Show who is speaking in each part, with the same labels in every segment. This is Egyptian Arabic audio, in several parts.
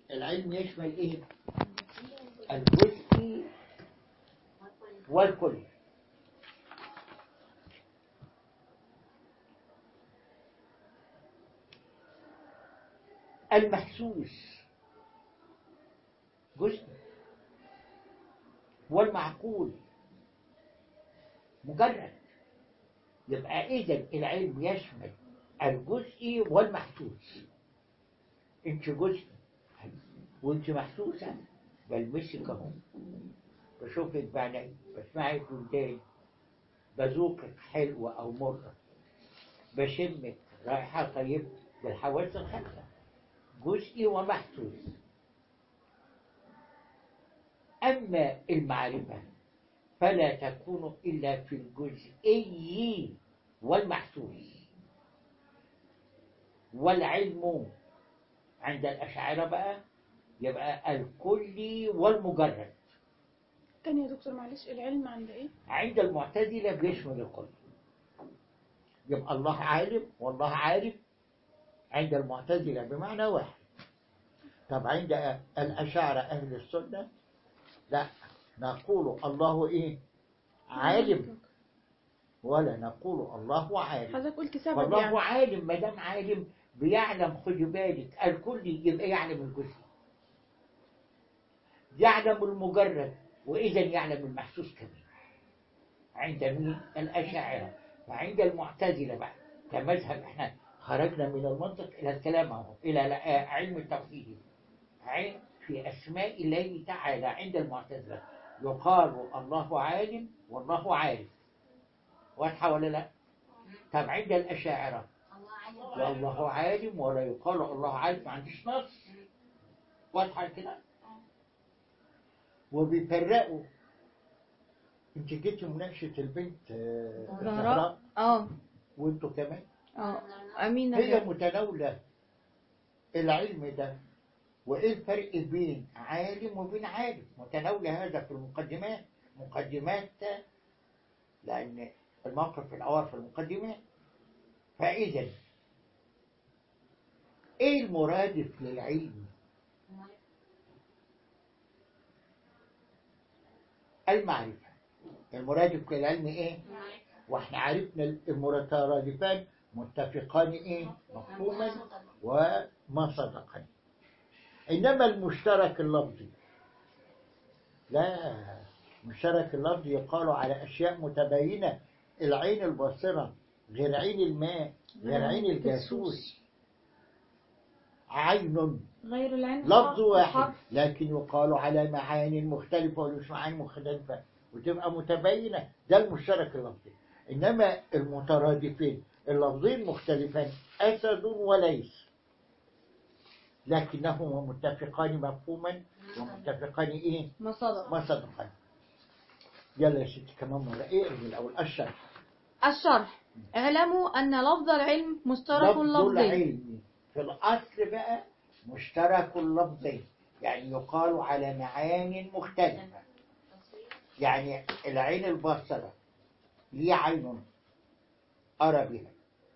Speaker 1: العلم يشمل ايه الجزء والكل المحسوس جزء والمعقول مجرد يبقى إذا العلم يشمل الجزئي والمحسوس انت جزء وانت محسوسة بلمسك اهو بشوفك بعيني بسمعك وداني بذوقك حلوة أو مرة بشمك رائحة طيبة بالحواس الخمسة جزئي ومحسوس أما المعرفة فلا تكون إلا في الجزئي والمحسوس والعلم عند الأشاعرة بقى يبقى الكلي والمجرد
Speaker 2: تاني يا دكتور معلش العلم عند ايه؟
Speaker 1: عند المعتزلة بيشمل الكل يبقى الله عالم والله عارف عند المعتزلة بمعنى واحد طب عند الأشاعرة أهل السنة لا نقول الله إيه عالم ولا نقول الله عالم
Speaker 2: حضرتك قلت سبب
Speaker 1: والله
Speaker 2: يعني
Speaker 1: عالم ما دام عالم بيعلم خد بالك الكل يبقى يعلم الجزء يعلم المجرد وإذا يعلم المحسوس كمان عند مين؟ الأشاعرة وعند المعتزلة بقى كمذهب احنا خرجنا من المنطق إلى الكلام اهو إلى علم التوحيد علم في أسماء الله تعالى عند المعتزلة يقال الله عالم والله عارف واضحة ولا لا؟ طب عند الأشاعرة لا الله عالم ولا يقال الله عارف ما عنديش نص واضحة كده وبيفرقوا انت جيتي مناقشة البنت آه،
Speaker 3: زهراء اه
Speaker 1: وانتوا كمان
Speaker 3: اه امينه
Speaker 1: هي
Speaker 3: ده.
Speaker 1: متناولة العلم ده وإيه الفرق بين عالم وبين عالم متناولة هذا في المقدمات مقدمات لأن الموقف الأول في المقدمات فإذا إيه المرادف للعلم المعرفة المرادف للعلم إيه واحنا عرفنا المترادفان متفقان ايه مفهوما ومصدقا انما المشترك اللفظي لا مشترك اللفظي يقال على اشياء متباينه العين الباصره غير عين الماء غير عين الجاسوس عين
Speaker 3: غير العلم
Speaker 1: لفظ
Speaker 3: حرف
Speaker 1: واحد
Speaker 3: وحرف.
Speaker 1: لكن يقال على معاني مختلفة ومش معاني مختلفة وتبقى متباينة ده المشترك اللفظي إنما المترادفين اللفظين مختلفان أسد وليس لكنهما متفقان مفهوما ومتفقان إيه
Speaker 3: مصادر
Speaker 1: مصدقا يلا يا ستي كمان مرة إيه من الأول الشرح
Speaker 3: الشرح اعلموا أن لفظ العلم مشترك
Speaker 1: لفظ
Speaker 3: لفظي
Speaker 1: العلم في الأصل بقى مشترك لفظي يعني يقال على معان مختلفة يعني العين البصرة لي عين أرى بها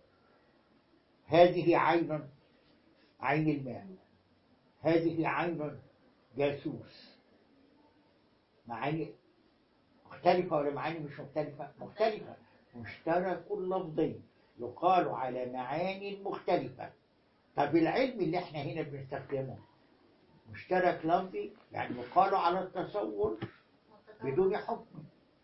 Speaker 1: هذه عين عين الماء هذه عين جاسوس معاني مختلفة ولا معاني مش مختلفة؟ مختلفة مشترك لفظي يقال على معاني مختلفة طب العلم اللي احنا هنا بنستخدمه مشترك لفظي يعني يقال على التصور بدون حكم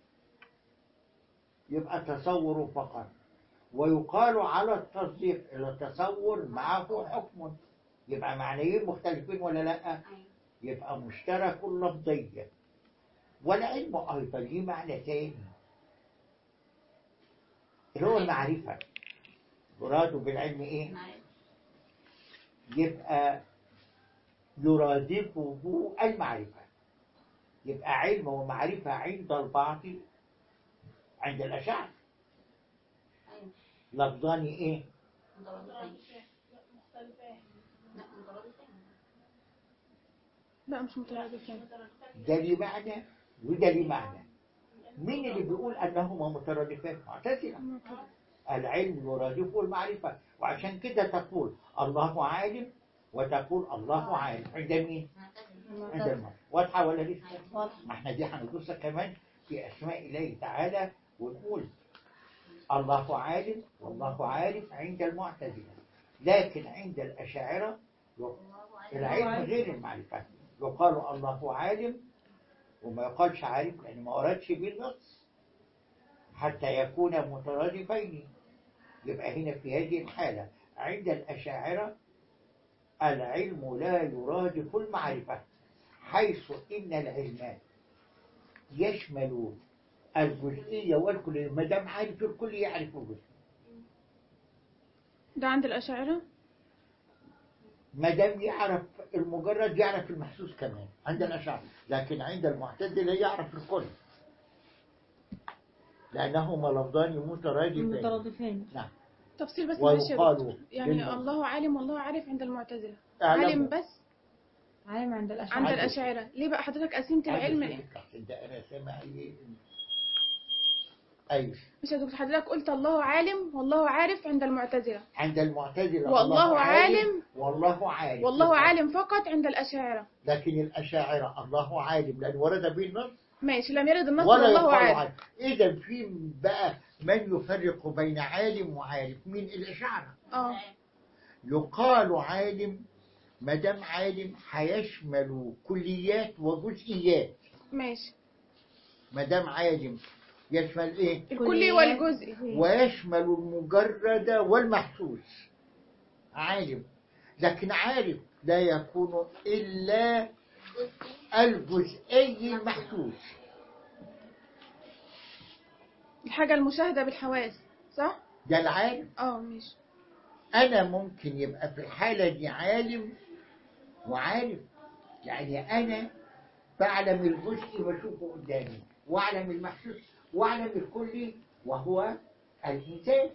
Speaker 1: يبقى تصور فقط ويقال على التصديق التصور معه حكم يبقى معنيين مختلفين ولا لا يبقى مشترك لفظي والعلم أيضا ليه معنى تاني اللي هو المعرفة يراد بالعلم إيه؟ يبقى يرادفه المعرفة يبقى علم ومعرفة عند البعض عند الأشعار لفظان إيه؟
Speaker 2: لا مش مترادفين
Speaker 1: ده ليه معنى وده ليه معنى مين اللي بيقول أنهما مترادفان؟ معتزلة العلم يرادفه المعرفة وعشان كده تقول الله عالم وتقول الله عالم عند مين؟ عند المرء واضحة ولا لسه؟
Speaker 3: واضح
Speaker 1: ما احنا دي هندرسها كمان في أسماء الله تعالى ونقول الله عالم والله عارف عند المعتزلة لكن عند الأشاعرة العلم غير المعرفة يقال الله عالم وما يقالش عارف لأن ما وردش بالنص حتى يكون مترادفين يبقى هنا في هذه الحالة عند الأشاعرة العلم لا يرادف المعرفة حيث إن العلم يشمل الجزئية والكلية ما دام عارف الكل يعرف الجزء
Speaker 2: ده عند الأشاعرة
Speaker 1: ما دام يعرف المجرد يعرف المحسوس كمان عند الأشاعرة لكن عند المعتزلة يعرف الكل لأنهما لفظان مترادفين
Speaker 3: مترادفين
Speaker 1: نعم
Speaker 2: تفصيل بس معلش يا
Speaker 1: ويقال
Speaker 2: دكتور يعني
Speaker 1: للمرء.
Speaker 2: الله عالم والله عارف عند المعتزلة
Speaker 1: أعلم.
Speaker 2: عالم بس
Speaker 3: عالم عند الأشعار
Speaker 2: عند
Speaker 1: عند-
Speaker 2: الأشاعرة ليه بقى حضرتك قسمت العلم ايه
Speaker 1: ده أنا سامع إيه أيوه
Speaker 2: مش يا دكتور حضرتك قلت الله عالم والله عارف عند المعتزلة
Speaker 1: عند المعتزلة
Speaker 2: والله
Speaker 1: الله
Speaker 2: عالم
Speaker 1: والله عالم
Speaker 2: والله عالم فقط عند الأشاعرة
Speaker 1: لكن الأشاعرة الله عالم لأن ورد به النص
Speaker 2: ماشي لم يرد النص
Speaker 1: ولا
Speaker 2: والله
Speaker 1: يقال
Speaker 2: عالم
Speaker 1: عالم إذا في بقى من يفرق بين عالم وعارف من الأشاعرة
Speaker 2: اه
Speaker 1: يقال عالم ما دام عالم هيشمل كليات وجزئيات
Speaker 2: ماشي
Speaker 1: ما دام عالم يشمل ايه
Speaker 2: الكلي والجزء
Speaker 1: ويشمل المجرد والمحسوس عالم لكن عارف لا يكون إلا الجزئي المحسوس
Speaker 2: الحاجة المشاهدة بالحواس صح؟
Speaker 1: ده العالم
Speaker 2: اه ماشي
Speaker 1: أنا ممكن يبقى في الحالة دي عالم وعارف يعني أنا بعلم الجزء بشوفه قدامي وأعلم المحسوس وأعلم الكلي وهو الإنسان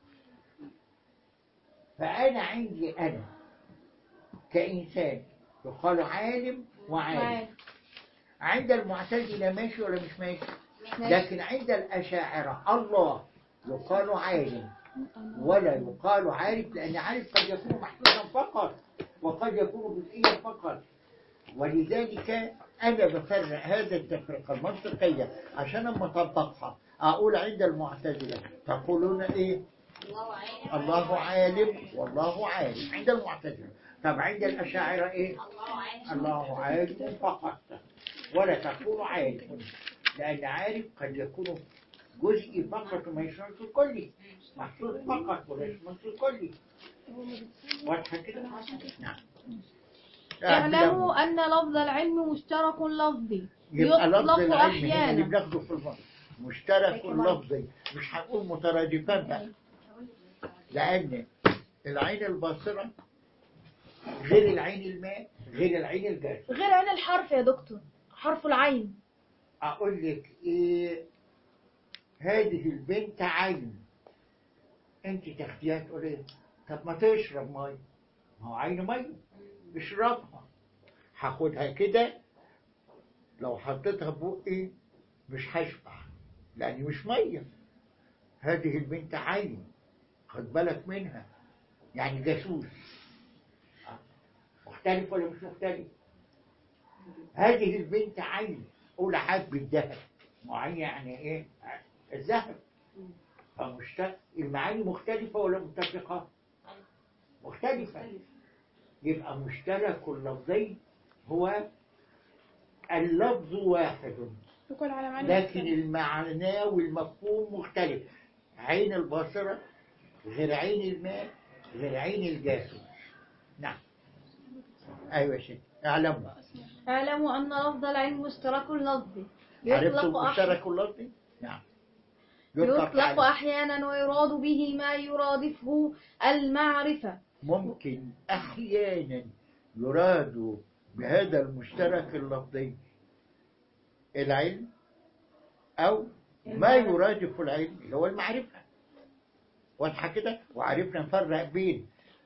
Speaker 1: فأنا عندي أنا كإنسان يقال عالم وعارف عند المعتزلة ماشي ولا مش ماشي لكن عند الأشاعرة الله يقال عالم ولا يقال عارف لأن عارف قد يكون محسوسا فقط وقد يكون جزئيا فقط ولذلك أنا بفرق هذا التفرقة المنطقية عشان أما أطبقها أقول عند المعتزلة تقولون إيه الله عالم والله عالم عند المعتزلة طب عند الأشاعرة إيه الله عالم فقط ولا تقول عالم لأن عارف قد يكون جزئي فقط وما يشملش الكلي محسوس فقط ولا يشملش الكلي واضحة كده؟ نعم
Speaker 3: اعلموا أن لفظ العلم مشترك لفظي
Speaker 1: يبقى لفظ
Speaker 3: يطلق
Speaker 1: العلم هنا اللي
Speaker 3: أحيانا
Speaker 1: بناخده في المصر مشترك لفظي مش هنقول مترادفان بقى لأن العين الباصرة غير العين الماء غير العين الجاف
Speaker 3: غير عين الحرف يا دكتور حرف العين
Speaker 1: أقول لك إيه هذه البنت عين أنت تاخديها تقول إيه طب ما تشرب مية ما هو عين مية اشربها هاخدها كده لو حطيتها في بقي مش هشبع لأني مش مية هذه البنت عين خد بالك منها يعني جاسوس مختلف ولا مش مختلف هذه البنت عين أولى حاجة بالذهب معين يعني إيه الذهب فمشت... المعاني مختلفة ولا متفقة مختلفة يبقى مشترك اللفظين هو اللفظ واحد
Speaker 2: يقول على معنى
Speaker 1: لكن المعنى والمفهوم مختلف عين البصرة غير عين الماء غير عين الجاسوس نعم أيوة يا شيخ اعلموا
Speaker 3: اعلموا أن لفظ العلم مشترك لفظي
Speaker 1: عرفتوا
Speaker 3: يطلق أحيانا
Speaker 1: المشترك اللفظي نعم
Speaker 3: يطلق
Speaker 1: عليه.
Speaker 3: أحيانا ويراد به ما يرادفه المعرفة
Speaker 1: ممكن أحيانا يراد بهذا المشترك اللفظي العلم أو ما
Speaker 3: المعرفة.
Speaker 1: يرادف العلم اللي هو المعرفة واضحة كده وعرفنا نفرق بين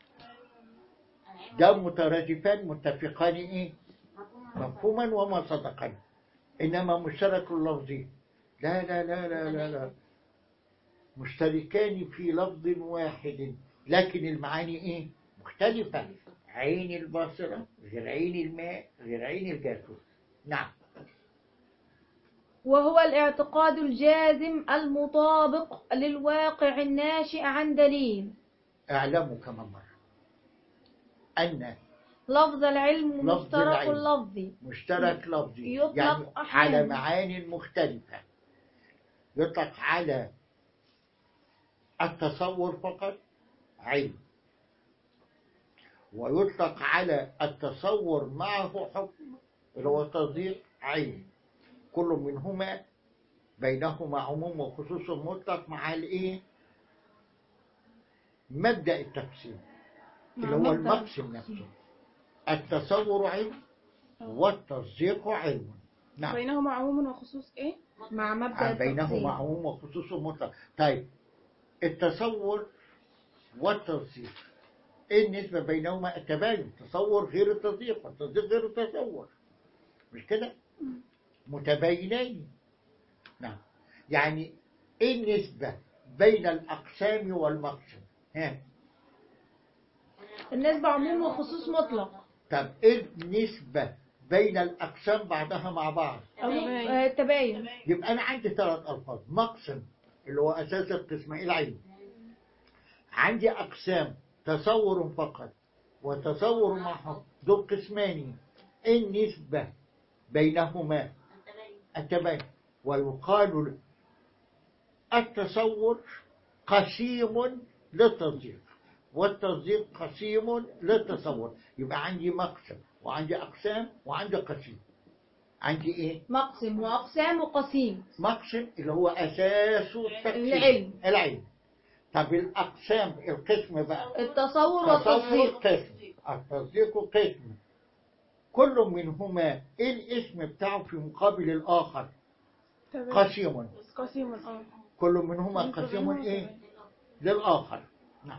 Speaker 1: ده مترادفان متفقان إيه مفهوما وما صدقا إنما مشترك اللفظي لا لا لا لا لا لا مشتركان في لفظ واحد لكن المعاني إيه مختلفة عين البصرة غير عين الماء غير عين الجاسوس نعم
Speaker 3: وهو الاعتقاد الجازم المطابق للواقع الناشئ عن دليل
Speaker 1: اعلموا كمان مرة أن
Speaker 3: لفظ العلم
Speaker 1: لفظ
Speaker 3: مشترك
Speaker 1: العلم.
Speaker 3: اللفظ
Speaker 1: مشترك لفظي
Speaker 3: يطلق
Speaker 1: يعني
Speaker 3: أحياناً.
Speaker 1: على معان مختلفة يطلق على التصور فقط علم ويطلق على التصور معه حكم اللي هو تصديق علم كل منهما بينهما عموم وخصوص مطلق مع الايه مبدأ التقسيم
Speaker 2: مع
Speaker 1: اللي هو
Speaker 2: مبدأ
Speaker 1: المقسم نفسه التصور علم والتصديق علم نعم
Speaker 2: بينهما عموم وخصوص ايه
Speaker 3: مع مبدأ
Speaker 1: عن بينهما
Speaker 3: التقسيم
Speaker 1: عموم وخصوص مطلق طيب التصور والتصديق ايه النسبة بينهما التباين التصور غير التصديق والتصديق غير التصور مش كده متباينين نعم يعني ايه النسبة بين الأقسام والمقسم ها
Speaker 3: النسبة عموم وخصوص مطلق
Speaker 1: طب ايه النسبة بين الأقسام بعضها مع بعض
Speaker 3: أو
Speaker 2: تباين.
Speaker 3: آه، التباين
Speaker 1: يبقى أنا عندي ثلاث ألفاظ مقسم اللي هو أساس القسم العلم عندي أقسام تصور فقط وتصور مع حكم دول قسمان النسبة بينهما التباين ويقال التصور قسيم للتصديق والتصديق قسيم للتصور يبقى عندي مقسم وعندي أقسام وعندي قسيم عندي إيه؟
Speaker 3: مقسم وأقسام وقسيم
Speaker 1: مقسم اللي هو أساس التقسيم
Speaker 3: العلم.
Speaker 1: العلم طب الأقسام القسم بقى
Speaker 3: التصور
Speaker 1: تصور
Speaker 3: والتصديق
Speaker 1: قسم التصديق قسم كل منهما إيه الاسم بتاعه في مقابل الآخر
Speaker 2: تباين
Speaker 1: قسيم
Speaker 2: قسيم اه
Speaker 1: كل منهما قسيم إيه للآخر نعم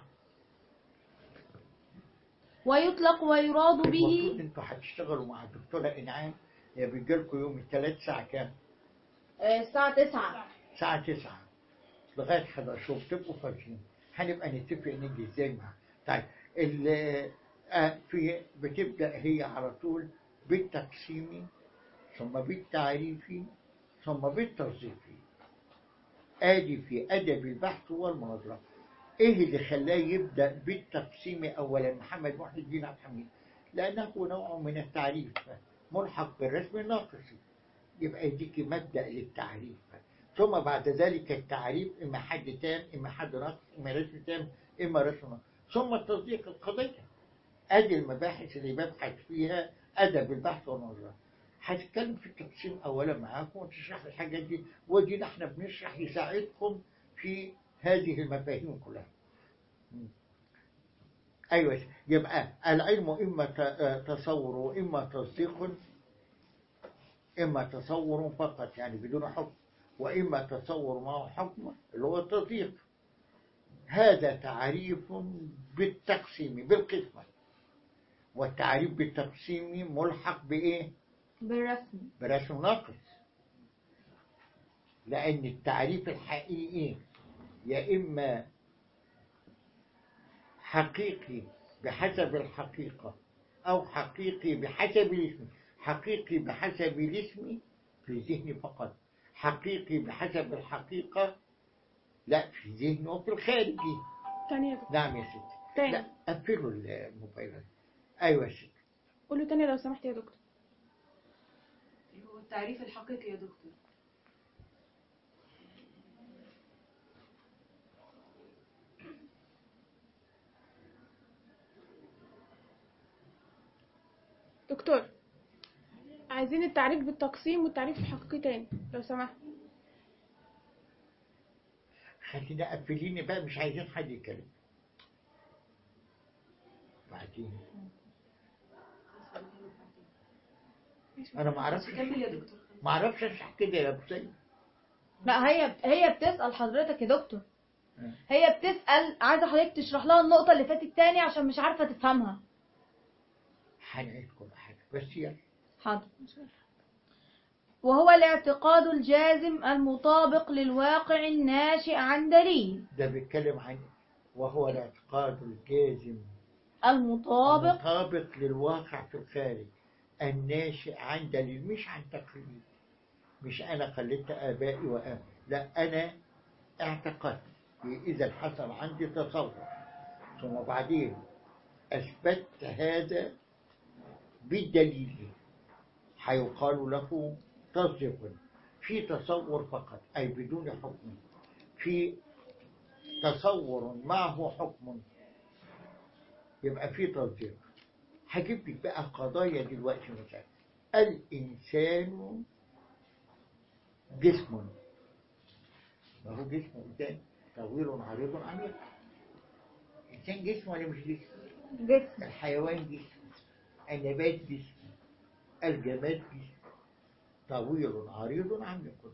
Speaker 3: ويطلق ويراد
Speaker 1: المفروض
Speaker 3: به
Speaker 1: انتوا هتشتغلوا مع الدكتورة إنعام هي بيجيلكوا يوم الثلاث ساعة كام؟
Speaker 3: آه، الساعة 9
Speaker 1: الساعة 9 لغاية 11 وبتبقوا فاضيين هنبقى نتفق نيجي ازاي معاها طيب ال آه، في بتبدأ هي على طول بالتقسيم ثم بالتعريف ثم بالتصديق آدي في أدب البحث والمناظرة إيه اللي خلاه يبدأ بالتقسيم أولا محمد محي الدين عبد الحميد لأنه نوع من التعريف ملحق بالرسم الناقصي يبقى يديك مبدأ للتعريف ثم بعد ذلك التعريف إما حد تام إما حد ناقص إما رسم تام إما رسم ناقص ثم التصديق القضية أدي المباحث اللي ببحث فيها أدب البحث والنظرة هتتكلم في التقسيم أولا معاكم وتشرح الحاجات دي ودينا احنا بنشرح يساعدكم في هذه المفاهيم كلها م. أيوة يبقى العلم إما ت- تصور وإما تصديق إما تصور فقط يعني بدون حكم وإما تصور معه حكم اللي هو التصديق هذا تعريف بالتقسيم بالقسمة والتعريف بالتقسيم ملحق بإيه؟
Speaker 3: بالرسم
Speaker 1: برسم ناقص لأن التعريف الحقيقي يا إما حقيقي بحسب الحقيقة أو حقيقي بحسب الاسم حقيقي بحسب الاسم في ذهني فقط حقيقي بحسب الحقيقة لا في ذهني وفي الخارجي
Speaker 2: تاني يا دكتور
Speaker 1: نعم يا ستي
Speaker 2: تاني.
Speaker 1: لا قفلوا الموبايلات أيوة يا ستي
Speaker 2: قولوا تاني لو سمحت يا دكتور
Speaker 4: هو التعريف الحقيقي يا دكتور
Speaker 2: دكتور عايزين التعريف بالتقسيم والتعريف الحقيقي تاني لو سمحت
Speaker 1: خلينا قفليني بقى مش عايزين حد يتكلم بعدين انا ما اعرفش
Speaker 4: كمل يا دكتور
Speaker 1: ما اعرفش اشرح كده يا ابو سيد
Speaker 3: لا هي هي بتسأل حضرتك يا دكتور
Speaker 1: مم.
Speaker 3: هي بتسأل عايزة حضرتك تشرح لها النقطة اللي فاتت تاني عشان مش عارفة تفهمها
Speaker 1: هنعيد كل حاجه بس يلا
Speaker 3: حاضر وهو الاعتقاد الجازم المطابق للواقع الناشئ عن دليل
Speaker 1: ده بيتكلم عن وهو الاعتقاد الجازم
Speaker 3: المطابق
Speaker 1: مطابق للواقع في الخارج الناشئ عن دليل مش عن تقليد مش أنا قلدت آبائي وآبائي لا أنا اعتقدت إذا حصل عندي تصور ثم بعدين أثبتت هذا بالدليل هيقال له تصديق في تصور فقط أي بدون حكم في تصور معه حكم يبقى في تصديق هجيب لك بقى قضايا دلوقتي مثلا الإنسان جسم ما هو جسم قدام طويل عريض عميق الإنسان جسم ولا مش جسم؟
Speaker 3: جسم
Speaker 1: الحيوان جسم النبات جسم الجماد جسم طويل عريض عميق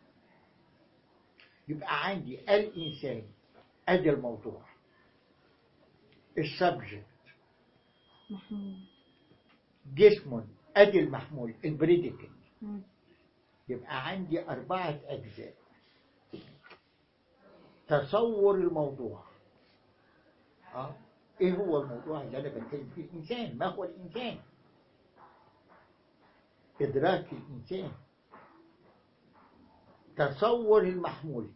Speaker 1: يبقى عندي الإنسان أدي الموضوع السبجكت
Speaker 3: محمود
Speaker 1: جسم أدي المحمول البريديكت
Speaker 3: مم.
Speaker 1: يبقى عندي أربعة أجزاء تصور الموضوع أه؟ إيه هو الموضوع اللي أنا بتكلم فيه الإنسان ما هو الإنسان إدراك الإنسان تصور المحمول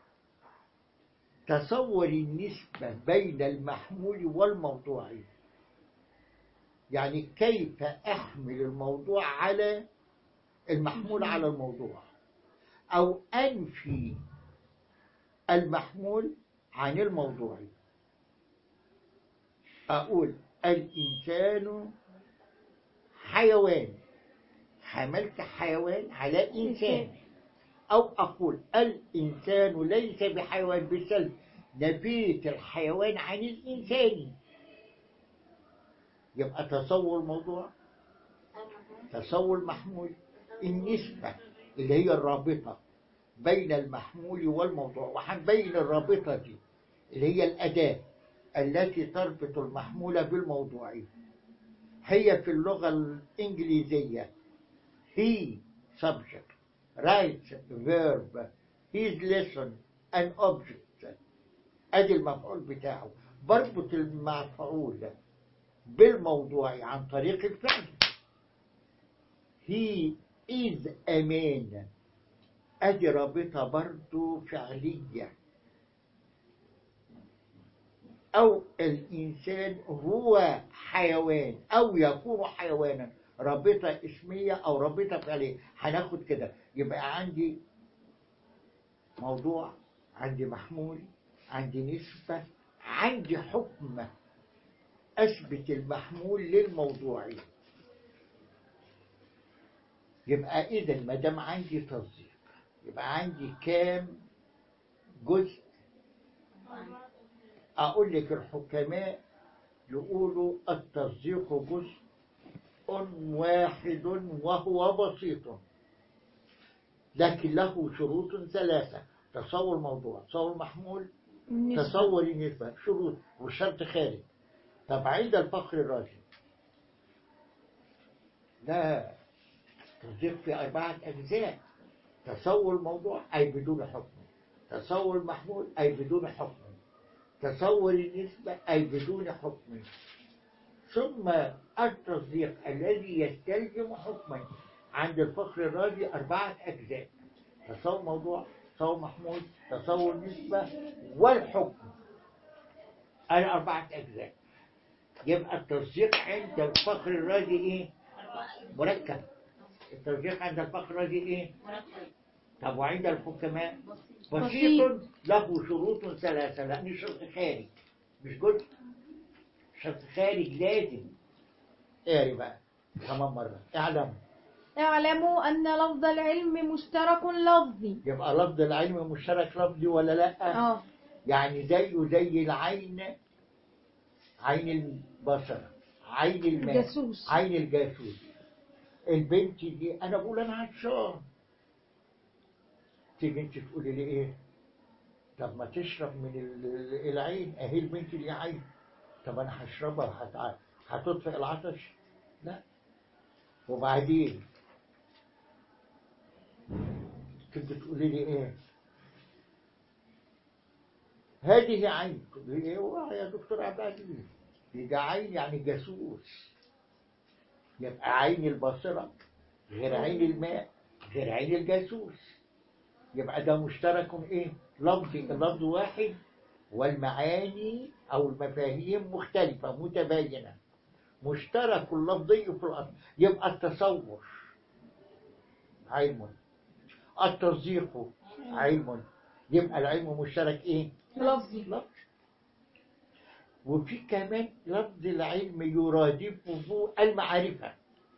Speaker 1: تصور النسبة بين المحمول والموضوع يعني كيف أحمل الموضوع على المحمول على الموضوع أو أنفي المحمول عن الموضوع أقول الإنسان حيوان حملت حيوان على إنسان أو أقول الإنسان ليس بحيوان بالسلب نبيت الحيوان عن الإنسان يبقى تصور الموضوع تصور محمول النسبة اللي هي الرابطة بين المحمول والموضوع وهنبين الرابطة دي اللي هي الأداة التي تربط المحمول بالموضوع هي في اللغة الإنجليزية he subject writes verb his lesson an object ادي المفعول بتاعه بربط المفعول بالموضوع عن طريق الفعل he is a man ادي رابطة برضو فعلية او الانسان هو حيوان او يكون حيوانا رابطة اسمية او رابطة فعلية هناخد كده يبقى عندي موضوع عندي محمول عندي نسبة عندي حكم أثبت المحمول للموضوع يبقى إذا ما دام عندي تصديق يبقى عندي كام جزء أقول لك الحكماء يقولوا التصديق جزء واحد وهو بسيط لكن له شروط ثلاثة تصور موضوع تصور محمول
Speaker 2: النسبة.
Speaker 1: تصور النسبة شروط والشرط خارج طب عند الفخر الرازي لا تصديق في أربعة أجزاء تصور موضوع أي بدون حكم تصور محمول أي بدون حكم تصور النسبة أي بدون حكم ثم التصديق الذي يستلزم حكما عند الفخر الرازي أربعة أجزاء تصور موضوع تصور محمول تصور نسبة والحكم الأربعة أجزاء يبقى التصديق عند الفخر الرازي إيه؟ مركب التصديق عند الفخر الرازي إيه؟ طب وعند الحكماء بسيط له شروط ثلاثة لأن شرط خارج مش جزء شرط خارج لازم اقري بقى كمان مرة اعلم
Speaker 3: اعلموا أن لفظ العلم مشترك لفظي
Speaker 1: يبقى لفظ العلم مشترك لفظي ولا لا
Speaker 3: اه
Speaker 1: يعني زيه زي العين عين البصر عين الماء
Speaker 3: الجاسوس.
Speaker 1: عين الجاسوس البنت دي انا بقول انا عطشان تيجي انت تقولي لي ايه طب ما تشرب من ال- العين اهي البنت دي عين طب انا هشربها هتع- هتطفئ العطش لا وبعدين كنت تقولي لي ايه هذه عين تقولي لي ايه والله يا دكتور عبد العزيز يبقى عين يعني جاسوس يبقى عين الباصرة غير عين الماء غير عين الجاسوس يبقى ده مشترك ايه لفظ اللفظ واحد والمعاني او المفاهيم مختلفة متباينة مشترك اللفظي في الأصل يبقى التصور علم التصديق علم يبقى العلم مشترك ايه
Speaker 3: لفظي
Speaker 1: لفظ وفي كمان لفظ العلم يرادفه المعرفة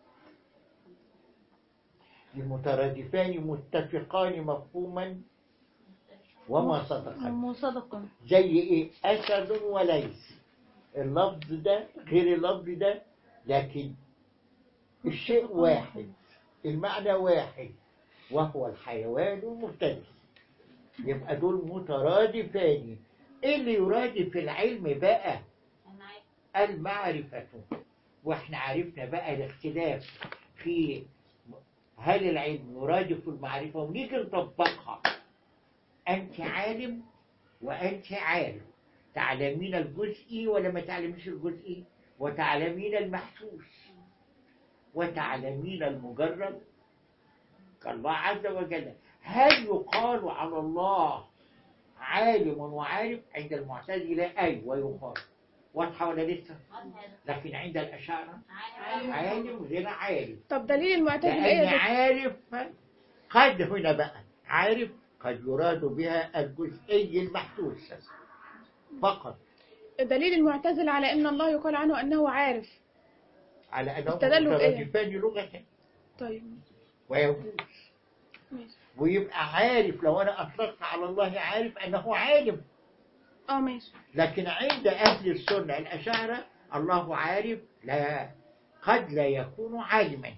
Speaker 1: المترادفان متفقان مفهوما وما صدقا
Speaker 3: مصدق
Speaker 1: زي ايه اسد وليس اللفظ ده غير اللفظ ده لكن الشيء واحد المعنى واحد وهو الحيوان المفترس يبقى دول مترادفان ايه اللي يرادف العلم بقى المعرفة واحنا عرفنا بقى الاختلاف في هل العلم يرادف المعرفة ونيجي نطبقها أنت عالم وأنت عالم تعلمين الجزئي ولا ما تعلميش الجزئي وتعلمين المحسوس وتعلمين المجرد كالله عز وجل هل يقال على الله عالم وعارف عند المعتزلة أيوة يقال واضحة ولا لسه؟ لكن عند الأشاعرة عالم غير عالم
Speaker 2: طب دليل المعتزلة ايه
Speaker 1: لأن
Speaker 2: يا دكتور؟
Speaker 1: عارف قد هنا بقى عارف قد يراد بها الجزئي المحسوس فقط
Speaker 2: دليل المعتزلة على ان الله يقال عنه انه عارف
Speaker 1: على أنه
Speaker 2: استدلوا بإيه؟
Speaker 1: مترادفان لغة
Speaker 2: طيب
Speaker 1: ويجوز
Speaker 2: ماشي
Speaker 1: ويبقى عارف لو أنا أطلقت على الله عارف أنه عالم
Speaker 2: اه ماشي
Speaker 1: لكن عند أهل السنة الأشاعرة الله عارف لا قد لا يكون عالما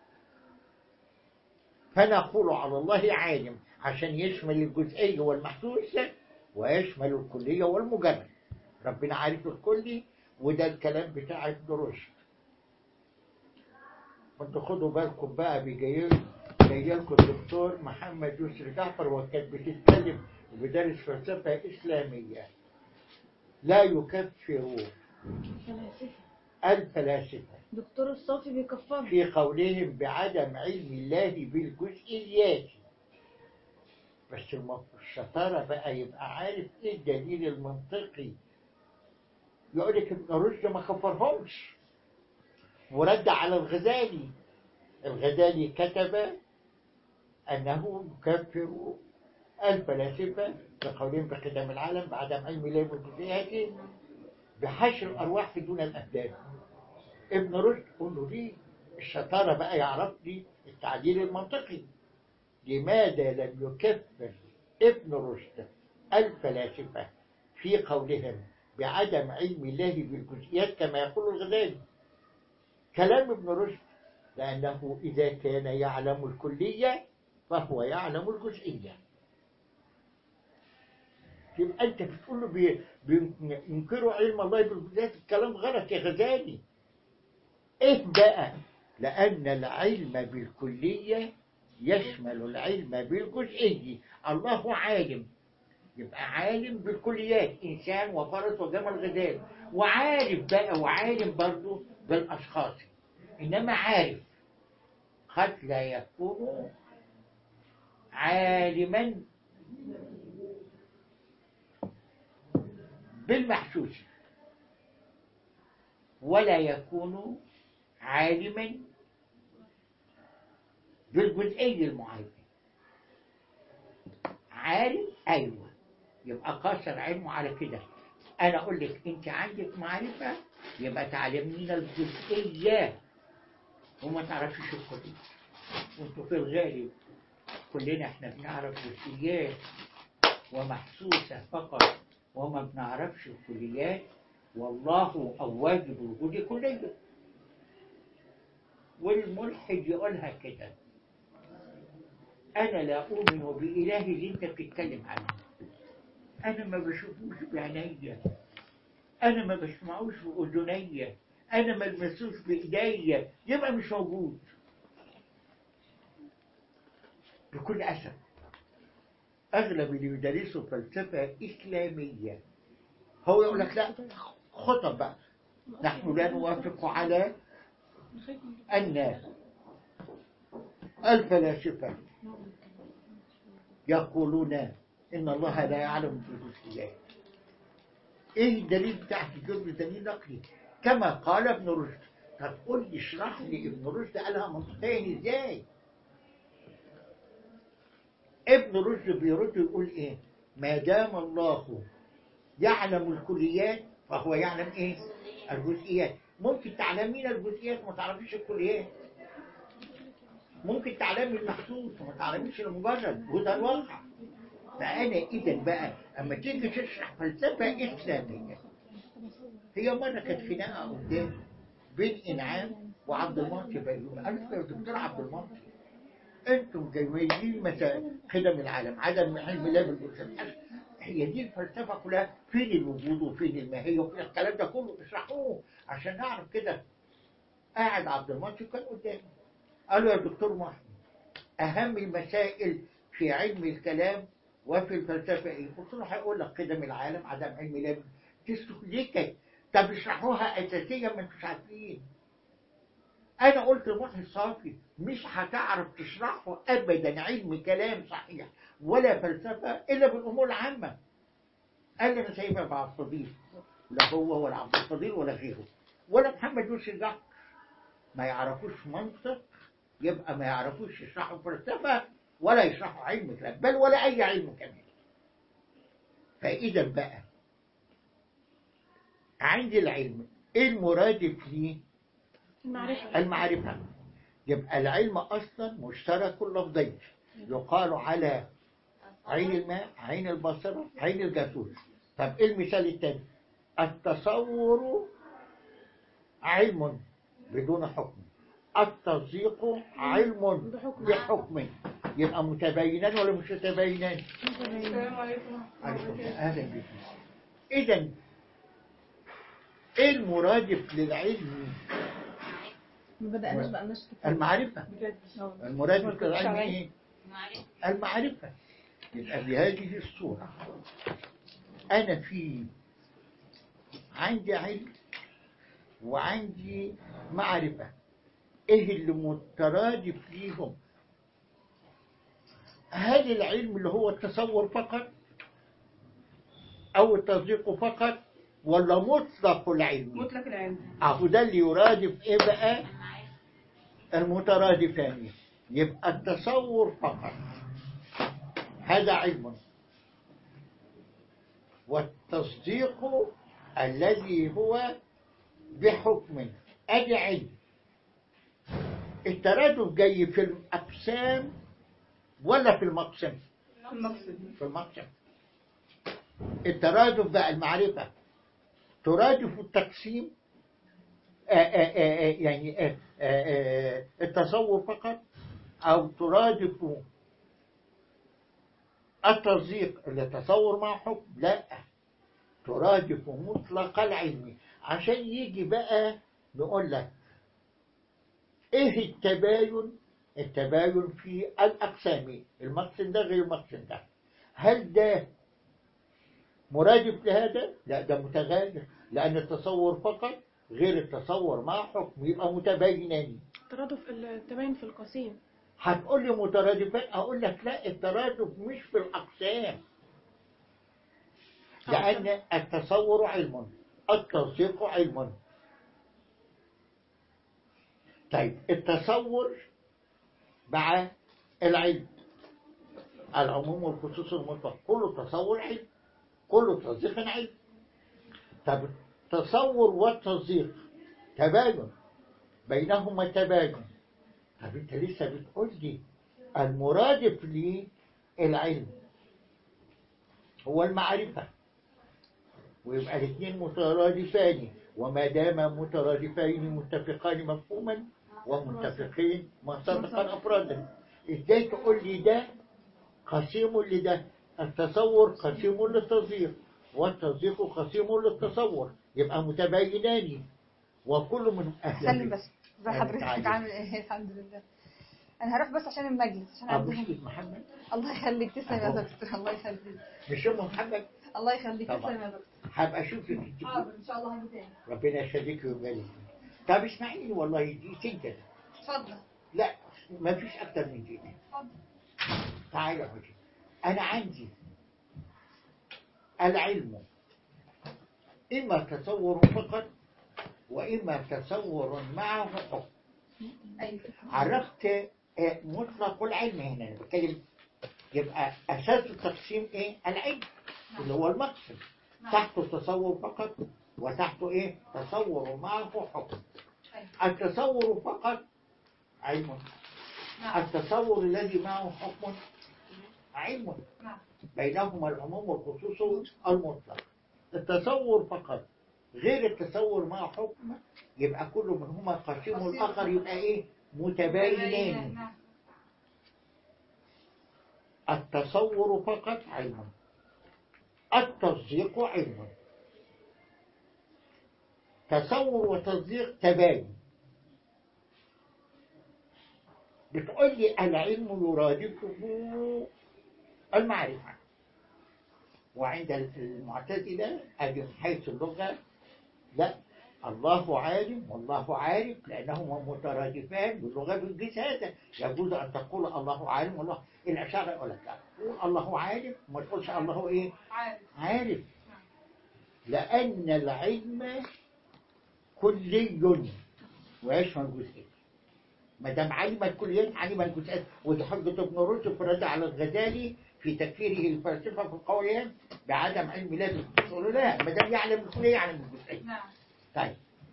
Speaker 1: فنقول على الله عالم عشان يشمل الجزئية والمحسوس ويشمل الكلية والمجرد ربنا عارف الكلي وده الكلام بتاع ابن رشد وانتوا خدوا بالكم بقى بيجي جاي لكم الدكتور محمد يسري جعفر وكانت بتتكلم وبدرس فلسفة إسلامية لا يكفر الفلاسفة
Speaker 3: دكتور الصافي بيكفر
Speaker 1: في قولهم بعدم علم الله بالجزئيات بس الم- الشطارة بقى يبقى عارف ايه الدليل المنطقي يقول لك ابن رشد ما كفرهمش ورد على الغزالي الغزالي كتب أنه يكفر الفلاسفة بقولهم بقدم العالم بعدم علم الله بالجزئيات بحشر الأرواح دون الأبدان ابن رشد قول له ليه الشطارة بقى يعرف لي التعديل المنطقي لماذا لم يكفر ابن رشد الفلاسفة في قولهم بعدم علم الله بالجزئيات كما يقول الغزالي كلام ابن رشد لأنه إذا كان يعلم الكلية فهو يعلم الجزئية يبقى أنت بتقول له بي- بينكروا علم الله بالجزئيات الكلام غلط يا غزالي إيه بقى؟ لأن العلم بالكلية يشمل العلم بالجزئي الله عالم يبقى عالم بالكليات إنسان وفرس وجمل غزال وعارف بقى وعالم برضه بالأشخاص إنما عارف قد لا يكون عالما بالمحسوس ولا يكون عالما بالجزئي المعين عارف ايوه يبقى قاصر علمه على كده انا اقول لك انت عندك معرفه يبقى تعلمين الجزئيه وما تعرفيش الكليه وانتوا في الغالب كلنا احنا بنعرف جزئيات ومحسوسه فقط وما بنعرفش الكليات والله او واجب الوجود كليه والملحد يقولها كده أنا لا أؤمن بإله اللي أنت بتتكلم عنه أنا ما بشوفوش بعينيا أنا ما بسمعوش بأذنيا أنا ما لمسوش بإيديا يبقى مش موجود بكل أسف أغلب اللي بيدرسوا فلسفة إسلامية هو يقول لك لا خطب بقى نحن لا نوافق على أن الفلاسفة يقولون إن الله لا يعلم الجزئيات إيه الدليل بتاعك الجزء دليل نقلي كما قال ابن رشد طب قول لي اشرح لي ابن رشد قالها منطقيا ازاي ابن رشد بيرد يقول ايه ما دام الله يعلم الكليات فهو يعلم ايه الجزئيات ممكن تعلمين الجزئيات وما تعرفيش الكليات ممكن تعلمي المحسوس وما تعلميش المجرد وده الواقع فأنا إذا بقى أما تيجي تشرح فلسفة إسلامية هي مرة كانت خناقة قدام بين إنعام وعبد المعطي بيومي قالت له يا دكتور عبد المعطي أنتم جايين مثلا خدم العالم عدم علم الله بالجسد هي دي الفلسفة كلها فين الوجود وفين الماهية وفين الكلام ده كله اشرحوه عشان نعرف كده قاعد عبد المعطي كان قدامي قال له يا دكتور محمد أهم المسائل في علم الكلام وفي الفلسفة إيه؟ قلت له هيقول لك قدم العالم عدم علم الله تستهلكك طب اشرحوها أساسيا ما انتوش عارفين أنا قلت لمحي صافي مش هتعرف تشرحه أبدا علم كلام صحيح ولا فلسفة إلا بالأمور العامة قال لي أنا سايبها مع عبد الفضيل لا هو ولا عبد الفضيل ولا غيره ولا محمد يوسف جعفر ما يعرفوش منطق يبقى ما يعرفوش يشرحوا فلسفة ولا يشرحوا علم كلام بل ولا أي علم كمان فإذا بقى عندي العلم إيه المرادف ليه
Speaker 2: المعرفة
Speaker 1: المعرفة يبقى العلم أصلا مشترك اللفظين يقال على عين الماء عين البصرة عين الجاسوس طب إيه المثال الثاني التصور علم بدون حكم التصديق علم
Speaker 2: بحكم.
Speaker 1: بحكم يبقى متباينان ولا مش متباينان
Speaker 2: السلام عليكم
Speaker 1: عليكم أهلا بك إذا إيه المرادف للعلم
Speaker 3: ما بدأناش بقى نشتكي
Speaker 1: المعرفة المرادف للعلم إيه المعرفة يبقى بهذه الصورة أنا في عندي علم وعندي معرفة إيه اللي مترادف ليهم هل العلم اللي هو التصور فقط أو التصديق فقط ولا مطلق العلم
Speaker 2: مطلق العلم
Speaker 1: أهو ده اللي يرادف إيه بقى المترادفان يبقى التصور فقط هذا علم والتصديق الذي هو بحكم أدي علم الترادف جاي في الأقسام ولا في المقسم
Speaker 2: المقصد
Speaker 1: في المقسم الترادف بقى المعرفة ترادف التقسيم آآ آآ آآ يعني آآ آآ التصور فقط أو ترادف التصديق اللي تصور مع حكم لا ترادف مطلق العلم عشان يجي بقى نقول لك ايه التباين التباين في الأقسام المقسم ده غير المقسم ده هل ده مرادف لهذا؟ لا ده متغير لأن التصور فقط غير التصور مع حكم يبقى متباينان
Speaker 2: ترادف التباين في القسيم
Speaker 1: هتقول لي مترادفات أقول لك لا الترادف مش في الأقسام لأن التصور علم التصديق علم طيب التصور مع العلم العموم والخصوص المطلق كله تصور علم كله تصديق علم طب التصور والتصديق تباين بينهما تباين طب انت لسه بتقول لي المرادف للعلم هو المعرفة ويبقى الاثنين مترادفان وما دام مترادفين متفقان مفهوما ومتفقين منطقا افرادا ازاي تقول لي ده قسيم لده التصور قسيم للتصديق والتصديق قسيم للتصور يبقى متباينان وكل من أهل
Speaker 3: سلم بس ازي
Speaker 1: أهلا
Speaker 3: حضرتك
Speaker 1: تعالي.
Speaker 3: عامل ايه الحمد لله انا هروح بس عشان المجلس عشان
Speaker 1: أبو
Speaker 3: عندهم
Speaker 1: شريف محمد
Speaker 3: الله يخليك تسلم يا
Speaker 1: أهو.
Speaker 3: دكتور الله يخليك
Speaker 1: مش أم محمد
Speaker 3: الله يخليك
Speaker 1: طبعا.
Speaker 3: تسلم يا دكتور
Speaker 1: هبقى اشوفك انت
Speaker 3: حاضر ان شاء الله هاجي تاني
Speaker 1: ربنا يخليك ويبارك فيك. طب اسمعيني والله دي سنتك
Speaker 3: اتفضل
Speaker 1: لا ما فيش اكتر من كده
Speaker 3: اتفضل
Speaker 1: تعالى يا حجي انا عندي العلم اما تصور فقط واما تصور معه حكم
Speaker 3: ايوه
Speaker 1: عرفت آه، مطلق العلم هنا انا بتكلم يبقى اساس التقسيم ايه العلم اللي هو المقصد تحته تصور فقط وتحته ايه تصور معه حكم التصور فقط علم
Speaker 3: نعم
Speaker 1: التصور الذي معه حكم علم
Speaker 3: نعم
Speaker 1: بينهما العموم والخصوص المطلق التصور فقط غير التصور مع حكم يبقى كل منهما قسيم الآخر يبقى إيه متباينان
Speaker 3: نعم
Speaker 1: التصور فقط علم التصديق علم تصور وتصديق تباين بتقول لي العلم يرادفه المعرفة وعند المعتزلة أدي من حيث اللغة لا الله عالم والله عارف لأنهما مترادفان باللغة بالجنس هذا يجوز أن تقول الله عالم والله الأشاعرة يقول لك لا قول الله عالم وما تقولش الله إيه
Speaker 3: عارف
Speaker 1: عارف لأن العلم كلي ويشمل جزئين ما دام علم الكليات علم الجزئيات ودي حجة ابن رشد فرد على الغزالي في تكفيره الفلسفة في قولهم بعدم علم لازم تقول لا ما دام يعلم الكلية يعلم الجزئية
Speaker 3: نعم
Speaker 1: طيب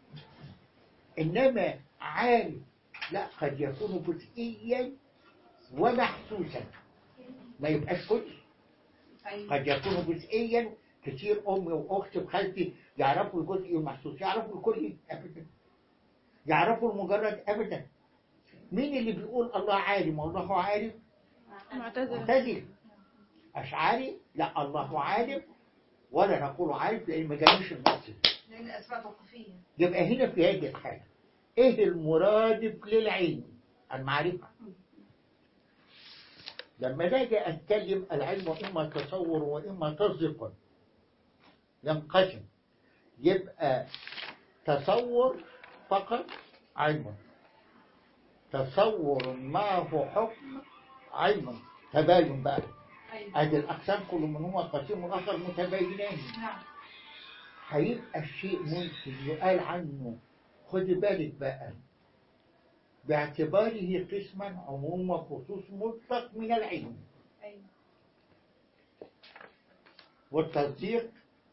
Speaker 1: إنما عالم لا قد يكون جزئيا ومحسوسا ما يبقاش كلي
Speaker 3: ايوه
Speaker 1: قد يكون جزئيا كتير امي واختي وخالتي يعرفوا الجزء المحسوس يعرفوا الكلي ابدا يعرفوا المجرد ابدا مين اللي بيقول الله عالم والله عارف
Speaker 2: معتزلة
Speaker 1: معتزل اشعري لا الله عالم ولا نقول عارف لان ما جابوش النص
Speaker 3: لان اسماء توقيفيه
Speaker 1: يبقى هنا في هذه الحاله ايه المرادف للعلم المعرفه لما نجي اتكلم العلم اما تصور واما تصديق ينقسم يبقى تصور فقط علم تصور معه حكم علم تباين بقى
Speaker 3: ايوه
Speaker 1: ادي الاقسام كل منهما قسيم الاخر متباينان
Speaker 3: نعم
Speaker 1: هيبقى الشيء ممكن يقال عنه خد بالك بقى باعتباره قسما عموم وخصوص مطلق من العلم
Speaker 3: ايوه
Speaker 1: والتصديق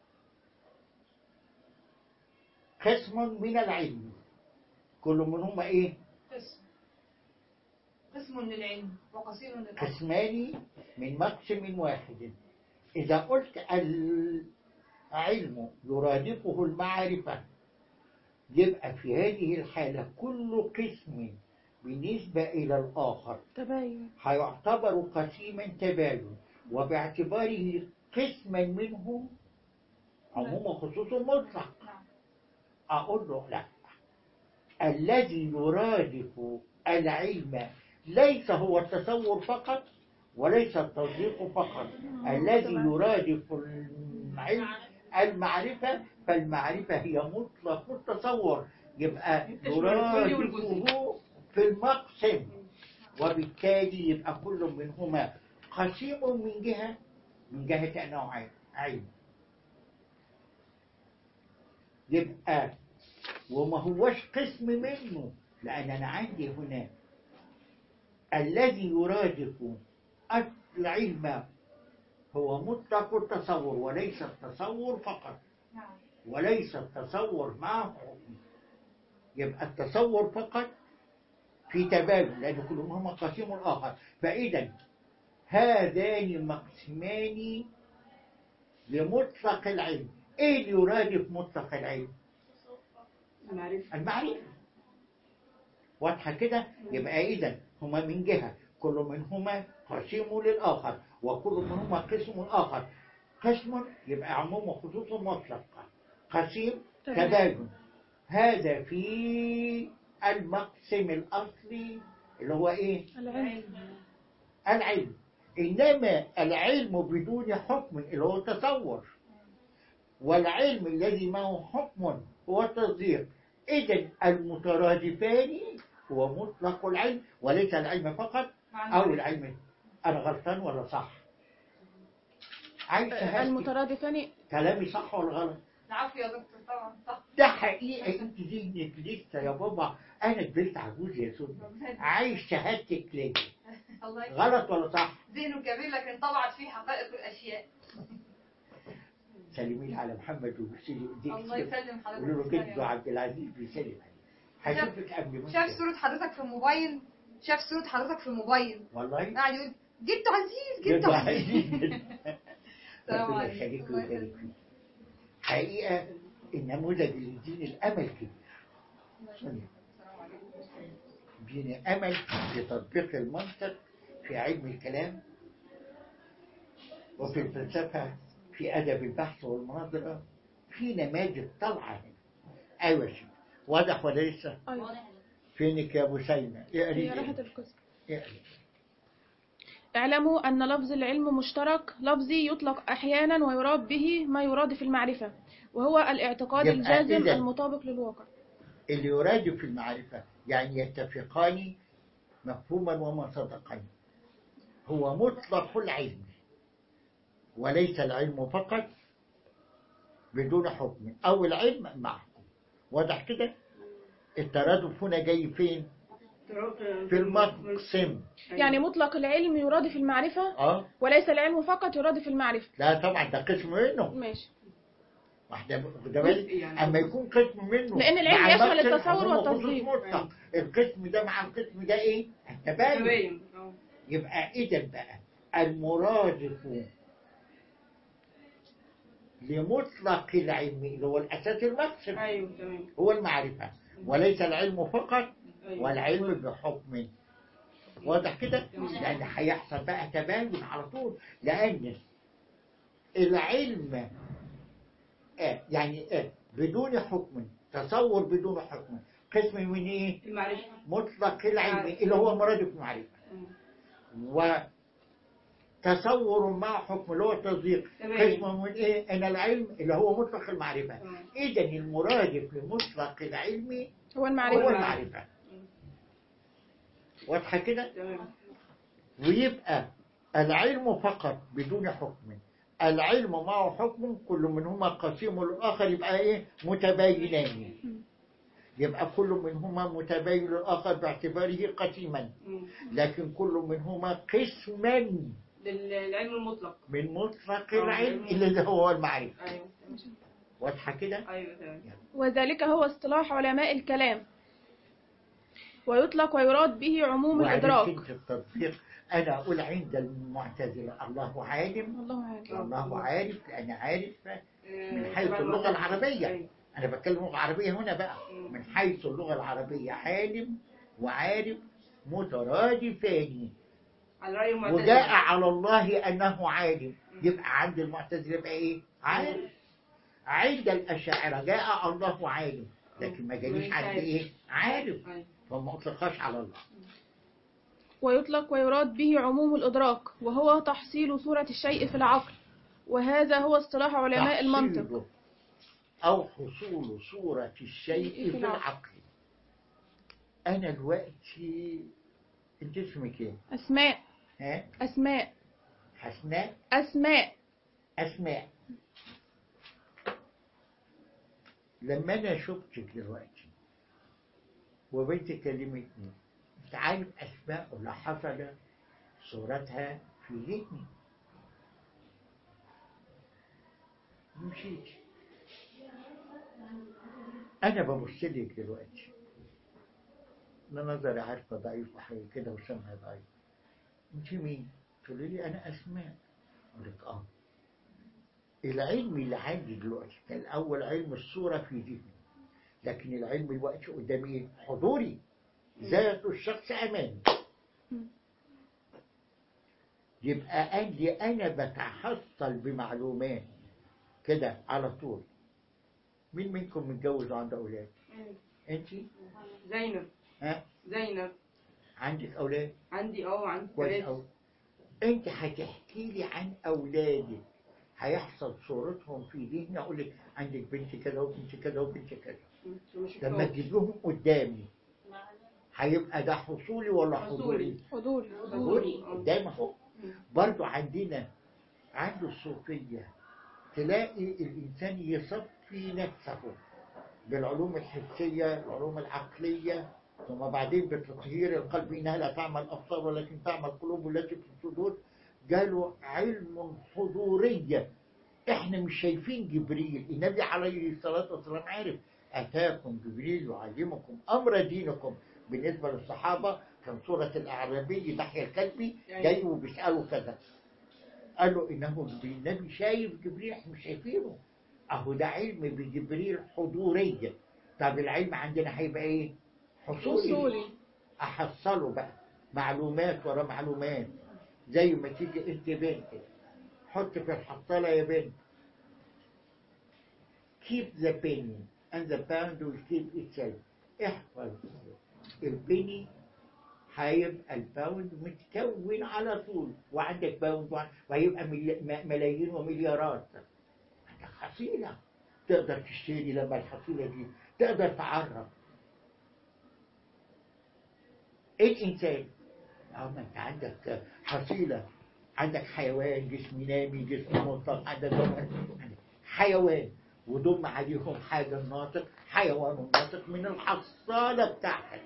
Speaker 1: قسم من العلم كل منهما ايه
Speaker 3: قسم قسم للعلم وقسيم للعلم
Speaker 1: قسمان من مقسم واحد إذا قلت العلم يرادفه المعرفة يبقى في هذه الحالة كل قسم بالنسبة إلى الآخر
Speaker 2: تباين
Speaker 1: هيعتبر قسيما تباين وباعتباره قسما منه عموم وخصوص مطلق
Speaker 3: نعم
Speaker 1: أقول له لا الذي يرادف العلم ليس هو التصور فقط وليس التصديق فقط الذي يرادف العلم المعرفة فالمعرفة هي مطلق التصور يبقى يرادفه في المقسم وبالتالي يبقى كل منهما قسيم من جهة من جهة أنه عين- علم يبقى وما هوش قسم منه لأن أنا عندي هنا الذي يرادف العلم هو مطلق التصور وليس التصور فقط
Speaker 3: نعم
Speaker 1: وليس التصور معه حكم يبقى التصور فقط في تباين لأن كل منهما قسيم الآخر فإذا هذان مقسمان لمطلق العلم إيه اللي يرادف مطلق العلم؟
Speaker 4: المعرفة
Speaker 1: المعرفة واضحة كده يبقى إذا هما من جهة كل منهما قسيم للآخر وكل منهما قسم آخر قسم يبقى عموم وخصوص مطلق قسيم
Speaker 2: تمام.
Speaker 1: تباين هذا في المقسم الأصلي اللي هو إيه؟
Speaker 2: العلم
Speaker 1: العلم إنما العلم بدون حكم اللي هو التصور والعلم الذي معه حكم هو التصديق إذا المترادفان هو مطلق العلم وليس العلم فقط أو العلم أنا غلطان ولا صح؟ عايز شهادتي
Speaker 2: المترادفان
Speaker 1: كلامي صح ولا غلط؟
Speaker 3: العفو يا دكتور طبعا صح
Speaker 1: ده حقيقة انت ذهنك لسه يا بابا انا كبرت عجوز يا سودة عايز شهادتك ليه
Speaker 3: الله يكرمك.
Speaker 1: غلط ولا صح
Speaker 3: ذهنه كبير لكن طبعت فيه حقائق الاشياء
Speaker 1: سلمي لي على محمد وبصي ايديك
Speaker 3: الله يسلم حضرتك
Speaker 1: قولوا له
Speaker 3: تسلم يا
Speaker 1: جده
Speaker 3: رب.
Speaker 1: عبد العزيز بيسلم عليك هشوفك قبل ما
Speaker 3: شاف
Speaker 1: أنسى.
Speaker 3: صورة حضرتك في الموبايل شاف صورة حضرتك في الموبايل
Speaker 1: والله
Speaker 3: قاعد يقول جدو عزيز جدو
Speaker 1: جده
Speaker 3: عزيز
Speaker 1: عزيز
Speaker 3: السلام
Speaker 1: ربنا
Speaker 3: عليكم.
Speaker 1: يخليك
Speaker 3: الله
Speaker 1: ويبارك
Speaker 3: يسلمك.
Speaker 1: فيك حقيقة النموذج اللي يديني الأمل كده سوري. يديني أمل في تطبيق المنطق في علم الكلام وفي الفلسفة في أدب البحث والمناظرة في نماذج طالعة هنا أيوة يا شيخ واضح ولا لسه؟
Speaker 2: أيوة
Speaker 1: فينك يا أبو سيمة؟ اقري
Speaker 2: هي راحت القسم
Speaker 1: اقري
Speaker 2: اعلموا أن لفظ العلم مشترك لفظي يطلق أحيانا ويراد به ما يراد في المعرفة وهو الاعتقاد
Speaker 1: يبقى
Speaker 2: الجازم
Speaker 1: إذا-
Speaker 2: المطابق للواقع
Speaker 1: اللي يراد في المعرفة يعني يتفقان مفهوما ومنطقا هو مطلق العلم وليس العلم فقط بدون حكم أو العلم مع حكم واضح كده الترادف هنا جاي فين في المقسم
Speaker 2: يعني مطلق العلم يراد في المعرفة
Speaker 1: اه
Speaker 2: وليس العلم فقط يراد في المعرفة
Speaker 1: لا طبعا ده قسم منه
Speaker 2: ماشي
Speaker 1: واحدة ده بالك
Speaker 4: يعني.
Speaker 1: اما يكون قسم منه
Speaker 2: لأن العلم
Speaker 1: مع
Speaker 2: يشمل
Speaker 1: المقسم
Speaker 2: التصور
Speaker 1: فهو خصوص
Speaker 2: والتصديق.
Speaker 1: مطلق. القسم ده مع القسم ده ايه التباين
Speaker 4: تباين اه
Speaker 1: يبقى إذا بقى المرادف لمطلق العلم اللي هو الأساس المقسم
Speaker 4: ايوه تمام
Speaker 1: هو المعرفة وليس العلم فقط
Speaker 4: أيوة.
Speaker 1: والعلم بحكم واضح كده؟ لأن هيحصل بقى تباين على طول لأن العلم آه يعني آه بدون حكم تصور بدون حكم قسم من إيه؟
Speaker 4: المعرفة
Speaker 1: مطلق العلم اللي هو مرادف المعرفة وتصور مع حكم اللي هو التصديق
Speaker 4: تمام.
Speaker 1: قسم من ايه ان العلم اللي هو مطلق المعرفة
Speaker 4: تمام.
Speaker 1: اذا المرادف لمطلق العلم
Speaker 2: هو
Speaker 1: هو
Speaker 2: المعرفة
Speaker 1: المعرفة واضحة كده
Speaker 4: تمام
Speaker 1: ويبقى العلم فقط بدون حكم العلم معه حكم كل منهما قسيم الآخر يبقى إيه متباينان يبقى كل منهما متباين الآخر باعتباره قسيما
Speaker 4: مم.
Speaker 1: لكن كل منهما قسما
Speaker 4: للعلم المطلق
Speaker 1: من مطلق
Speaker 4: آه،
Speaker 1: العلم
Speaker 4: جميل.
Speaker 1: اللي هو المعرفة
Speaker 4: ايوه
Speaker 1: واضحة كده
Speaker 4: ايوه تمام
Speaker 2: وذلك هو اصطلاح علماء الكلام ويطلق ويراد به عموم
Speaker 1: وعرفت
Speaker 2: الإدراك
Speaker 1: انت التطبيق أنا أقول عند المعتزلة الله عالم
Speaker 2: الله أعلم
Speaker 1: الله عارف أنا عارف من
Speaker 4: آه،
Speaker 1: حيث
Speaker 4: طبعاً
Speaker 1: اللغة
Speaker 4: مثلاً.
Speaker 1: العربية
Speaker 4: أيوة.
Speaker 1: أنا بتكلم لغة عربية هنا بقى
Speaker 4: مم.
Speaker 1: من حيث اللغة العربية عالم وعارف مترادفان
Speaker 4: على رأي المعتزلة
Speaker 1: وجاء على الله أنه عالم يبقى عند المعتزلة يبقى إيه؟ عالم عند الأشاعرة جاء الله عالم لكن ما جاليش
Speaker 4: مش
Speaker 1: عند
Speaker 4: عارف.
Speaker 1: إيه؟ عارف
Speaker 4: أيوة.
Speaker 1: فما أطلقهاش على الله
Speaker 2: ويطلق ويراد به عموم الإدراك وهو تحصيل صورة الشيء في العقل وهذا هو اصطلاح علماء المنطق
Speaker 1: تحصيله أو حصول صورة الشيء في العقل أنا دلوقتي أنت اسمك إيه؟
Speaker 2: أسماء
Speaker 1: ها؟
Speaker 2: أسماء
Speaker 1: حسناء
Speaker 2: أسماء
Speaker 1: أسماء لما أنا شفتك دلوقتي وبنت كلمتني أنت عارف أسماء ولا حصل صورتها في ذهني مشيت أنا ببص لك دلوقتي أنا نظري عارفة ضعيف وحاجة كده وسمها ضعيف أنت مين؟ تقولي لي أنا أسماء أقول لك آه العلم اللي عندي دلوقتي كان الأول علم الصورة في ذهني لكن العلم الوقت قدامي إيه؟ حضوري ذات الشخص أمامي يبقى عندي أنا بتحصل بمعلومات كده على طول مين منكم متجوز وعنده أولاد؟ أنت؟
Speaker 4: زينب
Speaker 1: ها؟
Speaker 4: زينب
Speaker 1: عندك أولاد؟
Speaker 4: عندي اه عندي
Speaker 1: كويس
Speaker 4: ثلاثة
Speaker 1: أوي أنت هتحكي لي عن أولادك هيحصل صورتهم في ذهني اقول لك عندك بنت كذا وبنت كذا وبنت كذا
Speaker 4: مم. مش
Speaker 1: لما تجيب لهم قدامي هيبقى ده حصولي ولا حضوري؟
Speaker 2: حضوري
Speaker 1: حضوري قدام اهو برضو عندنا عنده الصوفية تلاقي الإنسان يصفي نفسه بالعلوم الحسية العلوم العقلية ثم بعدين بتطهير القلب إنها لا تعمل أبصار ولكن تعمل قلوب التي في الصدور قالوا علم حضورية احنا مش شايفين جبريل النبي عليه الصلاة والسلام عارف أتاكم جبريل يعلمكم أمر دينكم بالنسبة للصحابة كان سورة الأعرابي يحيى الكلبي جاي وبيسأله كذا قال له إنه جبريل النبي شايف جبريل احنا مش شايفينه أهو ده علم بجبريل حضورية طب العلم عندنا هيبقى إيه؟ حصولي
Speaker 2: حصولي
Speaker 1: أحصله بقى معلومات ورا معلومات زي ما تيجي انت بنت حط في الحصالة يا بنت keep the penny and the pound will keep itself احفظ البني هيبقى الباوند متكون على طول وعندك باوند وع- وهيبقى ملي- م- ملايين ومليارات عندك حصيلة تقدر تشتري لما الحصيلة دي تقدر تعرف الإنسان أو ما أنت عندك حصيلة عندك حيوان جسم نامي جسم مطلق عندك جمل حيوان وضم عليهم حاجة ناطق حيوان ناطق من الحصالة بتاعتك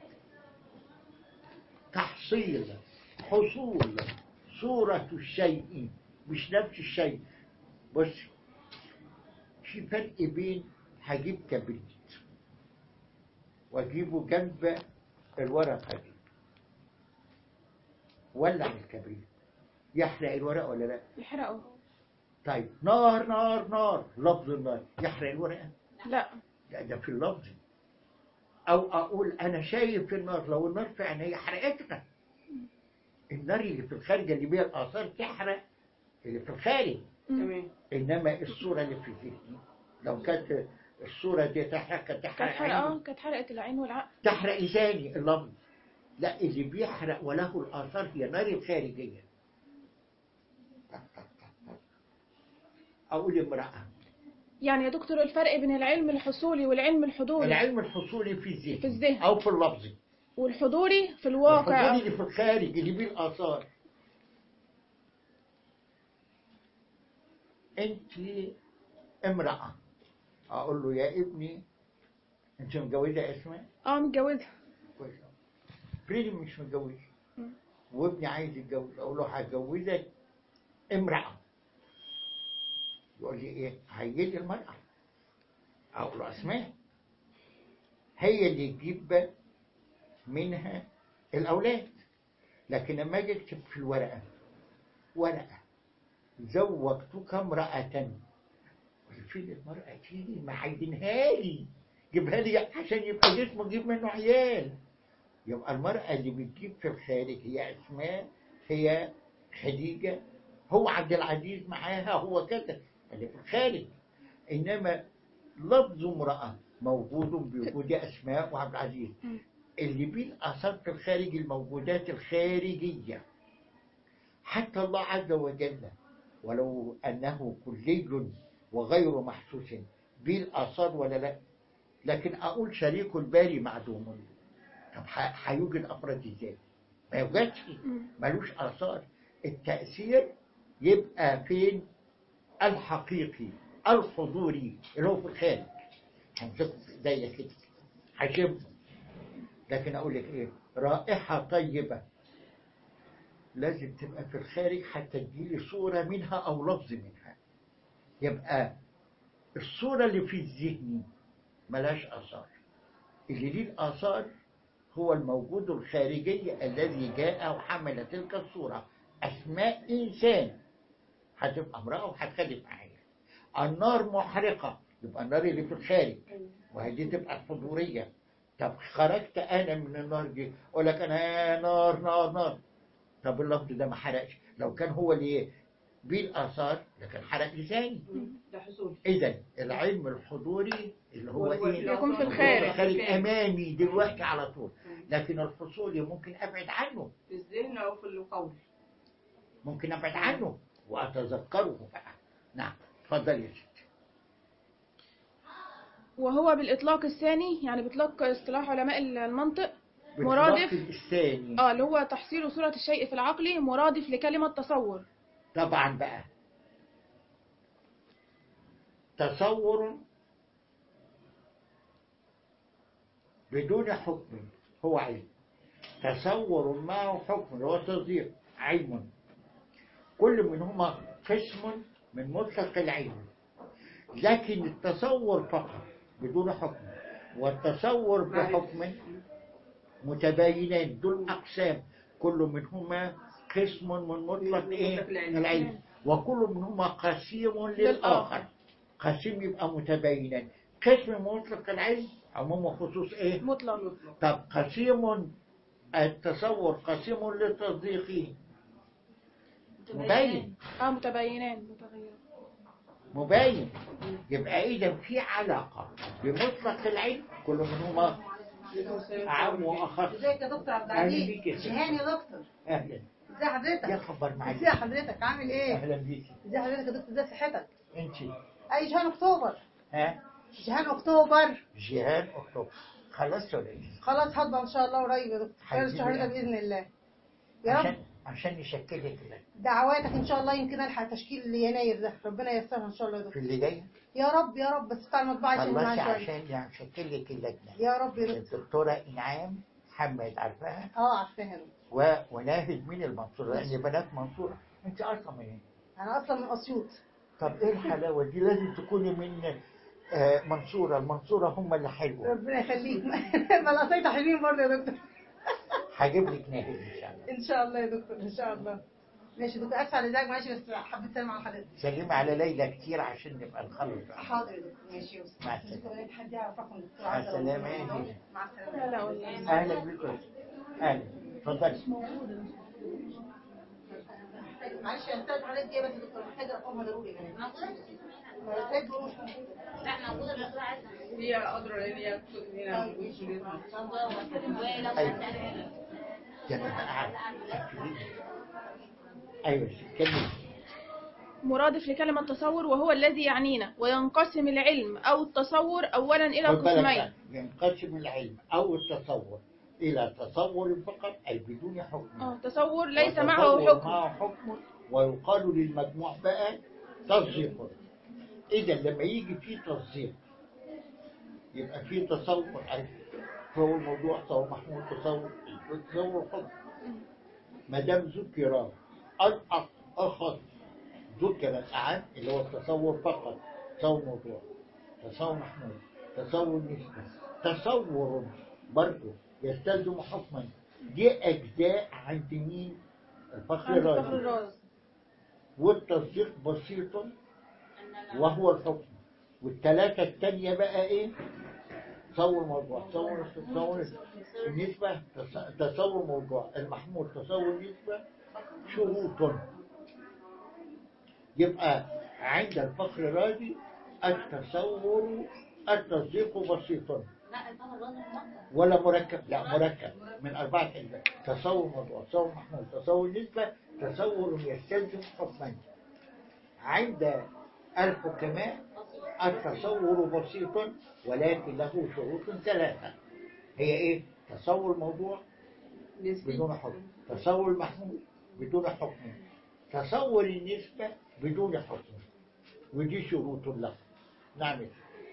Speaker 1: تحصيل حصول صورة الشيء مش نفس الشيء بص في فرق بين هجيب كبريت واجيبه جنب الورقة دي ولع الكبريت يحرق الورقة ولا لا؟
Speaker 2: يحرقه
Speaker 1: طيب نار نار نار لفظ النار يحرق الورقة
Speaker 2: لا
Speaker 1: لا ده في اللفظ او اقول انا شايف النار لو النار في عيني حرقتنا النار اللي في الخارج اللي بيها الاثار تحرق اللي في الخارج
Speaker 4: تمام
Speaker 1: انما الصوره اللي في ذهني لو كانت الصوره دي تحرق كانت
Speaker 2: كانت
Speaker 1: تحرق
Speaker 2: حرقة اه
Speaker 1: عيني
Speaker 2: كانت حرقت العين والعقل
Speaker 1: تحرق لساني اللفظ لا اللي بيحرق وله الاثار هي نار الخارجيه اقول امراه
Speaker 2: يعني يا دكتور الفرق بين العلم الحصولي والعلم الحضوري
Speaker 1: العلم الحصولي في الذهن
Speaker 2: في الذهن.
Speaker 1: او في اللفظ
Speaker 2: والحضوري في الواقع
Speaker 1: الحضور اللي في الخارج اللي بيه الآثار أنت امرأة أقول له يا ابني أنت متجوزة اسماء
Speaker 2: اه متجوزة
Speaker 1: كويس أوي. فريدي مش متجوز
Speaker 2: مم.
Speaker 1: وابني عايز يتجوز أقول له هتجوزك امرأة يقول لي إيه هيجي المرأة أقول له أسماء هي اللي تجيب منها الأولاد لكن لما أجي أكتب في الورقة ورقة زوجتك امرأة فين المرأة دي ما عايزينها لي جيبها لي عشان يبقى جسمه يجيب منه عيال يبقى المرأة اللي بتجيب في الخارج هي أسماء هي خديجة هو عبد العزيز معاها هو كذا اللي في الخارج إنما لفظ امرأة موجود بوجود أسماء وعبد العزيز
Speaker 2: مم.
Speaker 1: اللي بيه الآثار في الخارج الموجودات الخارجية حتى الله عز وجل ولو أنه كلي وغير محسوس بيه الآثار ولا لا لكن أقول شريك الباري معدوم طب ح- هيوجد أفراد إزاي؟ ما يوجدش
Speaker 2: مم.
Speaker 1: ملوش آثار التأثير يبقى فين الحقيقي الحضوري اللي هو في الخارج همسكه في ايديا كده هشمه لكن اقول لك ايه رائحة طيبة لازم تبقى في الخارج حتى تجيلي صورة منها او لفظ منها يبقى الصورة اللي في الذهن ملاش آثار اللي ليه الآثار هو الموجود الخارجي الذي جاء وحمل تلك الصورة أسماء إنسان هتبقى امرأة وهتخلف معايا النار محرقة يبقى النار اللي في الخارج وهذه تبقى الحضورية طب خرجت أنا من النار دي أقول لك أنا نار نار نار طب اللفظ ده ما حرقش لو كان هو اللي بالآثار لكن حرق لساني
Speaker 4: ده حصول
Speaker 1: إذا العلم الحضوري اللي هو
Speaker 4: هو
Speaker 1: إيه؟
Speaker 2: يكون في
Speaker 1: هو
Speaker 2: الخارج.
Speaker 1: الخارج أمامي دلوقتي على طول لكن الحصولي ممكن أبعد عنه
Speaker 4: في الذهن او في القول
Speaker 1: ممكن أبعد عنه وأتذكره بقى نعم اتفضل يا ستي
Speaker 2: وهو بالإطلاق الثاني يعني بإطلاق اصطلاح علماء المنطق
Speaker 1: بالإطلاق
Speaker 2: مرادف
Speaker 1: الثاني
Speaker 2: اه اللي هو تحصيل صورة الشيء في العقل مرادف لكلمة تصور
Speaker 1: طبعا بقى تصور بدون حكم هو علم تصور معه حكم اللي هو تصديق علم كل منهما قسم من مطلق العلم لكن التصور فقط بدون حكم والتصور بحكم متباينان دول أقسام كل منهما قسم من مطلق إيه؟
Speaker 4: مطلق العلم.
Speaker 1: العلم وكل منهما قسيم للآخر قسيم يبقى متباينان قسم من مطلق العلم عموم وخصوص إيه؟
Speaker 2: مطلق
Speaker 1: طب قسيم التصور قسيم للتصديق مبين
Speaker 2: اه متباينان متغيران
Speaker 1: مبين يبقى إذا في علاقة بمطلق العلم كل منهما عام وأخص
Speaker 5: ازيك يا دكتور عبد
Speaker 1: أهلا
Speaker 5: العزيز
Speaker 1: بيك يا ستي.
Speaker 5: جهان يا دكتور
Speaker 1: أهلا
Speaker 5: ازي حضرتك
Speaker 1: يا خبر معاك
Speaker 5: ازي حضرتك عامل ايه
Speaker 1: أهلا بيك
Speaker 5: ازي حضرتك يا دكتور ازي صحتك
Speaker 1: أنت
Speaker 5: اي جهان اكتوبر
Speaker 1: ها
Speaker 5: جهان اكتوبر
Speaker 1: جيهان أكتوبر خلصت ولا إيه؟
Speaker 5: خلاص هطبع ان شاء الله قريب يا دكتور خلال
Speaker 1: حبيبي
Speaker 5: الشهر ده
Speaker 1: يا-
Speaker 5: باذن الله يا رب
Speaker 1: عشان عشان نشكلك كده
Speaker 5: دعواتك ان شاء الله يمكن الحق تشكيل يناير ده ربنا ييسرها ان شاء الله يا
Speaker 1: في
Speaker 5: دكتور
Speaker 1: اللي جاي
Speaker 5: يا رب يا رب بس بتاع المطبعه يشيل
Speaker 1: خلصي
Speaker 5: معايا شويه
Speaker 1: عشان نشكل لك اللجنة
Speaker 5: يا رب يا دكتور
Speaker 1: الدكتورة إنعام محمد عارفاها
Speaker 5: اه عارفاها يا دكتور
Speaker 1: و... وناهد من المنصورة لأن بنات منصورة أنت أصلا من إيه؟
Speaker 5: انا اصلا من اسيوط
Speaker 1: طب إيه الحلاوة دي لازم تكوني من آه، منصورة المنصورة هم اللي حلوة
Speaker 5: ربنا يخليك ما القصيطه حلوين برضه يا دكتور
Speaker 1: هجيب لك ناهد إن شاء الله
Speaker 5: ان شاء الله يا دكتور ان شاء الله ماشي يا دكتور اسف على الازعاج معلش بس حبيت اسلم على حضرتك
Speaker 1: سلمي على ليلى كتير عشان نبقى نخلص بقى.
Speaker 5: حاضر يا دكتور ماشي يا استاذ
Speaker 1: مع السلامة.
Speaker 5: حد يعرف رقم الدكتور
Speaker 1: مع
Speaker 5: عبد الله
Speaker 1: السلامة يا
Speaker 5: والله.
Speaker 1: هلا.
Speaker 5: مع السلامه
Speaker 2: لا لا والله
Speaker 1: أهلا بكم أهلا اتفضلي
Speaker 5: معلش يا استاذ حضرتك ايه بس يا دكتور محتاج رقمها ضروري يعني محتاج مش
Speaker 4: هي أدرى لأن هي هنا موجودة.
Speaker 1: أيوة ده أنا قاعد أيوة كمل
Speaker 2: مرادف لكلمة تصور وهو الذي يعنينا وينقسم العلم أو التصور أولا إلى
Speaker 1: خد بالك
Speaker 2: قسمين
Speaker 1: بقى، ينقسم العلم أو التصور إلى تصور فقط أي بدون حكم
Speaker 2: اه تصور ليس
Speaker 1: وتصور
Speaker 2: معه حكم
Speaker 1: معه حكم ويقال للمجموع بقى تصديق إذا لما يجي في تصديق يبقى في تصور عارف تصور موضوع تصور محمود تصور تصور حكم ما دام ذكر الأخ أخذ ذكر الأعم اللي هو التصور فقط تصور موضوع تصور محمود تصور نسبة تصور برضه يستلزم حكما دي أجزاء عند مين؟ الفخر
Speaker 2: عند فخر
Speaker 1: الرازي
Speaker 2: الراز
Speaker 1: والتصديق بسيط وهو الحكم والثلاثة التانية بقى إيه؟ تصور موضوع تصور تصور النسبة تص- تصور موضوع المحمول تصور نسبة شروط يبقى عند الفخر الرازي التصور التصديق بسيط ولا مركب لا مركب من أربعة أجزاء تصور موضوع تصور محمول تصور نسبة تصور يستلزم حكما عند الحكماء التصور بسيط ولكن له شروط ثلاثة هي إيه؟ تصور موضوع بدون حكم تصور المحمول بدون حكم تصور النسبة بدون حكم ودي شروط له نعم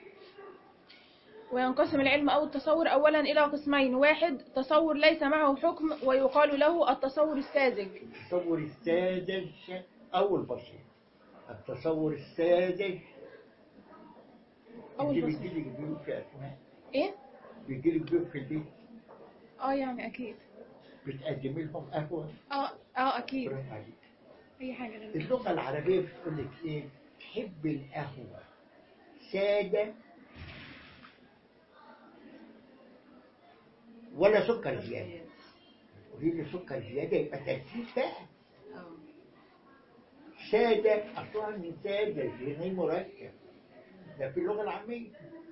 Speaker 2: وينقسم العلم أو التصور أولا إلى قسمين واحد تصور ليس معه حكم ويقال له التصور الساذج
Speaker 1: التصور الساذج أو البسيط التصور الساذج
Speaker 2: أو
Speaker 1: انت
Speaker 2: البسيط.
Speaker 1: بيجيلك ضيوف في أسماء
Speaker 2: إيه؟
Speaker 1: بيجيلك ضيوف في البيت
Speaker 2: اه يعني أكيد
Speaker 1: بتقدمي لهم قهوة
Speaker 2: اه اه أكيد
Speaker 1: برافو عليك
Speaker 2: أي حاجة غير
Speaker 1: اللغة العربية بتقول لك إيه؟ تحب القهوة سادة ولا سكر زيادة قولي لي سكر زيادة يبقى تركيز بقى سادة أصلها من سادة زي مركب ده في اللغة العامية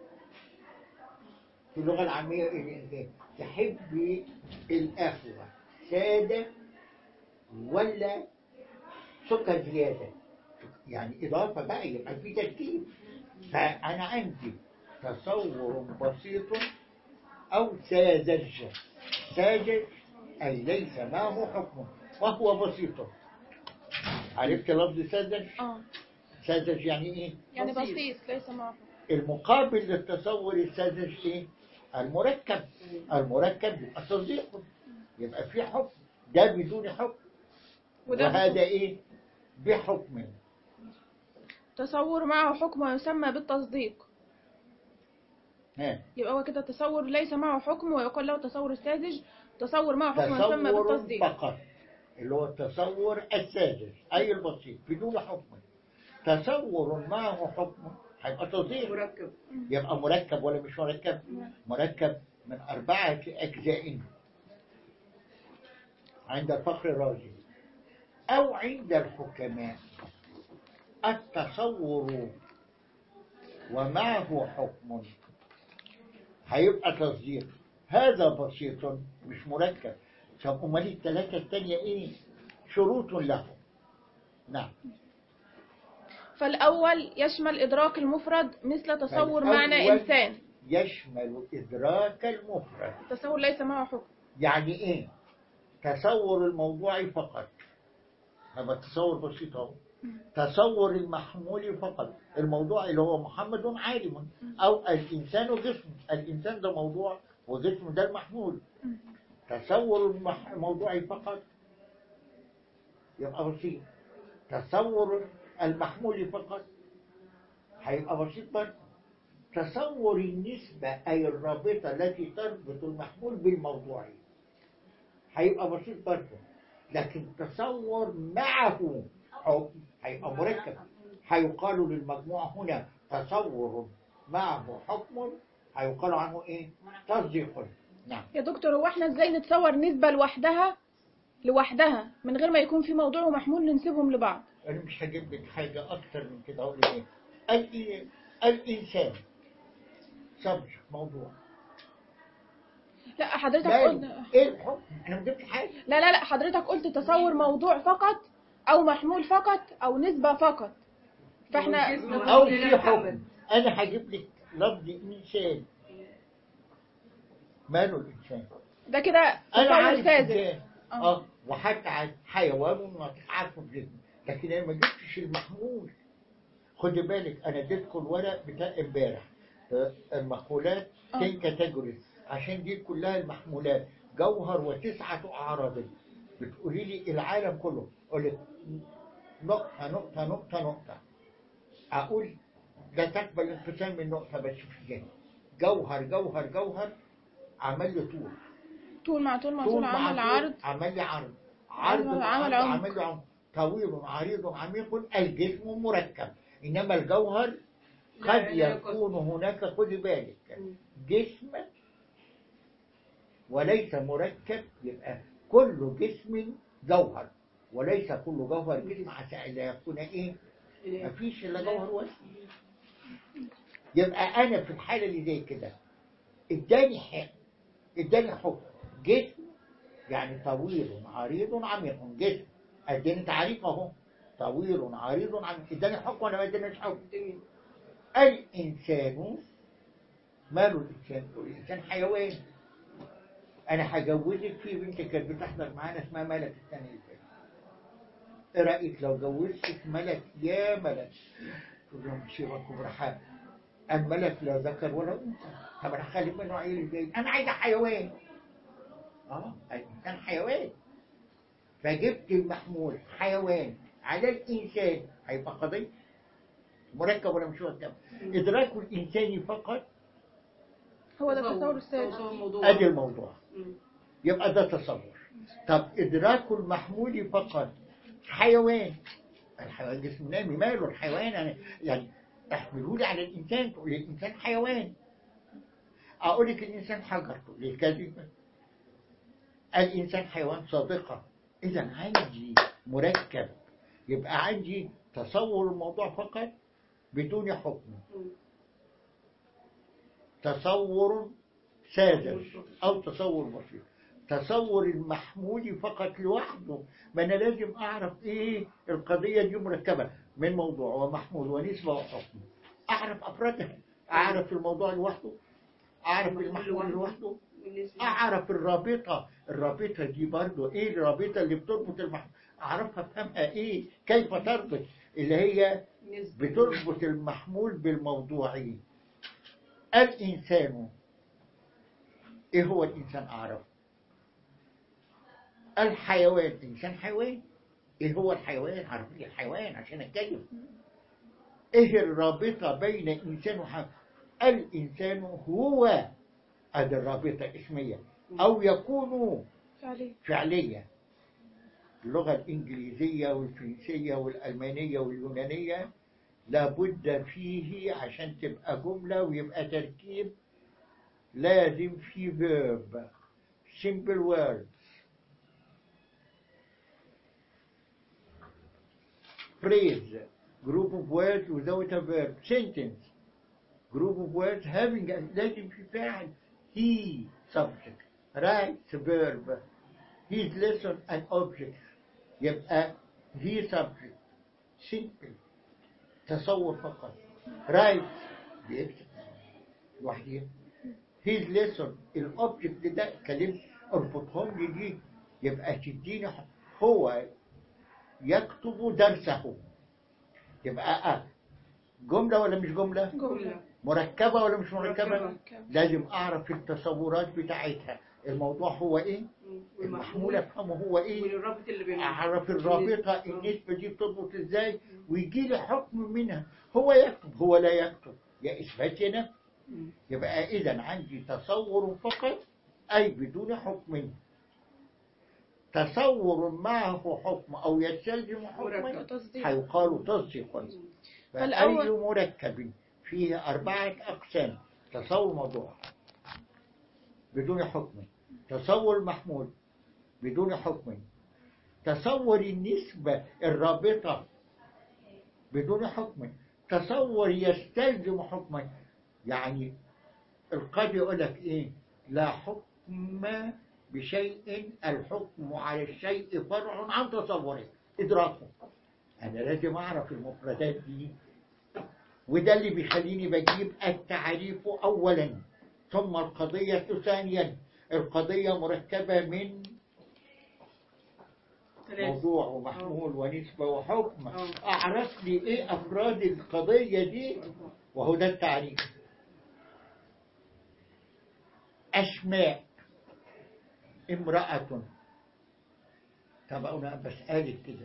Speaker 1: في اللغة العامية إيه- إيه؟ تحبي القهوة سادة ولا سكر زيادة يعني إضافة بقى يبقى في تركيب فأنا عندي تصور بسيط أو ساذج ساذج أي ليس معه حكم وهو بسيط عرفت لفظ ساذج؟
Speaker 2: اه
Speaker 1: ساذج يعني إيه؟
Speaker 2: يعني بسيط ليس معه
Speaker 1: المقابل للتصور الساذج ايه؟ المركب المركب يبقى تصديق يبقى في حكم ده بدون حكم
Speaker 2: وده
Speaker 1: وهذا ايه؟ بحكم
Speaker 2: تصور معه حكم ويسمى بالتصديق
Speaker 1: ها
Speaker 2: يبقى هو كده تصور ليس معه حكم ويقال له تصور الساذج تصور معه حكم ويسمى
Speaker 1: تصور
Speaker 2: بالتصديق
Speaker 1: فقط اللي هو التصور الساذج اي البسيط بدون حكم تصور معه حكم هيبقى تصديق
Speaker 4: مركب
Speaker 1: يبقى مركب ولا مش مركب؟ مركب من أربعة أجزاء عند الفخر الرازي أو عند الحكماء التصور ومعه حكم هيبقى تصديق هذا بسيط مش مركب طب أمال الثلاثة التانية إيه؟ شروط له نعم
Speaker 2: فالأول يشمل إدراك المفرد مثل تصور معنى
Speaker 1: فالأول
Speaker 2: إنسان
Speaker 1: يشمل إدراك المفرد
Speaker 2: تصور ليس معه حكم
Speaker 1: يعني ايه تصور الموضوع فقط هذا تصور بسيط اهو تصور المحمول فقط الموضوع اللي هو محمد عالم او الانسان جسم الانسان ده موضوع وجسم ده المحمول تصور المح- الموضوع فقط يبقى بسيط تصور المحمول فقط هيبقى بسيط برضه تصور النسبة أي الرابطة التي تربط المحمول بالموضوع هيبقى بسيط برضه لكن تصور معه حكم هيبقى مركب هيقال للمجموعة هنا تصور معه حكم هيقال عنه ايه؟ تصديق نعم
Speaker 2: يا دكتور هو احنا ازاي نتصور نسبة لوحدها لوحدها من غير ما يكون في موضوع ومحمول ننسبهم لبعض
Speaker 1: أنا مش هجيب لك حاجة أكتر من كده أقول لك إيه؟ الإيه؟ الإنسان سبجكت موضوع
Speaker 2: لا حضرتك
Speaker 1: لا
Speaker 2: قلت
Speaker 1: إيه الحكم؟ أنا ما جبتش حاجة
Speaker 2: لا لا لا حضرتك قلت تصور موضوع فقط او محمول فقط او نسبة فقط فاحنا
Speaker 1: أو في حكم أنا هجيب لك لفظ إنسان ماله الإنسان؟
Speaker 2: ده كده
Speaker 1: أنا
Speaker 2: تصور
Speaker 1: عارف
Speaker 2: ساذج
Speaker 1: إنسان
Speaker 2: آه.
Speaker 1: أه وحتى عن حيوان وناطق عارفه بجسمه لكن أنا ما جبتش المحمول خد بالك أنا اديتكم الورق بتاع امبارح آه، المقولات
Speaker 2: آه.
Speaker 1: كين كاتيجوريز عشان دي كلها المحمولات جوهر وتسعة أعراض بتقولي لي العالم كله أقول لك نقطة نقطة نقطة نقطة أقول لا تقبل انقسام من نقطة بس في جهة جوهر جوهر جوهر عمل لي طول
Speaker 2: طول مع طول مع
Speaker 1: طول
Speaker 2: طول
Speaker 1: مع
Speaker 2: عمل
Speaker 1: طول
Speaker 2: عرض
Speaker 1: عمل لي عرض عرض
Speaker 2: عمل-
Speaker 1: مع
Speaker 2: عمل
Speaker 1: عرض
Speaker 2: عمق.
Speaker 1: عمل لي عمق طويل عريض عميق الجسم مركب إنما الجوهر
Speaker 4: لا،
Speaker 1: قد
Speaker 4: لا
Speaker 1: يكون هناك خدي بالك جسم وليس مركب يبقى كل جسم جوهر وليس كل جوهر جسم عسى ألا يكون إيه ما فيش إلا جوهر واحد يبقى أنا في الحالة اللي زي كده اداني حق اداني حكم جسم يعني طويل عريض عميق جسم اداني تعريف اهو طويل عريض عميق اداني حكم ولا ما ادانيش حكم الإنسان ماله الإنسان؟ الإنسان حيوان أنا هجوزك في بنت كانت بتحضر معانا اسمها ملك الثانية اللي فاتت. إيه رأيك لو جوزتك ملك يا ملك تقول لهم شيركم رحاب الملك لا ذكر ولا أنثى طب أنا هخلي منه عيل ازاي؟ أنا عايزة حيوان أه الإنسان حيوان فجبت المحمول حيوان على الإنسان هيبقى قضية مركب ولا مش مركب إدراك الإنساني فقط
Speaker 2: هو ده التصور الساذج
Speaker 4: تصور موضوع
Speaker 1: أدي الموضوع
Speaker 4: مم.
Speaker 1: يبقى ده تصور طب إدراك المحمول فقط حيوان الحيوان جسم نامي ماله الحيوان يعني, يعني احملوا لي على الإنسان تقول لي الإنسان حيوان أقول لك الإنسان حجر تقول لي كذب الإنسان حيوان صادقة إذا عندي مركب يبقى عندي تصور الموضوع فقط بدون حكم
Speaker 4: مم.
Speaker 1: تصور ساذج أو تصور بسيط تصور المحمول فقط لوحده ما انا لازم اعرف ايه القضيه دي مركبه من موضوع ومحمول ونسبه وحكم اعرف افرادها اعرف الموضوع لوحده اعرف المحمول لوحده اعرف الرابطه الرابطه دي برضو ايه الرابطه اللي بتربط المحمول اعرفها افهمها ايه كيف تربط اللي هي بتربط المحمول بالموضوعي الانسان ايه هو الانسان اعرف الحيوان انسان حيوان ايه هو الحيوان عرف لي الحيوان عشان اتكلم ايه الرابطه بين انسان وحيوان الانسان هو ادي الرابطه اسميه او يكون
Speaker 2: فعليا
Speaker 1: فعلية اللغة الإنجليزية والفرنسية والألمانية واليونانية لابد فيه عشان تبقى جملة ويبقى تركيب لازم فيه verb simple words phrase group of words without a verb sentence group of words having a لازم في فاعل he subject writes verb his lesson an object يبقى he subject simple تصور فقط writes بيكتب لوحديه his lesson الاوبجكت ده كلمة اربطهم لي دي يبقى تديني ح- هو يكتب درسه يبقى أه جملة ولا مش جملة
Speaker 2: جملة
Speaker 1: مركبة ولا مش مركبة
Speaker 2: مركبة.
Speaker 1: لازم أعرف التصورات بتاعتها الموضوع هو إيه المحمول أفهمه هو إيه
Speaker 4: والرابط اللي بينهم
Speaker 1: أعرف الرابطة النسبة دي بتربط إزاي ويجي لي حكم منها هو يكتب هو لا يكتب يا إثبات يا نفي يبقى إذا عندي تصور فقط أي بدون حكم تصور معه حكم أو يستلزم حكما
Speaker 4: مركب.
Speaker 2: تصديق.
Speaker 1: هيقال تصديقا فأي
Speaker 2: فالأول-
Speaker 1: مركب فيه أربعة أقسام تصور موضوع بدون حكم تصور محمول بدون حكم تصور النسبة الرابطة بدون حكم تصور يستلزم حكما يعني القاضي يقول لك ايه لا حكم بشيء الحكم على الشيء فرع عن تصوره ادراكه انا لازم اعرف المفردات دي وده اللي بيخليني بجيب التعريف اولا ثم القضية ثانيا القضية مركبة من
Speaker 4: ثلاثة
Speaker 1: موضوع ومحمول ونسبة وحكم
Speaker 4: آه.
Speaker 1: أعرف لي إيه أفراد القضية دي وهو ده التعريف أسماء امرأة طب أنا بسألك كده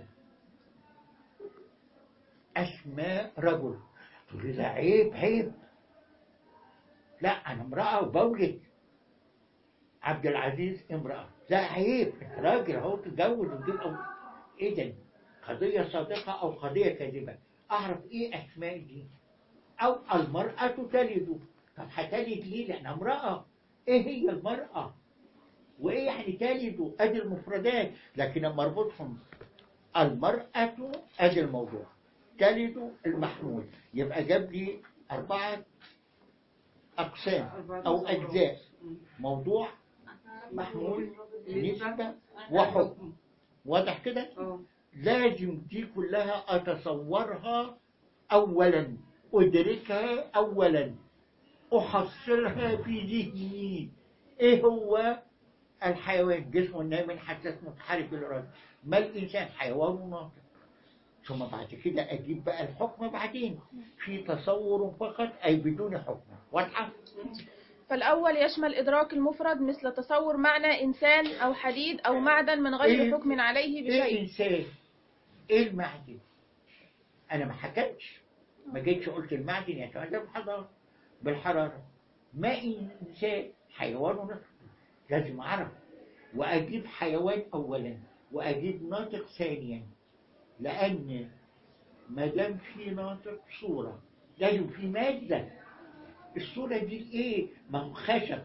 Speaker 1: أسماء رجل تقول لي لا عيب عيب لا أنا امرأة وبولد عبد العزيز امرأة لا عيب انت راجل اهو تتجوز وتجيب أو إذا قضية صادقة أو قضية كاذبة أعرف إيه أسماء دي أو المرأة تلد طب هتلد ليه؟ لأنها امرأة إيه هي المرأة؟ وإيه يعني تلد؟ أدي المفردات لكن لما أربطهم المرأة أدي الموضوع تلد المحمول يبقى جاب لي أربعة أقسام أو أجزاء موضوع محمول نسبة وحكم واضح كده؟
Speaker 4: اه
Speaker 1: لازم دي كلها أتصورها أولا أدركها أولا أحصلها في ذهني إيه هو الحيوان جسم النايم حساس متحرك الإرادة ما الإنسان حيوان ناطق ثم بعد كده أجيب بقى الحكم بعدين في تصور فقط أي بدون حكم واضحة؟
Speaker 2: فالأول يشمل إدراك المفرد مثل تصور معنى إنسان أو حديد أو معدن من غير
Speaker 1: إيه؟
Speaker 2: حكم عليه
Speaker 1: إيه
Speaker 2: بشيء
Speaker 1: إنسان؟ إيه المعدن؟ أنا ما حكمتش ما جيتش قلت المعدن يتولى بالحضارة بالحرارة ما إنسان حيوان نطق لازم أعرف وأجيب حيوان أولا وأجيب ناطق ثانيا لأن ما دام في ناطق صورة لازم في مادة الصورة دي إيه؟ ما هو خشب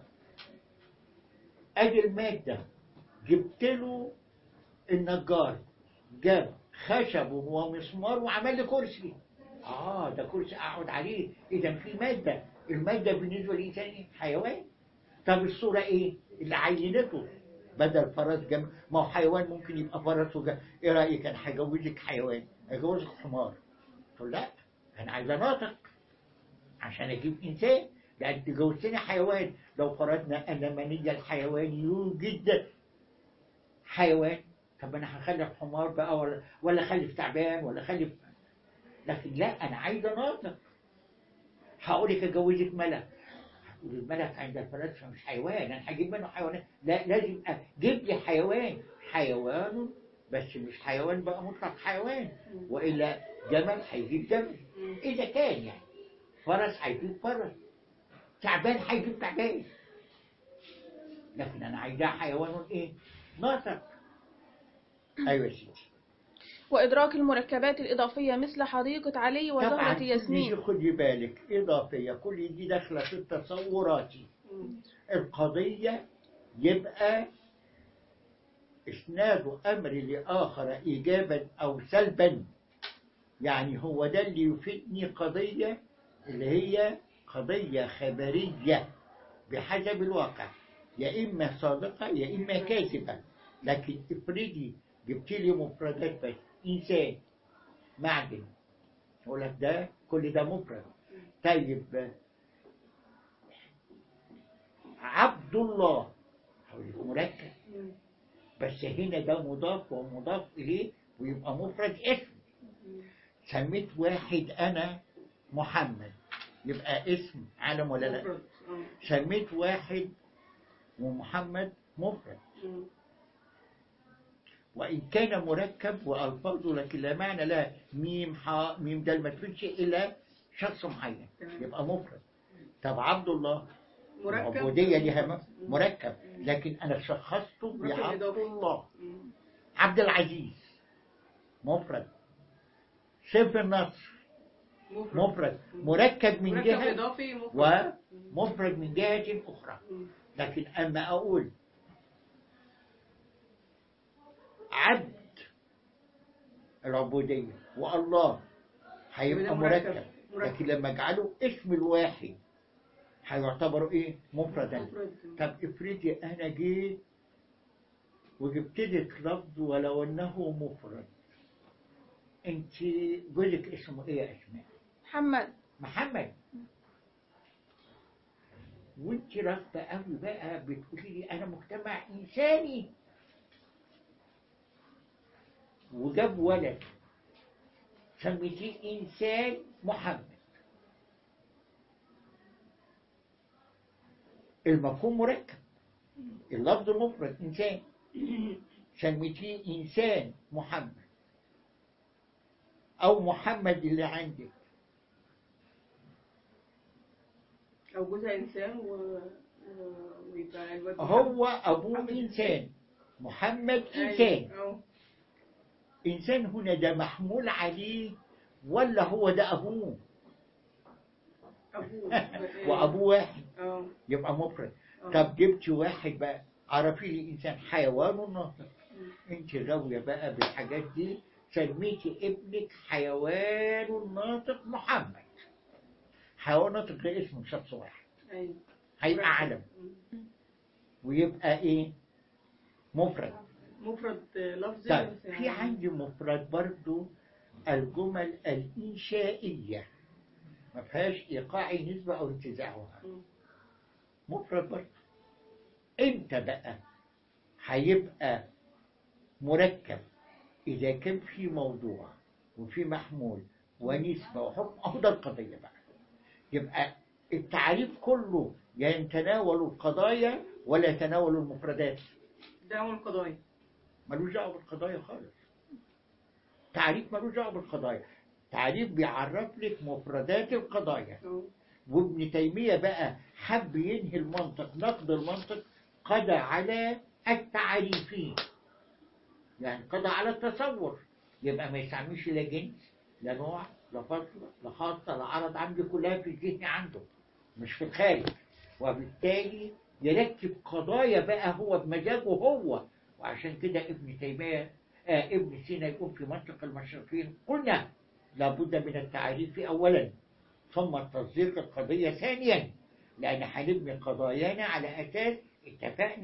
Speaker 1: أدي المادة جبت له النجار جاب خشب ومسمار وعمل لي كرسي اه ده كرسي اقعد عليه اذا في ماده الماده بالنسبه للانسان إيه؟ حيوان طب الصوره ايه اللي عينته بدل فرس جم ما هو حيوان ممكن يبقى فرس وجم ايه رايك انا هجوزك حيوان هجوزك حمار تقول لا انا عايزه ناطق عشان اجيب انسان لان انت جوزتني حيوان لو فرضنا ان مني الحيوان يوجد حيوان طب انا هخلف حمار بقى ولا ولا اخلف تعبان ولا اخلف لكن لا انا عايزه ناطق هقول لك اتجوزك ملك هتقول الملك عند الفلاسفه مش حيوان انا هجيب منه حيوانات لا لازم اجيب لي حيوان حيوان بس مش حيوان بقى مطلق حيوان والا جمل هيجيب جمل اذا كان يعني فرس هيجيب فرس تعبان هيجيب تعبان لكن انا عايزاه حيوان ايه ناطق ايوه يا سيدي
Speaker 2: وإدراك المركبات الإضافية مثل حديقة علي
Speaker 1: طبعا
Speaker 2: وزهرة
Speaker 1: كل دي
Speaker 2: ياسمين
Speaker 1: خدي بالك إضافية كل دي داخلة في التصورات القضية يبقى إسناد أمر لآخر إيجابا أو سلبا يعني هو ده اللي يفيدني قضية اللي هي قضية خبرية بحسب الواقع يا إما صادقة يا إما كاذبة لكن افرضي جبت لي مفردات بس إنسان معدن أقول لك ده كل ده مفرد طيب عبد الله هقول لك مركب بس هنا ده مضاف ومضاف إليه ويبقى مفرد اسم سميت واحد أنا محمد يبقى اسم علم ولا لا
Speaker 4: مفرد. آه.
Speaker 1: سميت واحد ومحمد مفرد
Speaker 4: مم.
Speaker 1: وإن كان مركب وألفاظه لكن لا معنى لها ميم حاء ميم دال ما تفيدش إلا شخص معين
Speaker 4: تمام.
Speaker 1: يبقى مفرد طب عبد الله
Speaker 4: مركب
Speaker 1: العبودية لها م-
Speaker 4: مم.
Speaker 1: مركب لكن أنا شخصته
Speaker 4: مركب
Speaker 1: بعبد
Speaker 4: إضافي.
Speaker 1: الله
Speaker 4: مم.
Speaker 1: عبد العزيز مفرد سيف النصر
Speaker 4: مفرد
Speaker 1: مفرد مركب من
Speaker 4: مركب
Speaker 1: جهة
Speaker 4: إضافي مفرد
Speaker 1: ومفرد من جهة أخرى
Speaker 4: مم.
Speaker 1: لكن أما أقول عبد العبودية والله هيبقى
Speaker 4: يبقى مركب.
Speaker 1: مركب
Speaker 4: مركب.
Speaker 1: لكن لما اجعله اسم الواحد هيعتبروا ايه مفردا
Speaker 4: مفرد.
Speaker 1: طب افرضي انا جيت وجبت لك لفظ ولو انه مفرد انت جوزك اسمه ايه يا اسماء
Speaker 2: محمد
Speaker 1: محمد وانت رافضه قوي بقى بتقولي لي انا مجتمع انساني وجاب ولد سميتيه انسان محمد المفهوم مركب اللفظ مفرد انسان سميتيه انسان محمد او محمد اللي عندك
Speaker 4: أو جوزها إنسان و... و... ويبقى الواد
Speaker 1: هو أبوه
Speaker 4: محمد.
Speaker 1: إنسان محمد
Speaker 4: أيوة.
Speaker 1: إنسان
Speaker 4: أو
Speaker 1: إنسان هنا ده محمول عليه ولا هو ده أبوه
Speaker 4: أبوه
Speaker 1: وأبوه واحد
Speaker 4: أو
Speaker 1: يبقى مفرد
Speaker 4: أو.
Speaker 1: طب جبت واحد بقى عرفي لي إنسان حيوان ناطق أنت غاوية بقى بالحاجات دي سميتي ابنك حيوان ناطق محمد حيوان ناطق ده اسم شخص واحد
Speaker 4: أيوة.
Speaker 1: هيبقى علم
Speaker 4: مم.
Speaker 1: ويبقى إيه مفرد
Speaker 4: مفرد لفظي
Speaker 1: طيب
Speaker 4: بس
Speaker 1: في
Speaker 4: يعني-
Speaker 1: عندي مفرد برضو الجمل الإنشائية ما فيهاش إيقاعي نسبة أو انتزاعها
Speaker 4: مم.
Speaker 1: مفرد برضو إمتى بقى هيبقى مركب إذا كان في موضوع وفي محمول ونسبة وحكم أهو ده القضية بقى يبقى التعريف كله يا يتناول القضايا ولا يتناول المفردات
Speaker 4: دعوة القضايا
Speaker 1: ملوش دعوه بالقضايا خالص تعريف ملوش دعوه بالقضايا تعريف بيعرف لك مفردات القضايا
Speaker 4: أو
Speaker 1: وابن تيمية بقى حب ينهي المنطق نقد المنطق قضى على التعريفين يعني قضى على التصور يبقى ما يستعملش لا جنس لا نوع لا فصل لا خاصة لا عرض عندي كلها في الذهن عنده مش في الخارج وبالتالي يركب قضايا بقى هو بمزاجه هو وعشان كده ابن تيمية آه ابن سينا يقول في منطق المشرقين قلنا لابد من التعريف أولا ثم تصديق القضية ثانيا لأن هنبني قضايانا على أساس اتفقنا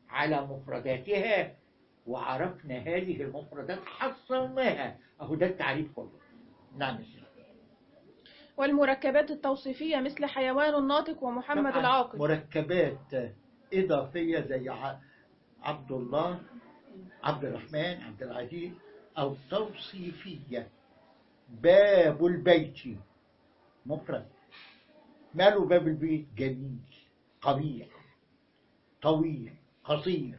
Speaker 1: على مفرداتها وعرفنا هذه المفردات حصلناها أهو ده التعريف كله نعم يا سيدي.
Speaker 2: والمركبات التوصيفية مثل حيوان الناطق ومحمد
Speaker 1: طبعاً
Speaker 2: العاقل
Speaker 1: مركبات إضافية زي ع- عبد الله عبد الرحمن عبد العزيز أو توصيفية باب البيت مفرد ماله باب البيت جميل قبيح طويل قصير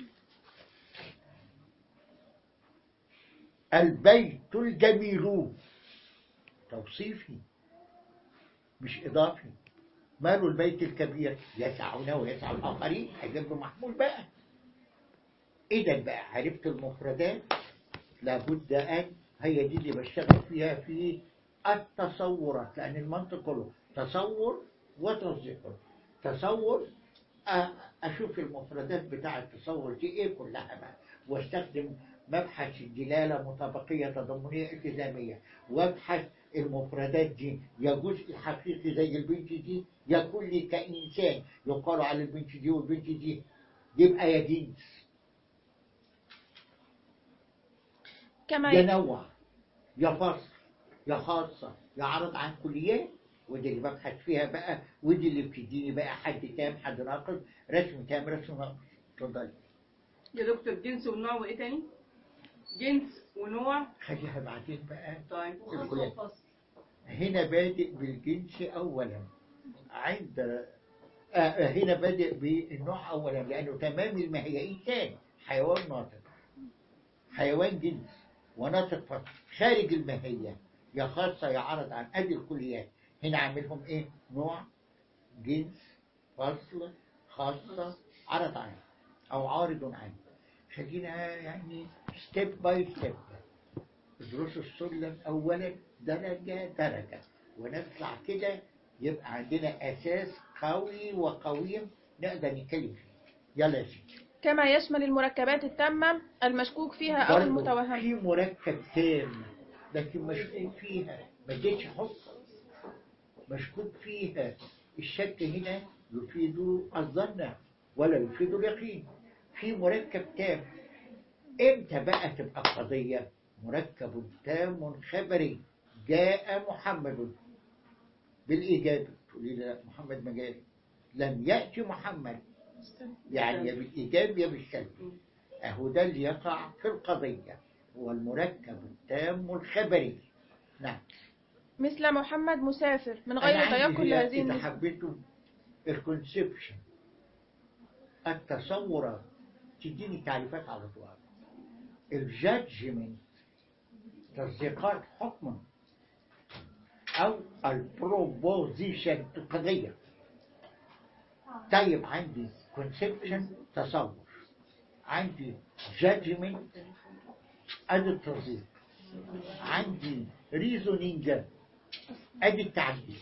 Speaker 1: البيت الجميل توصيفي مش إضافي ماله البيت الكبير يسعنا ويسع الآخرين هيجيب له محمول بقى إذا بقى عرفت المفردات لابد أن هي دي اللي بشتغل فيها في التصورات لأن المنطق كله تصور وتصديق تصور أ- أشوف المفردات بتاع التصور دي إيه كلها بقى واستخدم مبحث الدلالة مطابقية تضمنية التزامية وابحث المفردات دي يا جزء حقيقي زي البنت دي يا كل كإنسان يقال على البنت دي والبنت دي يبقى يا جنس
Speaker 2: كما
Speaker 1: يا نوع يا فصل يا خاصة يا عرض عن كليات ودي اللي ببحث فيها بقى ودي اللي بتديني بقى حد تام حد ناقص رسم تام رسم ناقص اتفضلي
Speaker 4: يا دكتور جنس ونوع وايه تاني؟ جنس ونوع
Speaker 1: خليها بعدين بقى
Speaker 4: طيب
Speaker 5: وخاص وفصل
Speaker 1: هنا بادئ بالجنس أولا عند آه، آه، هنا بادئ بالنوع أولا لأنه تمام الماهية إنسان حيوان ناطق حيوان جنس وناطق فقط خارج الماهية يا خاصة يا عرض عن أدي الكليات هنا عاملهم إيه نوع جنس فصل خاصة عرض عن أو عارض عن خلينا يعني ستيب باي ستيب دروس السلم أولا درجة درجة ونطلع كده يبقى عندنا أساس قوي وقويم نقدر نتكلم فيه يلا يا سيدي
Speaker 2: كما يشمل المركبات التامة المشكوك فيها أو
Speaker 1: برضو
Speaker 2: المتوهم
Speaker 1: في مركب تام لكن مشكوك فيها ما اديتش حكم مشكوك فيها الشك هنا يفيد الظن ولا يفيد اليقين في مركب تام امتى بقى تبقى قضية مركب تام خبري جاء محمد بالإيجاب تقولي لي لا محمد ما جاء لم يأتي محمد يعني يا بالإيجاب يا بالسلب أهو ده اللي يقع في القضية هو المركب التام الخبري نعم
Speaker 2: مثل محمد مسافر من
Speaker 1: أنا
Speaker 2: غير
Speaker 1: عندي
Speaker 2: تيقن
Speaker 1: هي
Speaker 2: لهذه
Speaker 1: إذا
Speaker 2: النسبة
Speaker 1: حبيتوا الكونسبشن التصورات تديني تعريفات على طول الجادجمنت تصديقات حكم أو البروبوزيشن القضية طيب عندي كونسبشن تصور عندي جادجمنت ادي التصديق عندي ريزونينج ادي التعليل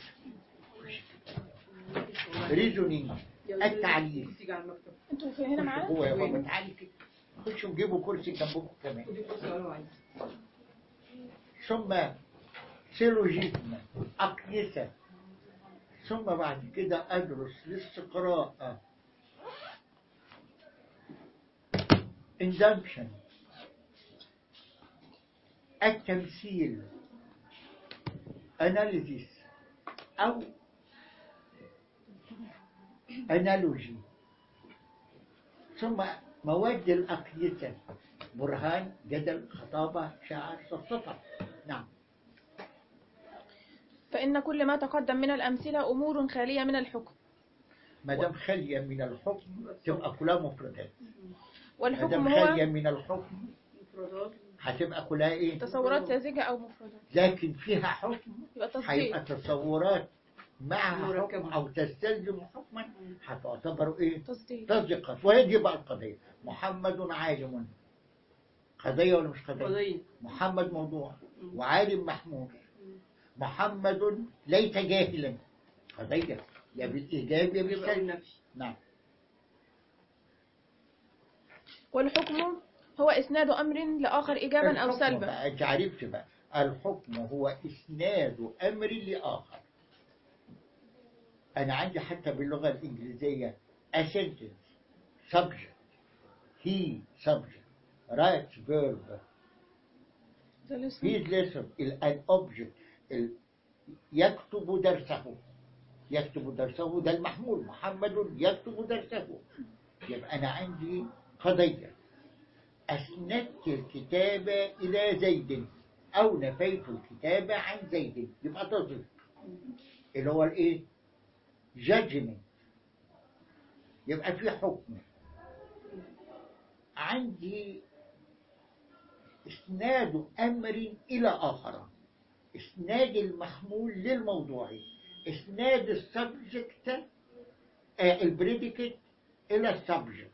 Speaker 1: ريزونينج التعليل
Speaker 4: تيجي على المكتب
Speaker 2: انتوا في هنا معانا؟
Speaker 1: هو يا بابا تعالي كده خشوا جيبوا كرسي جنبكم كمان
Speaker 4: ودي كرسي ولا عايز
Speaker 1: ثم سيلوجيزم أقيسة ثم بعد كده أدرس الاستقراء induction التمثيل analysis أو analogy ثم مواد الأقيسة برهان جدل خطابة شعر سلطة نعم
Speaker 2: فإن كل ما تقدم من الأمثلة أمور خالية من الحكم
Speaker 1: ما دام خالية من الحكم تبقى كلها مفردات ما
Speaker 2: والحكم
Speaker 1: دام خالية
Speaker 2: هو
Speaker 1: من الحكم
Speaker 4: مفردات
Speaker 1: هتبقى كلها ايه
Speaker 2: تصورات ساذجة أو مفردات
Speaker 1: لكن فيها حكم
Speaker 2: يبقى
Speaker 1: هيبقى
Speaker 2: تصديق
Speaker 1: تصورات مع
Speaker 4: مركبة.
Speaker 1: حكم او تستلزم حكما هتعتبر ايه
Speaker 2: تصديق
Speaker 1: تصديقات وهي دي بقى القضية محمد عالم قضية ولا مش قضية
Speaker 4: قضية
Speaker 1: محمد موضوع وعالم محمود محمد ليس جاهلا قضية يا بالإيجاب يا
Speaker 4: يبقى
Speaker 1: بالسلب
Speaker 4: النفي
Speaker 1: نعم
Speaker 2: والحكم هو إسناد أمر لآخر إيجابا أو
Speaker 1: الحكم
Speaker 2: سلبا
Speaker 1: بقى انت عرفت بقى الحكم هو إسناد أمر لآخر أنا عندي حتى باللغة الإنجليزية a sentence subject he subject right verb
Speaker 2: ده الاسم
Speaker 1: he lesson ال- an object ال- يكتب درسه يكتب درسه ده المحمول محمد يكتب درسه يبقى أنا عندي قضية أسندت الكتابة إلى زيد أو نفيت الكتابة عن زيد يبقى تصدق اللي هو الإيه؟ judgment يبقى في حكم عندي إسناد أمر إلى آخر إسناد المحمول للموضوع إسناد السبجكت البريديكت إلى السبجكت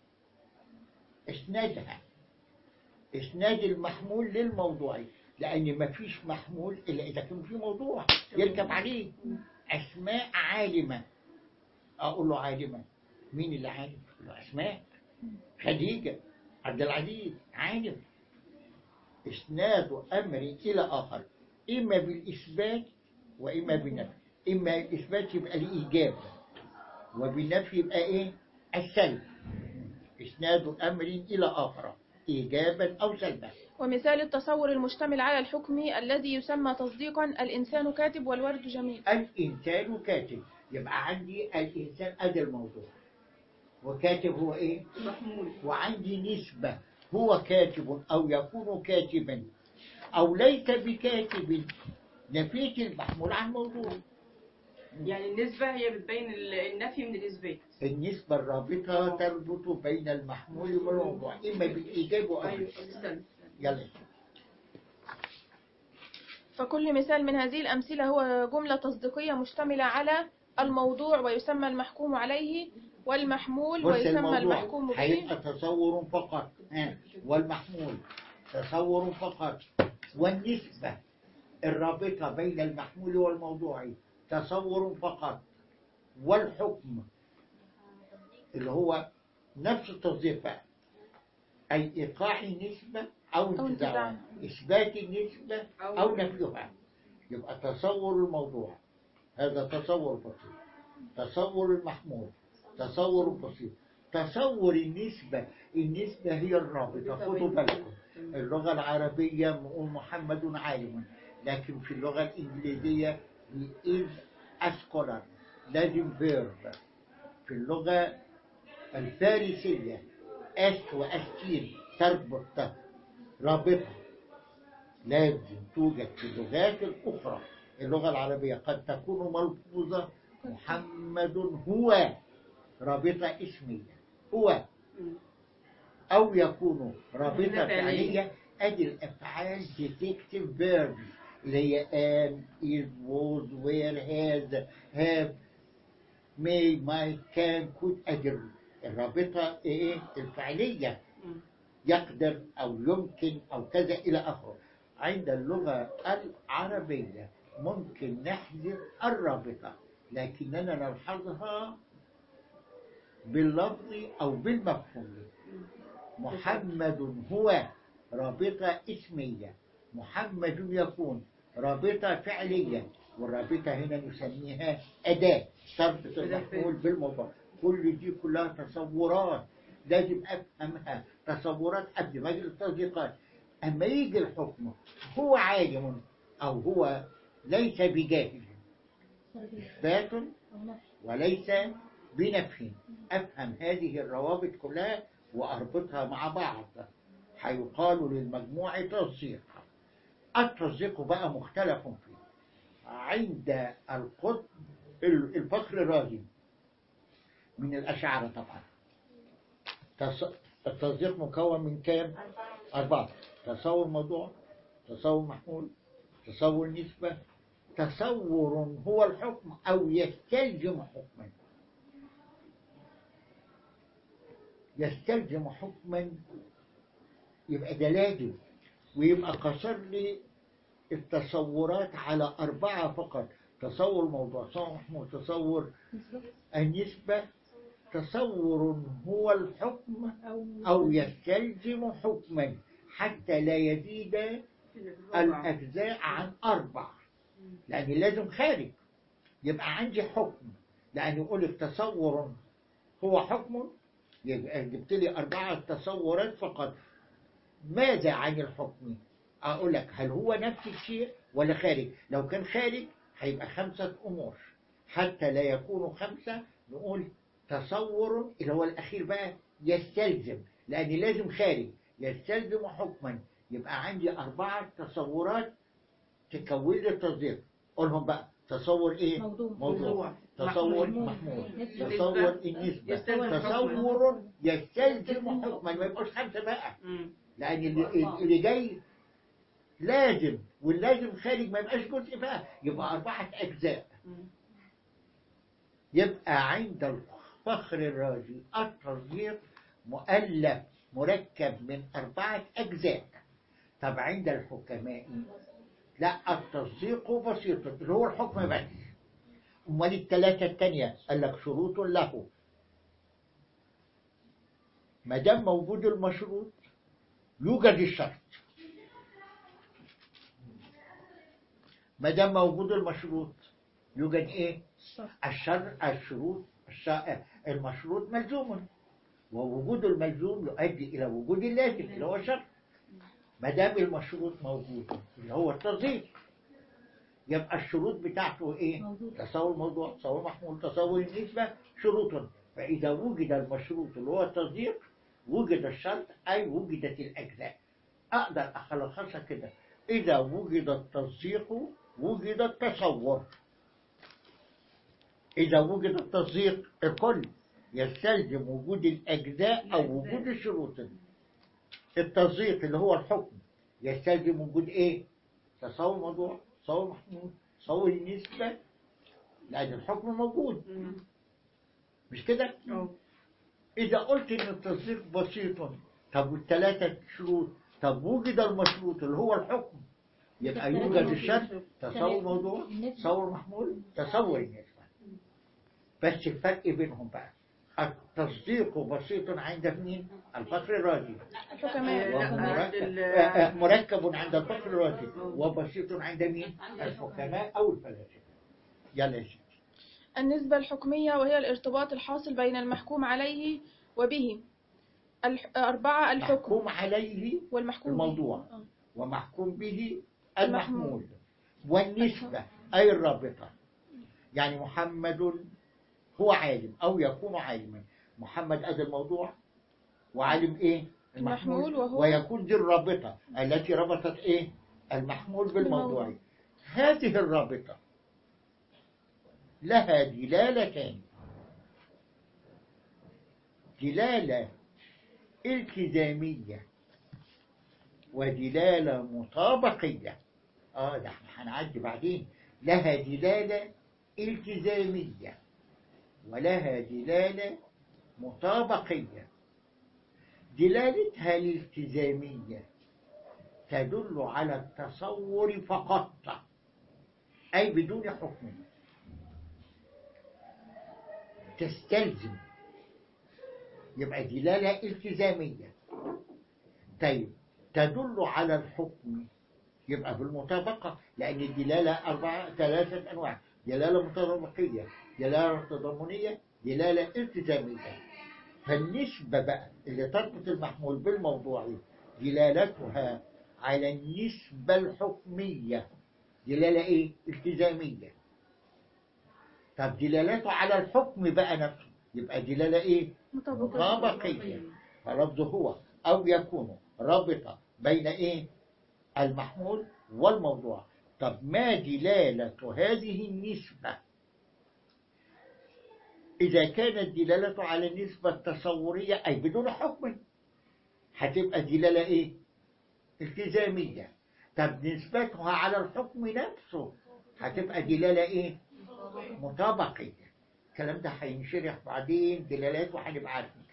Speaker 1: إسنادها إسناد المحمول للموضوع لأن ما فيش محمول إلا إذا كان في موضوع يركب عليه أسماء عالمة أقول له عالمة مين اللي عالم؟ أقول له أسماء خديجة عبد العزيز عالم إسناد أمر إلى آخر إما بالإثبات وإما بالنفي إما الإثبات يبقى الإيجاب وبالنفي يبقى إيه السلب إسناد أمر إلى آخر إيجابا أو سلبا
Speaker 2: ومثال التصور المشتمل على الحكم الذي يسمى تصديقا الإنسان كاتب والورد جميل
Speaker 1: الإنسان كاتب يبقى عندي الإنسان أدى الموضوع وكاتب هو إيه
Speaker 4: محمول
Speaker 1: وعندي نسبة هو كاتب أو يكون كاتبا أو ليس بكاتب نفيت المحمول عن الموضوع
Speaker 4: يعني النسبة هي بتبين ال- النفي من الإثبات
Speaker 1: النسبة الرابطة تربط بين المحمول والموضوع إما بالإيجاب أو
Speaker 4: أيوه
Speaker 1: بالسلب.
Speaker 4: استنى
Speaker 1: يلا
Speaker 2: فكل مثال من هذه الأمثلة هو جملة تصديقية مشتملة على الموضوع ويسمى المحكوم عليه والمحمول
Speaker 1: بص
Speaker 2: ويسمى
Speaker 1: الموضوع
Speaker 2: المحكوم به
Speaker 1: هيبقى تصور فقط ها والمحمول تصور فقط والنسبة الرابطة بين المحمول والموضوع تصور فقط والحكم اللي هو نفس التصديق بقى أي إيقاع النسبة أو
Speaker 2: أو
Speaker 1: انتزاعها
Speaker 2: انتزاعها.
Speaker 1: إثبات النسبة
Speaker 4: أو-
Speaker 1: أو نفيها يبقى تصور الموضوع هذا تصور بسيط تصور المحمول تصور بسيط تصور النسبة النسبة هي الرابطة خدوا بالكم اللغة العربية نقول محمد عالم لكن في اللغة الإنجليزية he is a scholar لازم verb في اللغة الفارسية أس وأستين تربط رابطة لازم توجد في اللغات الأخرى اللغة العربية قد تكون ملفوظة محمد هو رابطة اسمية هو
Speaker 4: مم.
Speaker 1: أو يكون رابطة
Speaker 4: جملة فعلية.
Speaker 1: فعلية أدي الأفعال detective verbs اللي هي am, is, was, were, has, have, may, might, can, could أدي الرابطة إيه الفعلية
Speaker 4: مم.
Speaker 1: يقدر أو يمكن أو كذا إلى آخره عند اللغة العربية ممكن نحذف الرابطة لكننا نلحظها باللفظ أو بالمفهوم محمد هو رابطة اسمية محمد يكون رابطة فعلية والرابطة هنا نسميها أداة تربط المحمول بالموضوع كل دي كلها تصورات لازم أفهمها تصورات قبل ما يجي التصديقات أما يجي الحكم هو عالم أو هو ليس بجاهل إثبات وليس بنفي أفهم هذه الروابط كلها وأربطها مع بعض هيقال للمجموع تصديق التصديق بقى مختلف فيه عند القطب الفخر الرازي من الأشاعرة طبعا تص- التصديق مكون من كام؟ أربعة تصور موضوع تصور محمول تصور نسبة تصور هو الحكم أو يستلزم حكما يستلزم حكما يبقى ده لازم ويبقى قصر لي التصورات على أربعة فقط تصور موضوع تصور محمول تصور النسبة تصور هو الحكم أو يستلزم حكما حتى لا يزيد الأجزاء عن أربع لأن لازم خارج يبقى عندي حكم لأن يقول لك تصور هو حكم يبقى جبت لي أربعة تصورات فقط ماذا عن الحكم أقول لك هل هو نفس الشيء ولا خارج لو كان خارج هيبقى خمسة أمور حتى لا يكونوا خمسة نقول تصور اللي هو الأخير بقى يستلزم لأن لازم خارج يستلزم حكما يبقى عندي أربعة تصورات تكون لي التصديق قولهم بقى تصور إيه؟
Speaker 3: موضوع.
Speaker 1: موضوع تصور
Speaker 3: محمول.
Speaker 1: محمول
Speaker 3: نسبة.
Speaker 1: تصور النسبة
Speaker 4: يستلزم
Speaker 1: تصور يستلزم حكما ما يبقاش خمسة بقى
Speaker 4: مم.
Speaker 1: لأن اللي, اللي جاي لازم واللازم خارج ما يبقاش جزء بقى يبقى أربعة أجزاء
Speaker 4: مم.
Speaker 1: يبقى عند الفخر الرازي التصديق مؤلف مركب من أربعة أجزاء طب عند الحكماء لا التصديق بسيط اللي هو الحكم بس أمال الثلاثة التانية قال لك شروط له ما دام موجود المشروط يوجد الشرط ما دام موجود المشروط يوجد ايه؟ الشر الشروط الش- المشروط ملزوم ووجود الملزوم يؤدي إلى وجود اللازم اللي هو الشرط ما دام المشروط موجود اللي هو التصديق يبقى الشروط بتاعته ايه؟
Speaker 3: موجود.
Speaker 1: تصور موضوع تصور محمول تصور النسبة شروط فإذا وجد المشروط اللي هو التصديق وجد الشرط أي وجدت الأجزاء أقدر أخلصها كده إذا وجد التصديق وجد التصور إذا وجد التصديق الكل يستلزم وجود الأجزاء أو وجود الشروط التصديق اللي هو الحكم يستلزم وجود إيه؟ تصور موضوع تصور محمود تصور النسبة لأن الحكم موجود
Speaker 4: مم.
Speaker 1: مش كده؟
Speaker 4: أه.
Speaker 1: إذا قلت إن التصديق بسيط طب والثلاثة شروط طب وجد المشروط اللي هو الحكم يبقى
Speaker 3: الثلاثة
Speaker 1: يوجد
Speaker 3: موجود.
Speaker 1: الشرط تصور موضوع
Speaker 3: النسبة.
Speaker 1: تصور محمول تصور النسبة بس الفرق بينهم بقى التصديق بسيط عند مين؟ الفقر الرازي
Speaker 2: الحكماء
Speaker 4: لا،
Speaker 1: ومركب
Speaker 4: ال-
Speaker 1: آه، آه، مركب عند الفقر الرازي وبسيط عند مين؟ الحكماء أو الفلاسفة يلا يا سيدي
Speaker 2: النسبة الحكمية وهي الارتباط الحاصل بين المحكوم عليه وبه الح- أربعة الحكم
Speaker 1: محكوم عليه
Speaker 2: والمحكوم به.
Speaker 1: الموضوع.
Speaker 2: آه.
Speaker 1: ومحكوم به
Speaker 2: المحمول.
Speaker 1: المحمول والنسبة أي الرابطة يعني محمد هو عالم أو يكون عالما محمد أدى الموضوع وعالم إيه
Speaker 2: المحمول وهو-
Speaker 1: ويكون دي الرابطة التي ربطت إيه المحمول بالموضوع
Speaker 2: بالموضوع.
Speaker 1: هذه الرابطة لها دلالتان دلالة التزامية ودلالة مطابقية اه ده احنا هنعدي بعدين لها دلالة التزامية ولها دلالة مطابقية دلالتها الالتزامية تدل على التصور فقط أي بدون حكم تستلزم يبقى دلالة التزامية طيب تدل على الحكم يبقى بالمطابقة لأن الدلالة أربعة ثلاثة أنواع دلالة متطابقية دلالة تضامنية دلالة التزامية فالنسبة بقى اللي تربط المحمول بالموضوع دلالتها على النسبة الحكمية دلالة إيه؟ التزامية طب دلالته على الحكم بقى نفسه يبقى دلالة إيه؟ مطابقية فلفظ هو أو يكون رابطة بين إيه؟ المحمول والموضوع طب ما دلالة هذه النسبة إذا كانت دلالته على النسبة التصورية أي بدون حكم هتبقى دلالة إيه؟ التزامية طب نسبتها على الحكم نفسه هتبقى دلالة إيه؟ مطابقية الكلام ده هينشرح بعدين دلالاته هنبقى عارفين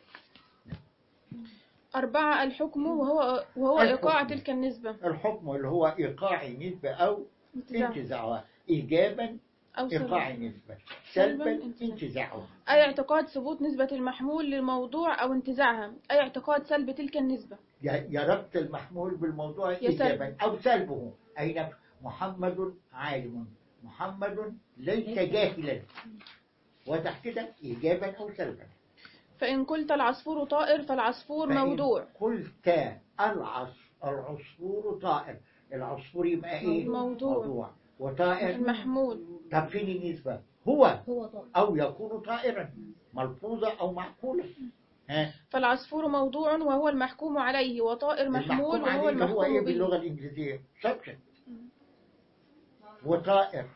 Speaker 2: أربعة الحكم وهو وهو
Speaker 1: الحكم.
Speaker 2: إيقاع تلك النسبة
Speaker 1: الحكم اللي هو إيقاع نسبة أو
Speaker 2: انتزاع
Speaker 1: انتزاعها إيجابا
Speaker 2: أو
Speaker 1: إيقاع
Speaker 2: سلب
Speaker 1: نسبة
Speaker 2: سلباً
Speaker 1: سلبا
Speaker 2: انتزاع.
Speaker 1: انتزاعها
Speaker 2: أي اعتقاد ثبوت نسبة المحمول للموضوع أو انتزاعها أي اعتقاد سلب تلك النسبة
Speaker 1: يا يا ربط المحمول بالموضوع
Speaker 2: يا
Speaker 1: إيجابا أو سلبه أي نفس محمد عالم محمد ليس جاهلا وتحت كده إيجابا أو سلبا
Speaker 2: فإن قلت العصفور طائر فالعصفور
Speaker 1: فإن
Speaker 2: موضوع
Speaker 1: قلت العص العصفور طائر العصفور يبقى ايه
Speaker 2: موضوع.
Speaker 1: موضوع وطائر
Speaker 2: محمول
Speaker 1: طب فين النسبة هو
Speaker 3: هو طائر
Speaker 1: أو يكون طائرا ملفوظة أو معقولة ها
Speaker 2: فالعصفور موضوع وهو المحكوم عليه وطائر محمول
Speaker 1: المحكوم
Speaker 2: وهو
Speaker 1: عليه اللي هو ايه
Speaker 2: المحكوم
Speaker 1: باللغة
Speaker 2: به
Speaker 1: الإنجليزية subject وطائر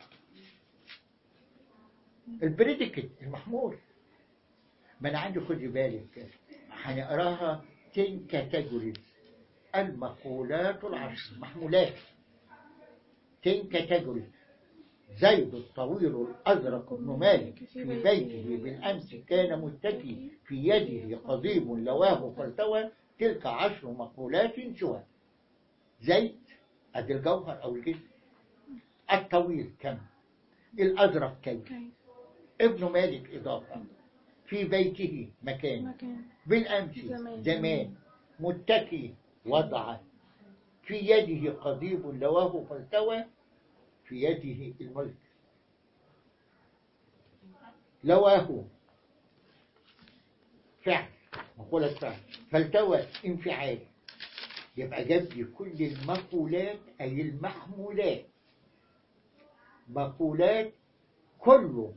Speaker 1: البريديكت المحمول ما أنا عندي خدي بالك هنقراها 10 كاتيجوريز المقولات العشر محمولات 10 كاتيجوريز زيد الطويل الأزرق بن مالك في بيته بالأمس كان متكي في يده قضيب لواه فالتوى تلك عشر مقولات سوى زيد أدي الجوهر أو الجسم الطويل كم الأزرق كيف
Speaker 2: كيف
Speaker 1: ابن مالك إضافة في بيته مكان
Speaker 2: مكان
Speaker 1: بالأمس
Speaker 2: زمان.
Speaker 1: زمان متكي وضع في يده قضيب لواه فالتوى في يده الملك لواه فعل مقولة فعل فالتوى انفعال يبقى جاب لي كل المقولات أي المحمولات مقولات كله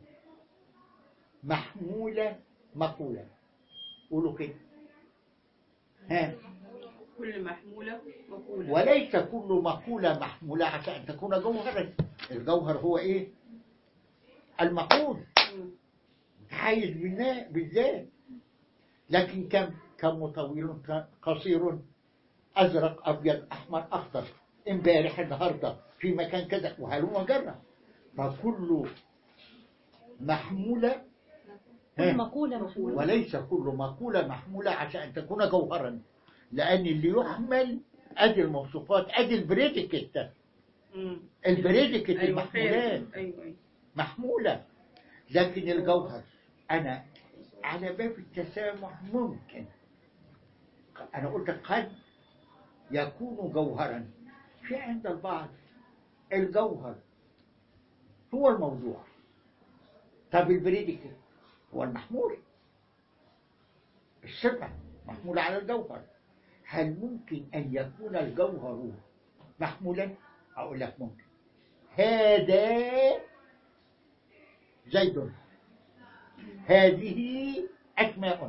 Speaker 1: محمولة مقولة قولوا كده ها
Speaker 4: كل محمولة مقولة
Speaker 1: وليس كل مقولة محمولة عشان أن تكون جوهرا الجوهر هو إيه المقول
Speaker 4: مم.
Speaker 1: متحيز بالنا- بالذات لكن كم كم طويل ك- قصير أزرق أبيض أحمر أخضر امبارح النهاردة في مكان كذا وهلوم جرة فكل محمولة
Speaker 3: كل
Speaker 1: ها،
Speaker 3: مقولة محمولة
Speaker 1: وليس كل مقولة محمولة عشان أن تكون جوهرا لأن اللي يحمل أدي الموصوفات أدي البريديكت
Speaker 4: مم.
Speaker 1: البريديكت
Speaker 4: أيوة
Speaker 1: المحمولات
Speaker 4: فعلا. أيوة أيوة
Speaker 1: محمولة لكن الجوهر أنا على باب التسامح ممكن أنا قلت قد يكون جوهرا في عند البعض الجوهر هو الموضوع طب البريديكت هو المحمول الصفة محمولة على الجوهر هل ممكن أن يكون الجوهر محمولا؟ أقول لك ممكن هذا زيد هذه أسماء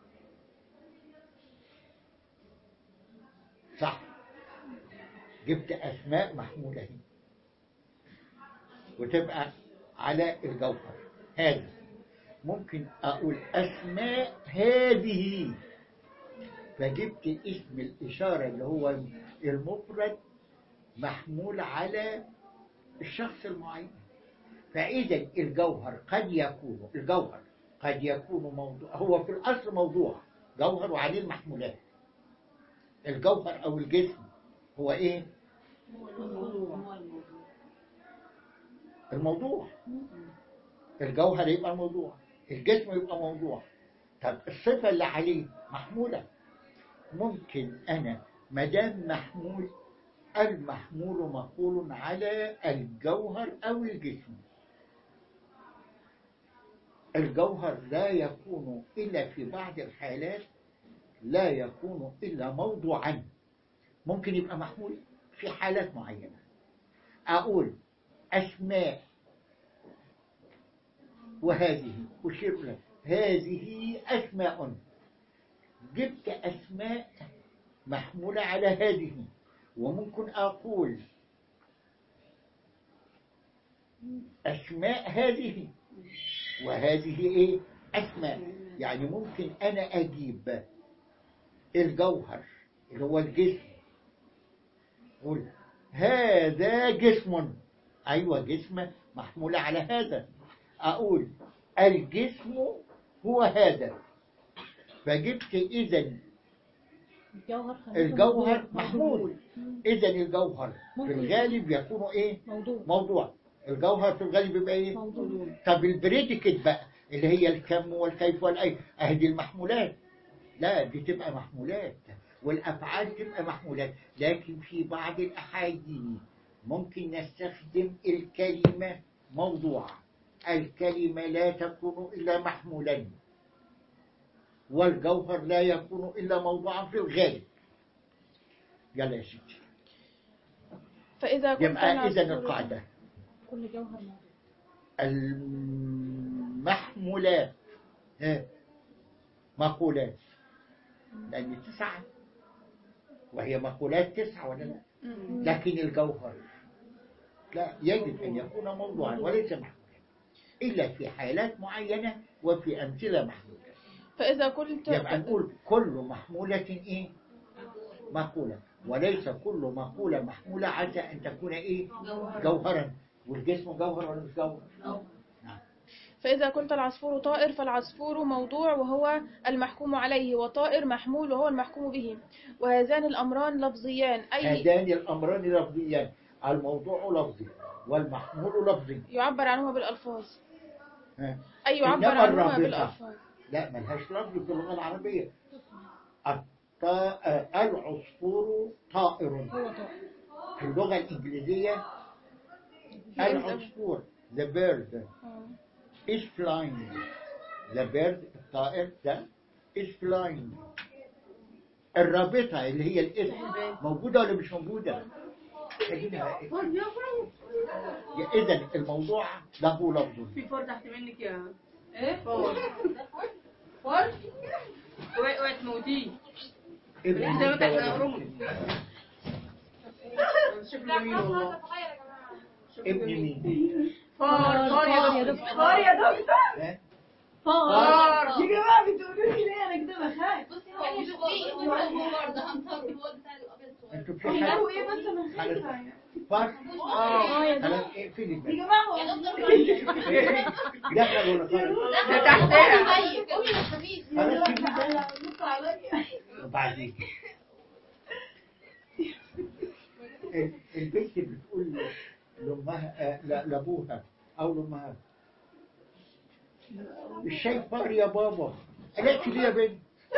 Speaker 1: صح جبت أسماء محمولة هنا وتبقى على الجوهر هذا ممكن أقول أسماء هذه فجبت اسم الإشارة اللي هو المفرد محمول على الشخص المعين فإذا الجوهر قد يكون الجوهر قد يكون موضوع هو في الأصل موضوع جوهر وعليه المحمولات الجوهر أو الجسم هو إيه؟ الموضوع الجوهر يبقى الموضوع الجسم يبقى موضوع طب الصفة اللي عليه محمولة ممكن أنا مدام محمول المحمول مقول على الجوهر أو الجسم الجوهر لا يكون إلا في بعض الحالات لا يكون إلا موضوعا ممكن يبقى محمول في حالات معينة أقول أسماء وهذه أشير لك هذه أسماء جبت أسماء محمولة على هذه وممكن أقول أسماء هذه وهذه إيه أسماء يعني ممكن أنا أجيب الجوهر اللي هو الجسم أقول هذا جسم أيوة جسم محمولة على هذا أقول الجسم هو هذا فجبت إذا
Speaker 3: الجوهر خليته
Speaker 1: الجوهر
Speaker 3: موضوع.
Speaker 1: محمول إذا الجوهر في
Speaker 3: ممكن.
Speaker 1: الغالب يكون إيه
Speaker 3: موضوع
Speaker 1: موضوع الجوهر في الغالب يبقى إيه
Speaker 3: موضوع
Speaker 1: طب البريديكت بقى اللي هي الكم والكيف والأي أهي دي المحمولات لا دي تبقى محمولات والأفعال تبقى محمولات لكن في بعض الأحاديث ممكن نستخدم الكلمة موضوعة الكلمة لا تكون إلا محمولا والجوهر لا يكون إلا موضوعا في الغالب يلا يا سيدي
Speaker 2: فإذا كنت
Speaker 1: يبقى إذا
Speaker 2: العصفور-
Speaker 1: القاعدة
Speaker 3: كل جوهر موجود.
Speaker 1: المحمولات ها، مقولات لأن تسعة وهي مقولات تسعة ولا لا
Speaker 2: مم.
Speaker 1: لكن الجوهر لا يجب أن يكون موضوعا وليس محمولا إلا في حالات معينة وفي أمثلة محمولة
Speaker 2: فإذا كنت
Speaker 1: يبقى نقول كل محمولة إيه مقولة وليس كل مقولة محمولة عسى أن تكون إيه جوهرا والجسم جوهر ولا مش جوهر نعم
Speaker 2: فإذا كنت العصفور طائر فالعصفور موضوع وهو المحكوم عليه وطائر محمول وهو المحكوم به وهذان الأمران لفظيان أي
Speaker 1: هذان الأمران لفظيان الموضوع لفظي والمحمول لفظي
Speaker 2: يعبر عنهما بالألفاظ
Speaker 1: ها.
Speaker 2: أي يعبر
Speaker 1: إنما
Speaker 2: عنهما
Speaker 1: الرابطة
Speaker 2: بالألفاظ
Speaker 1: لا ملهاش لفظ في اللغة العربية الط- آه، العصفور طائر
Speaker 2: هو طائر
Speaker 1: في اللغة الإنجليزية العصفور the bird
Speaker 2: آه.
Speaker 1: is flying the bird الطائر ده is flying الرابطة اللي هي الاسم موجودة ولا مش موجودة؟ إذا الموضوع له لفظ
Speaker 4: في فور تحت منك يا
Speaker 5: ايه
Speaker 4: فور
Speaker 5: فور
Speaker 4: اوعي اوعي تموتيه
Speaker 1: ابن
Speaker 4: زي ما
Speaker 1: مين
Speaker 4: كان
Speaker 1: ده ولا
Speaker 4: أمي.
Speaker 1: بنت؟
Speaker 4: شكله جميل والله شكله
Speaker 1: ابن
Speaker 4: جميل.
Speaker 1: مين؟
Speaker 4: فور فور يا دكتور
Speaker 5: فور يا دكتور
Speaker 1: ها؟
Speaker 5: فور يا جماعه بتقولوا لي ليه انا كده بخاف
Speaker 6: بصي هو مش فيه هو هو برضه همطر اللي هو بتاع الابيض الصغير
Speaker 1: انتوا في
Speaker 5: بتقولوا
Speaker 1: حاجة
Speaker 5: ايه بس انا خايفه
Speaker 1: خلاص فار
Speaker 5: اه يا
Speaker 1: خلاص اقفلي
Speaker 5: يا
Speaker 1: بقى
Speaker 5: جماعه هو
Speaker 6: يا دكتور
Speaker 1: دخل ولا خرج؟
Speaker 4: ده تحتها
Speaker 6: طيب قولي يا خفيف
Speaker 1: خلاص سيبني بقى.
Speaker 5: نص عليا
Speaker 1: وبعدين ال- البنت بتقول لامها آه، لا- لابوها او لامها مش شايف فار يا بابا قالت لي يا بنت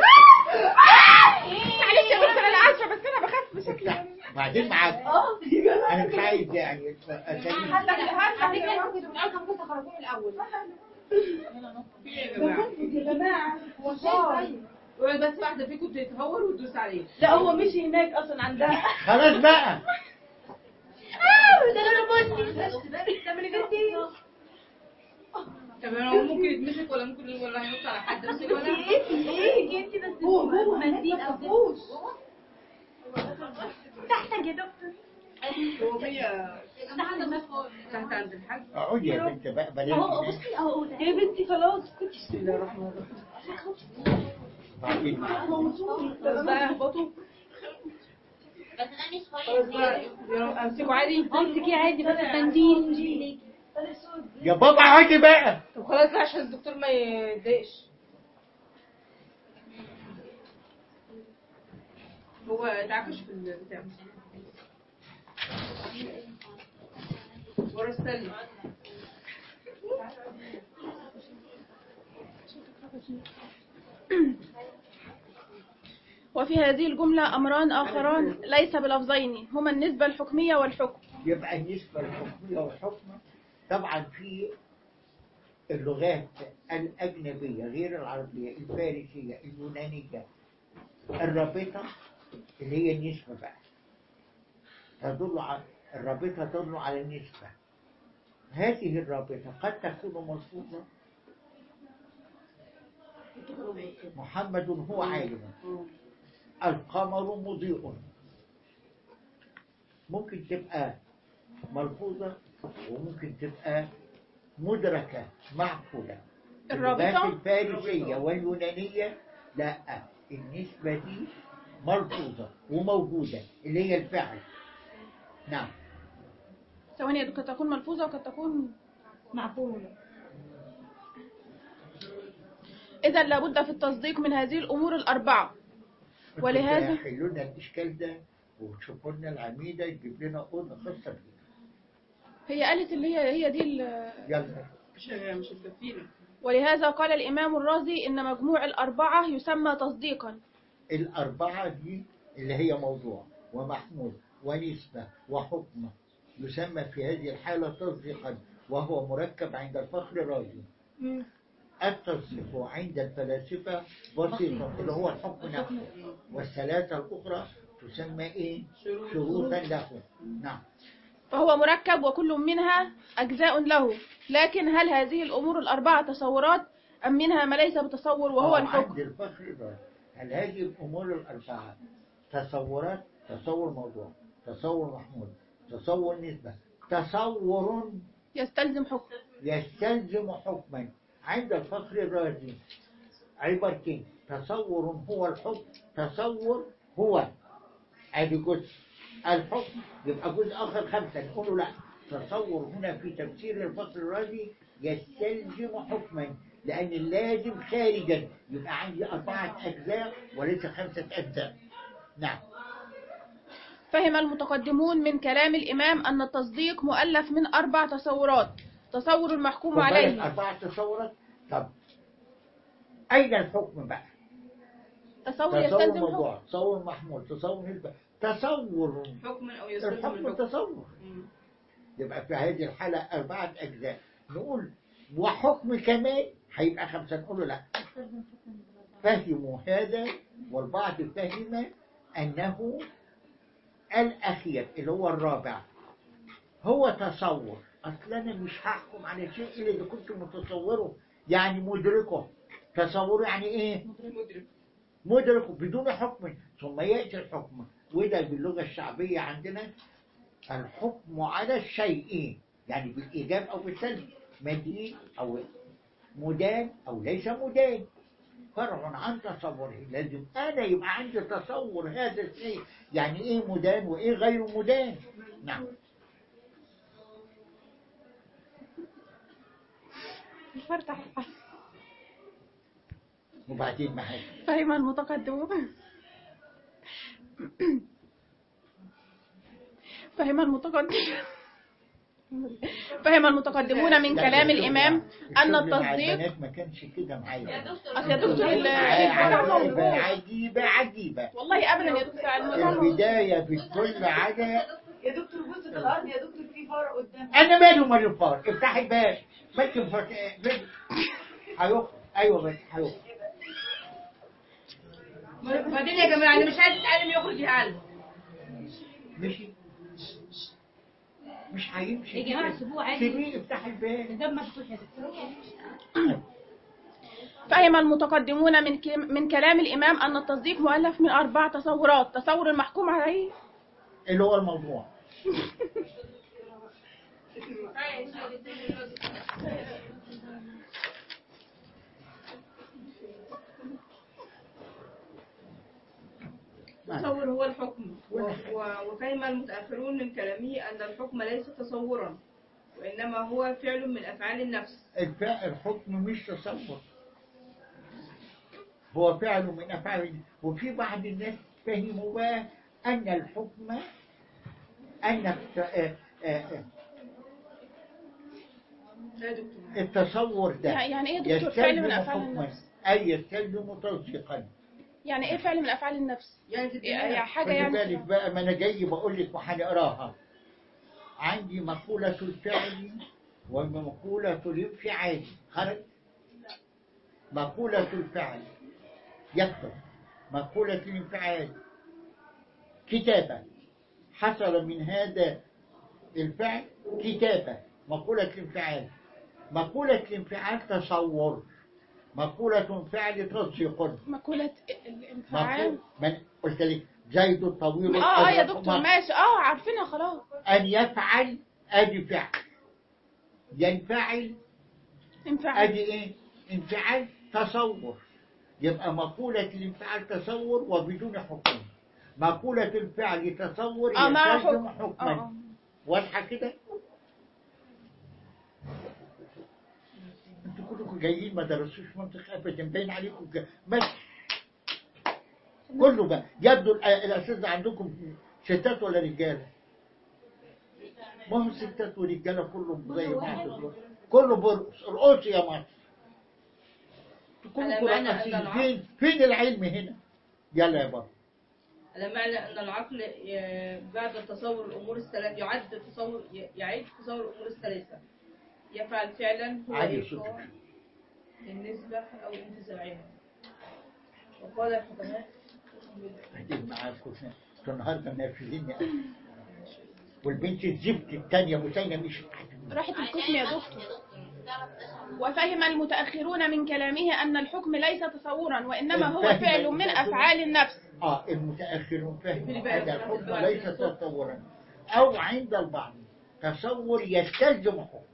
Speaker 2: معلش يا دكتور أنا عارفة بس أنا بخاف بشكل
Speaker 1: لا، بعدين معاك
Speaker 5: اه يا جماعه
Speaker 1: انا مش عايز يعني أساليب.
Speaker 6: على فكره انتوا كنتوا بتقولوا كان كنت خرجوا من الاول
Speaker 4: في إيه يا جماعه
Speaker 5: يا جماعه هو فار
Speaker 4: اوعي بس واحده فيكم تتهور وتدوس عليه
Speaker 5: لا هو مشي هناك اصلا عندها
Speaker 1: خلاص بقى
Speaker 5: ده انا بني بس ده من بنتي
Speaker 4: طب هو ممكن يتمسك ولا ممكن ولا هينط على حد بس ولا
Speaker 5: ايه انت بس هو هو منديل او فوش تحتك يا دكتور
Speaker 4: هو في
Speaker 6: تحت المسؤول
Speaker 4: تحت عند الحاج
Speaker 1: اقعدي يا بنت بقى بلاش
Speaker 5: اهو
Speaker 1: كده.
Speaker 5: بصي اهو يا بنتي خلاص كنت
Speaker 4: بسم الله الرحمن الرحيم
Speaker 1: بعدين
Speaker 5: موتوني
Speaker 4: بس بقى اهبطوا
Speaker 6: بس انا مش
Speaker 4: خلاص
Speaker 6: فاهم
Speaker 4: بقى يلا امسكوا عادي
Speaker 5: امسكي عادي بس بنزين جيلك
Speaker 1: يا بابا اقعدي بقى
Speaker 4: طب خلاص بقى عشان الدكتور ما يتضايقش هو اتعكش في البتاع ورا السلم
Speaker 2: وفي هذه الجملة أمران آخران ليس بلفظين هما النسبة الحكمية والحكم
Speaker 1: يبقى النسبة الحكمية والحكمة طبعا في اللغات الأجنبية غير العربية الفارسية اليونانية الرابطة اللي هي النسبة بقى تدل على الرابطة تدل على النسبة هذه الرابطة قد تكون ملفوظة محمد هو عالم القمر مضيء ممكن تبقى ملحوظة وممكن تبقى مدركة معقولة
Speaker 2: الرابطة؟
Speaker 1: اللغات الفارسية واليونانية لا النسبة دي ملحوظة وموجودة اللي هي الفعل نعم
Speaker 2: ثواني قد تكون ملفوظة وقد تكون
Speaker 5: معقولة
Speaker 2: إذا لابد في التصديق من هذه الأمور الأربعة ولهذا-
Speaker 1: حلوا لنا الإشكال ده وتشوفوا لنا العميدة تجيب لنا أوضة خاصة بيها
Speaker 2: هي قالت اللي هي هي دي ال-
Speaker 1: يلا
Speaker 4: مش مش هتكفينا
Speaker 2: ولهذا قال الإمام الرازي إن مجموع الأربعة يسمى تصديقا
Speaker 1: الأربعة دي اللي هي موضوع ومحمول ونسبة وحكمة يسمى في هذه الحالة تصديقا وهو مركب عند الفخر الرازي التصريف عند الفلاسفة بسيطة اللي هو الحكم نفسه والثلاثة الأخرى تسمى إيه؟ شروطا له نعم
Speaker 2: فهو مركب وكل منها أجزاء له لكن هل هذه الأمور الأربعة تصورات أم منها ما ليس بتصور وهو
Speaker 1: آه،
Speaker 2: الحكم
Speaker 1: عند الفخر الرازي هل هذه الأمور الأربعة تصورات تصور موضوع تصور محمود تصور نسبة تصور
Speaker 2: يستلزم حكم
Speaker 1: يستلزم حكما عند الفخر الرازي عبارتين تصور هو الحكم تصور هو ادي جزء الحكم يبقى جزء اخر خمسه نقول له لا تصور هنا في تفسير الفخر الرازي يستلزم حكما لان اللازم خارجا يبقى عندي اربعه اجزاء وليس خمسه اجزاء نعم
Speaker 2: فهم المتقدمون من كلام الإمام أن التصديق مؤلف من أربع تصورات تصور المحكوم
Speaker 1: خد بالك
Speaker 2: عليه
Speaker 1: اربعه تصورات طب اين الحكم بقى؟
Speaker 2: تصور
Speaker 1: تصور
Speaker 2: يستلزم حكم
Speaker 1: موضوع تصور محمول تصور نسبة تصور
Speaker 4: حكما او يستلزم
Speaker 1: الحكم
Speaker 4: الحكم
Speaker 1: تصور
Speaker 4: مم.
Speaker 1: يبقى في هذه الحالة أربعة أجزاء نقول وحكم كمان هيبقى خمسة نقول له لا فهموا هذا والبعض فهم أنه الأخير اللي هو الرابع هو تصور أصل أنا مش هحكم على شيء إلا إذا كنت متصوره يعني مدركه تصوره يعني إيه؟
Speaker 4: مدرك
Speaker 1: مدرك بدون حكم ثم يأتي الحكم وده باللغة الشعبية عندنا الحكم على الشيء يعني بالإيجاب أو بالسلب مدين أو مدان أو ليس مدان فرع عن تصوره لازم أنا يبقى عندي تصور هذا الشيء يعني إيه مدان وإيه غير مدان نعم
Speaker 2: فرتح
Speaker 1: وبعدين معاك
Speaker 2: فهم المتقدمون فهم المتقدمون فهم المتقدمون من
Speaker 1: لا،
Speaker 2: كلام
Speaker 1: الشغل
Speaker 2: الإمام
Speaker 1: مع-
Speaker 2: أن
Speaker 1: الشغل مع
Speaker 2: التصديق
Speaker 1: البنات ما كانش كده معايا
Speaker 2: أصل يا دكتور ال-
Speaker 1: عجيبة
Speaker 2: الموضوع
Speaker 1: عجيبة عجيبة
Speaker 2: والله أبدا يا دكتور الموضوع
Speaker 1: البداية بكل عادة
Speaker 5: يا دكتور بص في الارض يا دكتور في فرق قدام
Speaker 1: أنا مالي ومال الفار افتح الباب مالك الفار هيخرج أيوة بس هيخرج
Speaker 4: بعدين يا جماعه اللي مش عايز يتعلم يخرج يتعلم
Speaker 1: مشي مش هيمشي
Speaker 6: يا جماعة سيبوه عادي.
Speaker 1: سيبيه افتح الباب
Speaker 6: الباب مفتوح يا دكتور
Speaker 2: فهم المتقدمون من كلام- من كلام الإمام أن التصديق مؤلف من أربع تصورات تصور المحكوم عليه
Speaker 1: اللي هو الموضوع
Speaker 4: التصور هو الحكم و- و- وفهم المتأخرون من كلامه أن الحكم ليس تصورا وإنما هو فعل من أفعال النفس
Speaker 1: الفعل الحكم مش تصور هو فعل من أفعال وفي بعض الناس فهموا بقى أن الحكم أن الت- آه، آه، آه،
Speaker 4: لا يا دكتور
Speaker 1: التصور ده
Speaker 2: يعني إيه يا دكتور فعل من
Speaker 1: يستلزم
Speaker 2: أفعال
Speaker 1: حكما
Speaker 2: النفس
Speaker 1: أي يستلزم تصديقا
Speaker 2: يعني إيه فعل من أفعال النفس
Speaker 4: يعني في
Speaker 2: يعني
Speaker 4: الدنيا
Speaker 2: حاجة
Speaker 1: خلي بالك
Speaker 2: يعني
Speaker 1: بقى ما أنا جاي بقول لك وهنقراها عندي مقولة الفعل ومقولة الانفعال خرج مقولة الفعل يكتب مقولة الانفعال كتابة حصل من هذا الفعل كتابة مقولة الانفعال مقولة الانفعال تصور مقولة الفعل تصديق
Speaker 2: مقولة الانفعال
Speaker 1: مقول من قلت لك زيد الطويل
Speaker 2: اه اه يا
Speaker 1: الأزرق
Speaker 2: دكتور
Speaker 1: مر.
Speaker 2: ماشي اه عارفينها خلاص
Speaker 1: أن يفعل أدي فعل ينفعل
Speaker 2: انفعال
Speaker 1: أدي إيه؟ انفعال تصور يبقى مقولة الانفعال تصور وبدون حكم مقولة الفعل تصور
Speaker 2: اه مع
Speaker 1: يستلزم
Speaker 2: حكم اه
Speaker 1: حكما
Speaker 2: اه
Speaker 1: واضحة كده؟ انتوا كلكم جايين ما درستوش منطق ابدا باين عليكم ك- بس كله بقى يبدو الأ- الاساتذه عندكم ستات ولا رجاله؟ ما هو ستات ورجاله كله زي بعض كله برقص ارقصي يا مصر
Speaker 4: على
Speaker 1: كلكم
Speaker 4: معنى
Speaker 1: راقصين
Speaker 4: أن العقل-
Speaker 1: فين فين العلم هنا؟ يلا يا بابا
Speaker 4: على معنى أن العقل ي- بعد تصور الأمور الثلاثة يعد تصور ي- يعيد تصور الأمور الثلاثة يفعل فعلا هو
Speaker 1: عادي
Speaker 4: إيقاع
Speaker 1: صوتك
Speaker 4: النسبة أو انتزاعها وقال الحكماء
Speaker 1: هديك معاكم النهارده منرفزيني أوي. والبنت الزفت الثانيه مسينه مش
Speaker 2: راحت القسم يا دكتور وفهم المتأخرون من كلامه أن الحكم ليس تصورا وإنما هو
Speaker 1: فهم
Speaker 2: فعل من
Speaker 1: المتأخرون.
Speaker 2: أفعال النفس
Speaker 1: اه المتاخرون فهموا
Speaker 4: في
Speaker 1: هذا
Speaker 4: الباب.
Speaker 1: الحكم ليس تصورا او عند البعض تصور يستلزم حكما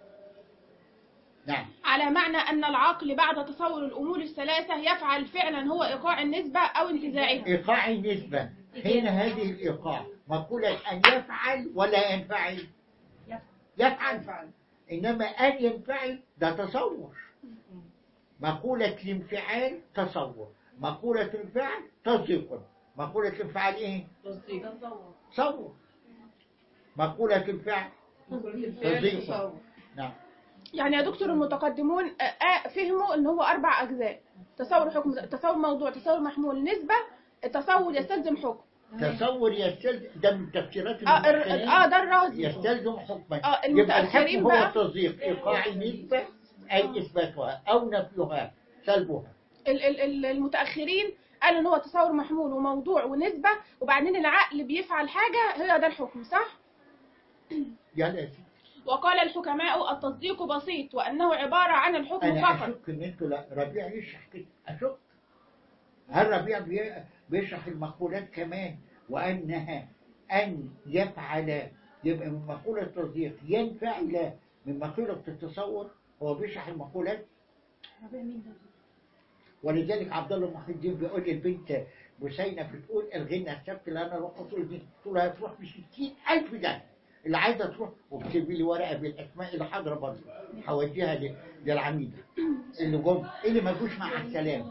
Speaker 1: نعم
Speaker 2: على معنى أن العقل بعد تصور الأمور الثلاثة يفعل فعلا هو إيقاع النسبة أو انتزاعها
Speaker 1: ايقاع النسبه هنا هذه الايقاع مقوله ان يفعل ولا ينفعل يفعل
Speaker 4: أفعل
Speaker 1: انما ان ينفعل ده تصور مقوله الانفعال تصور مقوله الفعل تصديق مقوله الانفعال ايه
Speaker 4: تصديق
Speaker 1: تصور مقوله الفعل
Speaker 4: الفعل
Speaker 1: تصديق.
Speaker 4: تصور
Speaker 1: نعم
Speaker 2: يعني يا دكتور المتقدمون آه، آه، فهموا ان هو اربع اجزاء تصور حكم تصور موضوع تصور محمول نسبه التصور يستلزم حكم
Speaker 1: تصور يستلزم ده من تفسيرات
Speaker 2: اه الر-
Speaker 1: المتأخرين.
Speaker 2: اه ده الرازي
Speaker 1: يستلزم حكما
Speaker 2: آه،
Speaker 1: يبقى
Speaker 2: المتأخرين
Speaker 1: الحكم هو
Speaker 2: بقى-
Speaker 1: التصديق إيقاع النسبة أي إثباتها أو نفيها سلبها
Speaker 2: ال- ال- ال- المتاخرين قالوا ان هو تصور محمول وموضوع ونسبه وبعدين العقل بيفعل حاجه هي ده الحكم صح
Speaker 1: يعني يا سيدي،
Speaker 2: وقال الحكماء التصديق بسيط وانه عباره عن الحكم
Speaker 1: أنا
Speaker 2: فقط
Speaker 1: أشك إن أنتوا لا ربيع يشرح كده أشك هل ربيع بي- بيشرح المقولات كمان وأنها أن يفعل يبقى من مقولة التصديق ينفعل من مقولة التصور هو بيشرح المقولات ولذلك عبد الله محي الدين بيقول للبنت بسينة بتقول الغنى السبت اللي انا اروح اصول البنت قلت له هتروح ب 60000 ده اللي عايزه تروح وبتكتبي لي ورقه بالاسماء اللي حاضره برضه هوديها ل- للعميده اللي جم اللي ما جوش مع السلامه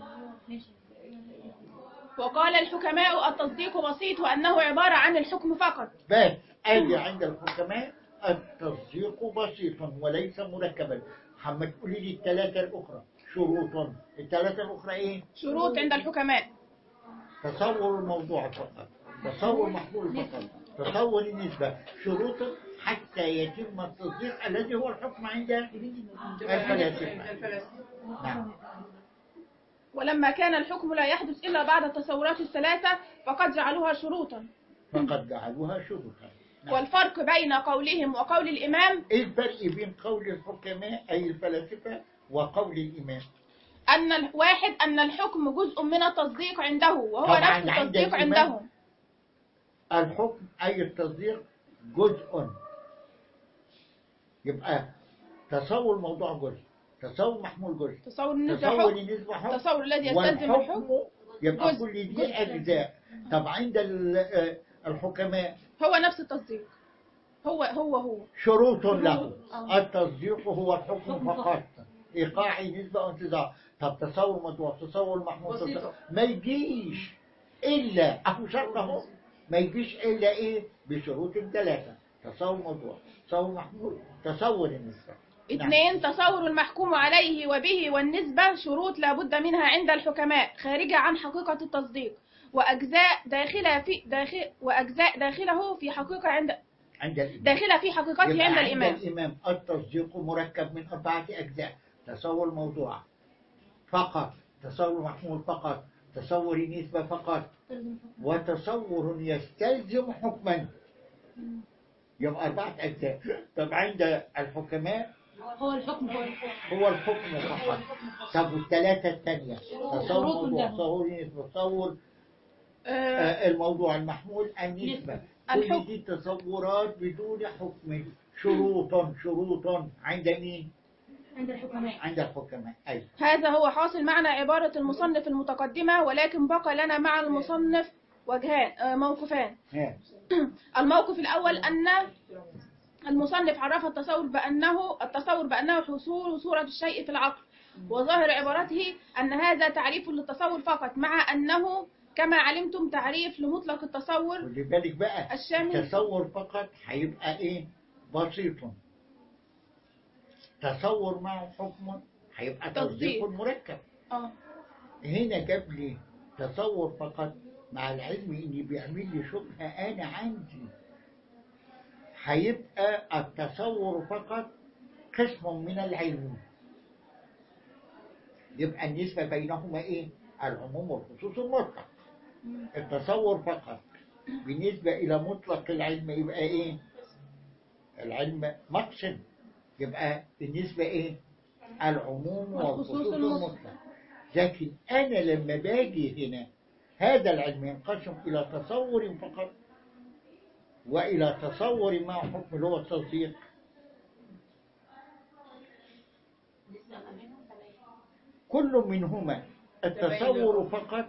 Speaker 2: وقال الحكماء التصديق بسيط وانه عباره عن الحكم فقط
Speaker 1: بس ادي عند الحكماء التصديق بسيط وليس مركبا حما تقولي لي الثلاثه الاخرى شروط الثلاثه الاخرى ايه؟
Speaker 2: شروط عند الحكماء
Speaker 1: تصور الموضوع فقط تصور محمول فقط تصور النسبة شروط حتى يتم التصديق الذي هو الحكم عند الفلاسفة.
Speaker 4: عند الفلاسفة
Speaker 1: نعم
Speaker 2: ولما كان الحكم لا يحدث إلا بعد التصورات الثلاثة فقد جعلوها شروطا
Speaker 1: فقد جعلوها شروطا نعم.
Speaker 2: والفرق بين قولهم وقول الإمام
Speaker 1: ايه الفرق بين قول الحكماء أي الفلاسفة وقول الإمام
Speaker 2: أن الواحد أن الحكم جزء من التصديق عنده وهو
Speaker 1: طبعاً
Speaker 2: نفس
Speaker 1: عند
Speaker 2: التصديق
Speaker 1: الإمام
Speaker 2: عندهم
Speaker 1: الحكم أي التصديق جزء يبقى تصور الموضوع جزء تصور محمول جزء
Speaker 2: تصور النسبة
Speaker 1: تصور
Speaker 2: حكم
Speaker 1: النسبة حكم
Speaker 2: التصور الذي يستلزم الحكم
Speaker 1: والحكم يبقى
Speaker 2: جزء-
Speaker 1: كل دي
Speaker 2: جزء.
Speaker 1: أجزاء طب عند ال- آه، الحكماء
Speaker 2: هو نفس التصديق هو هو هو
Speaker 1: شروط له
Speaker 2: آه.
Speaker 1: التصديق هو الحكم فقط إيقاع نسبة وانتظار طب تصور موضوع تصور محمود
Speaker 4: بسيطة.
Speaker 1: تصور. ما يجيش إلا أهو شرط أهو ما يجيش إلا إيه بشروط ثلاثة تصور موضوع تصور محمود تصور النسبة نعم.
Speaker 2: اثنين تصور المحكوم عليه وبه والنسبة شروط لا بد منها عند الحكماء خارجة عن حقيقة التصديق وأجزاء داخلة في داخل وأجزاء داخله في حقيقة عند
Speaker 1: عند الإمام
Speaker 2: داخلة في حقيقته
Speaker 1: يبقى
Speaker 2: عند
Speaker 1: عند
Speaker 2: الإمام
Speaker 1: الإمام التصديق مركب من أربعة أجزاء تصور موضوع فقط تصور محمول فقط تصور نسبة فقط وتصور يستلزم حكما يبقى أربعة أجزاء طب عند الحكماء
Speaker 6: هو الحكم هو الحكم
Speaker 1: هو الحكم فقط طب والثلاثة الثانية تصور
Speaker 6: شروط
Speaker 1: موضوع
Speaker 6: له.
Speaker 1: تصور نسبة تصور
Speaker 2: آه،
Speaker 1: آه، الموضوع المحمول النسبة كل
Speaker 2: الحكم.
Speaker 1: دي تصورات بدون حكم شروط شروط عند مين؟
Speaker 6: عند الحكماء
Speaker 1: عند الحكماء أي
Speaker 2: هذا هو حاصل معنى عبارة المصنف المتقدمة ولكن بقى لنا مع المصنف وجهان آه، موقفان
Speaker 1: ها.
Speaker 2: الموقف الأول أن المصنف عرف التصور بأنه التصور بأنه حصول صورة الشيء في العقل وظاهر عبارته أن هذا تعريف للتصور فقط مع أنه كما علمتم تعريف لمطلق التصور
Speaker 1: خلي بالك بقى
Speaker 2: الشامل
Speaker 1: تصور فقط هيبقى ايه؟ بسيط تصور معه حكم هيبقى
Speaker 2: تصديق.
Speaker 1: تصديق مركب
Speaker 2: آه.
Speaker 1: هنا جاب لي تصور فقط مع العلم ان بيعمل لي شبهه انا عندي هيبقى التصور فقط قسم من العلم يبقى النسبة بينهما إيه؟ العموم والخصوص المطلق التصور فقط بالنسبة إلى مطلق العلم يبقى إيه؟ العلم مقسم يبقى بالنسبة إيه؟ العموم
Speaker 2: والخصوص
Speaker 1: والخصوص
Speaker 2: المطلق.
Speaker 1: المطلق لكن أنا لما باجي هنا هذا العلم ينقسم إلى تصور فقط وإلى تصور مع حكم اللي هو التصديق كل منهما التصور فقط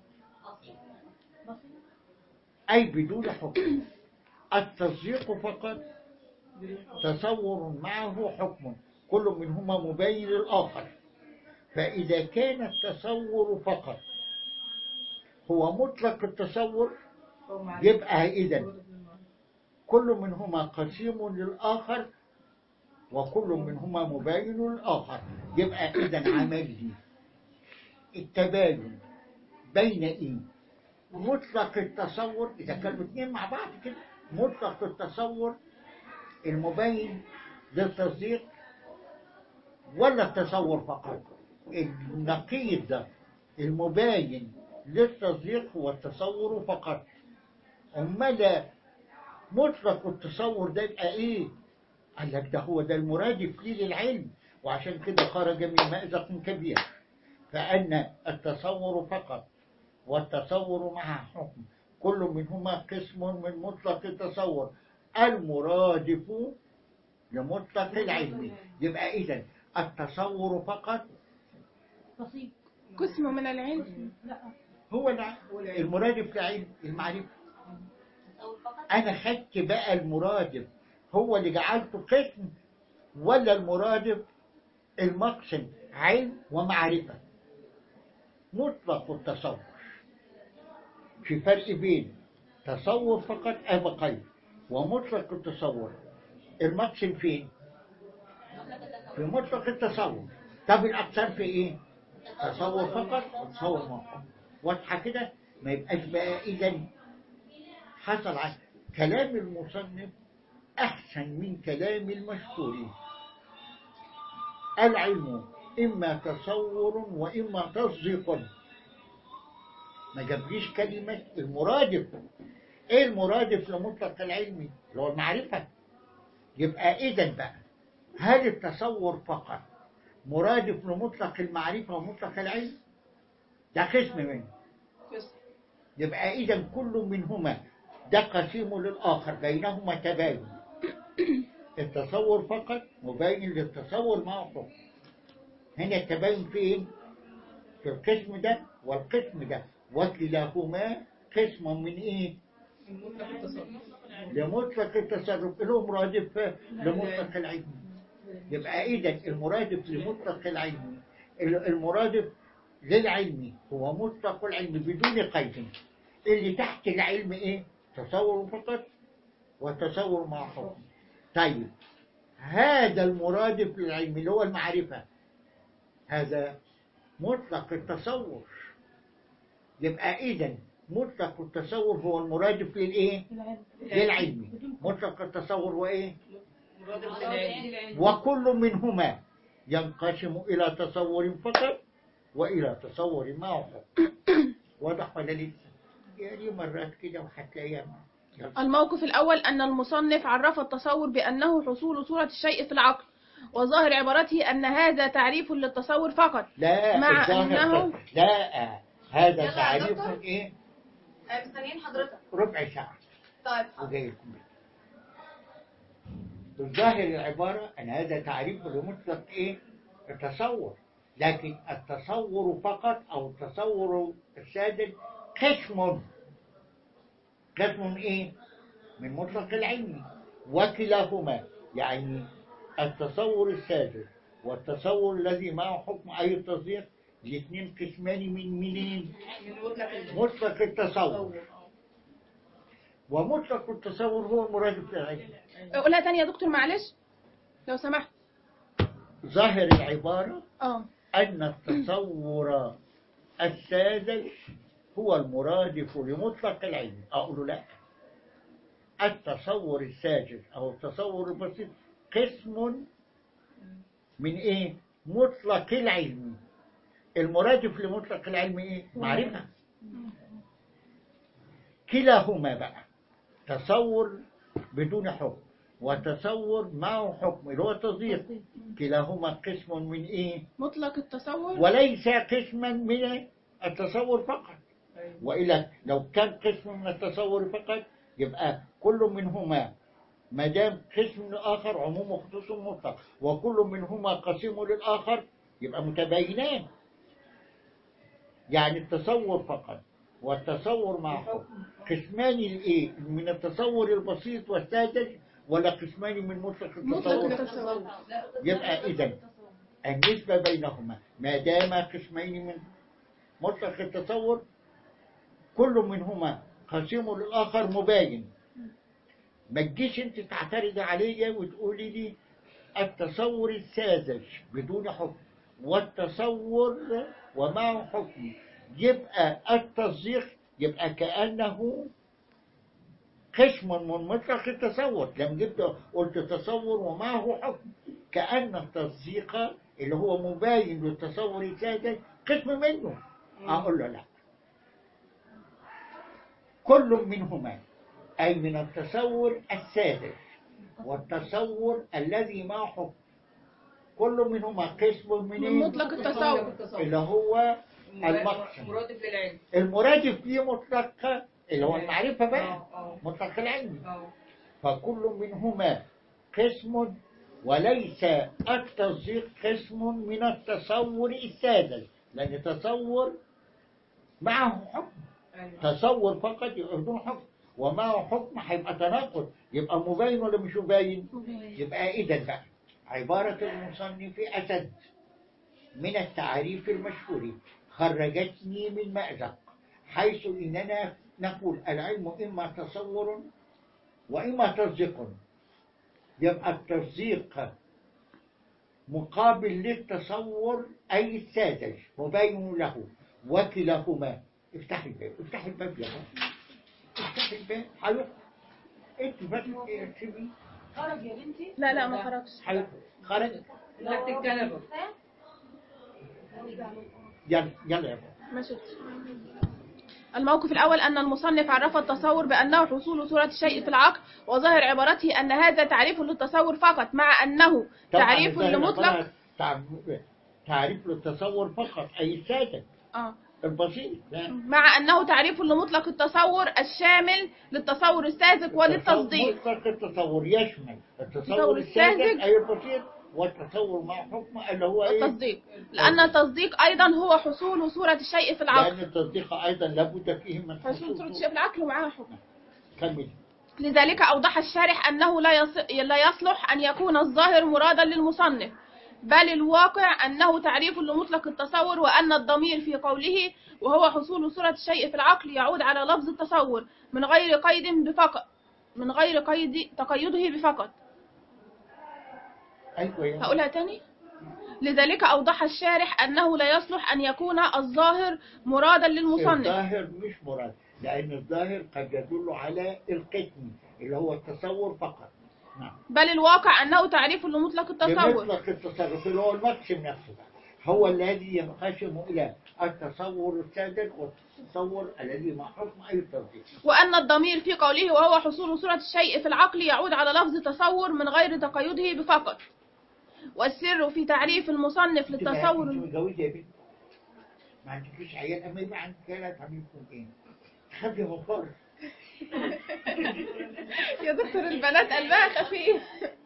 Speaker 1: أي بدون حكم التصديق فقط تصور معه حكم كل منهما مبين للآخر فإذا كان التصور فقط هو مطلق التصور
Speaker 4: هو معرفة.
Speaker 1: يبقى إذا كل منهما قسيم للآخر وكل منهما مباين للآخر يبقى إذا عمل لي التباين بين إيه مطلق التصور إذا كانوا الاثنين مع بعض كده مطلق التصور المبين للتصديق ولا التصور فقط النقيض ده المباين للتصديق هو التصور فقط أما ده مطلق التصور ده يبقى ايه قال لك ده هو ده المرادف ليه للعلم وعشان كده خرج من مأزق كبير فأن التصور فقط والتصور مع حكم كل منهما قسم من مطلق التصور المرادف لمطلق العلم يبقى إذا التصور فقط
Speaker 3: بسيط
Speaker 2: قسم من العلم
Speaker 1: هو الع- المرادف لعلم المعرفة أنا خدت بقى المرادف هو اللي جعلته قسم ولا المرادف المقسم علم ومعرفة مطلق التصور في فرق بين تصور فقط أو قلب ومطلق التصور المقسم فين؟ في مطلق التصور طب الأقسام في إيه؟ تصور فقط وتصور موقف واضحة كده ما يبقاش بقى إذا حصل ع- كلام المصنف أحسن من كلام المشهورين العلم إما تصور وإما تصديق ما جابليش كلمة المرادف إيه المرادف لمطلق العلم اللي هو المعرفة يبقى إذا بقى هل التصور فقط مرادف لمطلق المعرفة ومطلق العلم ده قسم منه
Speaker 4: قسم.
Speaker 1: يبقى إذا كل منهما ده قسيم للآخر بينهما تباين التصور فقط مبين للتصور مع حكم هنا التباين فين؟ في القسم ده والقسم ده وكلاهما قسم من إيه؟
Speaker 4: من مطلق التصرف
Speaker 1: لمطلق التصرف اللي هو مرادف لمطلق العلم يبقى إذا المرادف لمطلق العلم المرادف للعلم هو مطلق العلم بدون قيد اللي تحت العلم إيه؟ تصور فقط وتصور مع حكم طيب هذا المرادف للعلم اللي هو المعرفة هذا مطلق التصور يبقى إذا مطلق التصور هو المرادف للإيه؟ للعلم مطلق التصور وإيه؟
Speaker 4: مرادف للعلم
Speaker 1: وكل منهما ينقسم إلى تصور فقط وإلى تصور مع حكم واضح ولا لسه؟ يعني مرات كده وهتلاقيها يلا.
Speaker 2: الموقف الأول أن المصنف عرف التصور بأنه حصول صورة الشيء في العقل وظاهر عبارته أن هذا تعريف للتصور فقط
Speaker 1: لا
Speaker 2: مع
Speaker 1: الظاهر
Speaker 2: أنه-
Speaker 1: لا هذا
Speaker 5: يلا يا
Speaker 1: تعريف
Speaker 5: دكتور.
Speaker 1: إيه؟
Speaker 5: آه، مستنيين حضرتك
Speaker 1: ربع ساعة
Speaker 5: طيب
Speaker 1: وجاي لكم بالظاهر العبارة أن هذا تعريف لمطلق إيه؟ التصور لكن التصور فقط أو التصور السادس قسم قسم إيه؟ من مطلق العلم وكلاهما يعني التصور السادس والتصور الذي معه حكم أي التصديق الاثنين قسمان من منين؟
Speaker 4: من مطلق العلم
Speaker 1: مطلق التصور
Speaker 4: تصور.
Speaker 1: ومطلق التصور هو المرادف للعلم
Speaker 2: قولها تاني يا دكتور معلش لو سمحت
Speaker 1: ظاهر العبارة
Speaker 2: اه
Speaker 1: أن التصور السادس هو المرادف لمطلق العلم أقول لا التصور السادس أو التصور البسيط قسم من إيه؟ مطلق العلم المرادف لمطلق العلم ايه معرفة كلاهما بقى تصور بدون حكم وتصور معه حكم اللي هو تصديق كلاهما قسم من ايه
Speaker 2: مطلق التصور
Speaker 1: وليس قسما من التصور فقط وإلا لو كان قسم من التصور فقط يبقى كل منهما ما دام قسم آخر عموم وخصوص مطلق وكل منهما قسيم للآخر يبقى متباينان يعني التصور فقط والتصور مع حكم قسمان الايه من التصور البسيط والساذج ولا قسمان من مطلق
Speaker 2: مطلق
Speaker 1: التصور
Speaker 2: التصور
Speaker 1: يبقى إذا النسبة بينهما ما دام قسمين من مطلق التصور كل منهما قسيم للآخر مباين ما تجيش انت تعترضي عليا وتقولي لي التصور الساذج بدون حكم والتصور ومعه حكم يبقى التصديق يبقى كأنه قسم من مطلق التصور لما جبت قلت تصور ومعه حكم كأن التصديق اللي هو مباين للتصور الساذج قسم منه أقول له لا كل منهما أي من التصور الساذج والتصور الذي معه حكم كل منهما قسم من
Speaker 2: من
Speaker 1: إيه؟
Speaker 2: مطلق التصور
Speaker 1: اللي هو المقسم
Speaker 4: مرادف للعلم
Speaker 1: المرادف ليه مطلق اللي هو المعرفة بقى
Speaker 4: اه اه
Speaker 1: مطلق العلم
Speaker 4: اه
Speaker 1: فكل منهما قسم وليس التصديق قسم من التصور الساذج لأن التصور معه حكم
Speaker 4: ايوه
Speaker 1: تصور فقط يبقى بدون حكم ومعه حكم هيبقى تناقض يبقى مبين ولا مش مبين يبقى إذا بقى عبارة المصنف أسد من التعريف المشهور خرجتني من مأزق حيث إننا نقول العلم إما تصور وإما تصديق يبقى التصديق مقابل للتصور أي الساذج مبين له وكلاهما افتح الباب افتح الباب يا بابا افتح الباب حيخرج انت بس اكتبي
Speaker 2: لا لا ما خرجش
Speaker 1: حيخرج خرج
Speaker 4: تحت الكنبه
Speaker 1: يلا يلا يا بابا
Speaker 2: ما شفتش الموقف الأول أن المصنف عرف التصور بأنه حصول صورة الشيء في العقل وظاهر عبارته أن هذا تعريف للتصور فقط مع أنه
Speaker 1: طبعاً
Speaker 2: تعريف
Speaker 1: الظاهر
Speaker 2: لمطلق
Speaker 1: عبارة تع- تعريف للتصور فقط أي الساذج
Speaker 2: آه.
Speaker 1: البسيط لا.
Speaker 2: مع أنه تعريف لمطلق التصور الشامل للتصور الساذج وللتصديق
Speaker 1: مطلق التصور يشمل
Speaker 2: التصور
Speaker 1: التصور الساذج
Speaker 2: الساذج.
Speaker 1: أي البسيط والتصور مع حكم اللي هو إيه؟
Speaker 2: التصديق لأن التصديق أيضا هو حصول صورة الشيء في
Speaker 1: لأن
Speaker 2: العقل
Speaker 1: التصديق أيضا لابد فيه من
Speaker 2: حصول صورة
Speaker 1: حصول
Speaker 2: الشيء في العقل ومعاه حكم
Speaker 1: كمل
Speaker 2: لذلك أوضح الشارح أنه لا يص- لا يصلح أن يكون الظاهر مرادا للمصنف بل الواقع أنه تعريف لمطلق التصور وأن الضمير في قوله وهو حصول صورة الشيء في العقل يعود على لفظ التصور من غير قيد بفقط من غير قيد تقيده بفقط
Speaker 1: أيوة يا
Speaker 2: هقولها تاني لذلك أوضح الشارح أنه لا يصلح أن يكون الظاهر مرادا للمصنف
Speaker 1: الظاهر مش مراد لأن الظاهر قد يدل على القسم اللي هو التصور فقط نعم
Speaker 2: بل الواقع أنه تعريف لمطلق التصور
Speaker 1: بمطلق التصرف اللي هو المقسم نفسه بقى. هو الذي ينقسم إلى التصور الساذج والتصور الذي مع حكم أي التصديق
Speaker 2: وأن الضمير في قوله وهو حصول صورة الشيء في العقل يعود على لفظ تصور من غير تقيده بفقط والسر في تعريف المصنف
Speaker 1: أنت
Speaker 2: للتصور
Speaker 1: متجوزة يا بنت ما عندكيش عيال أما يبقى عندك عيال تعمل لكم إيه؟ خافي غفار
Speaker 2: يا دكتور البنات قلبها خفيف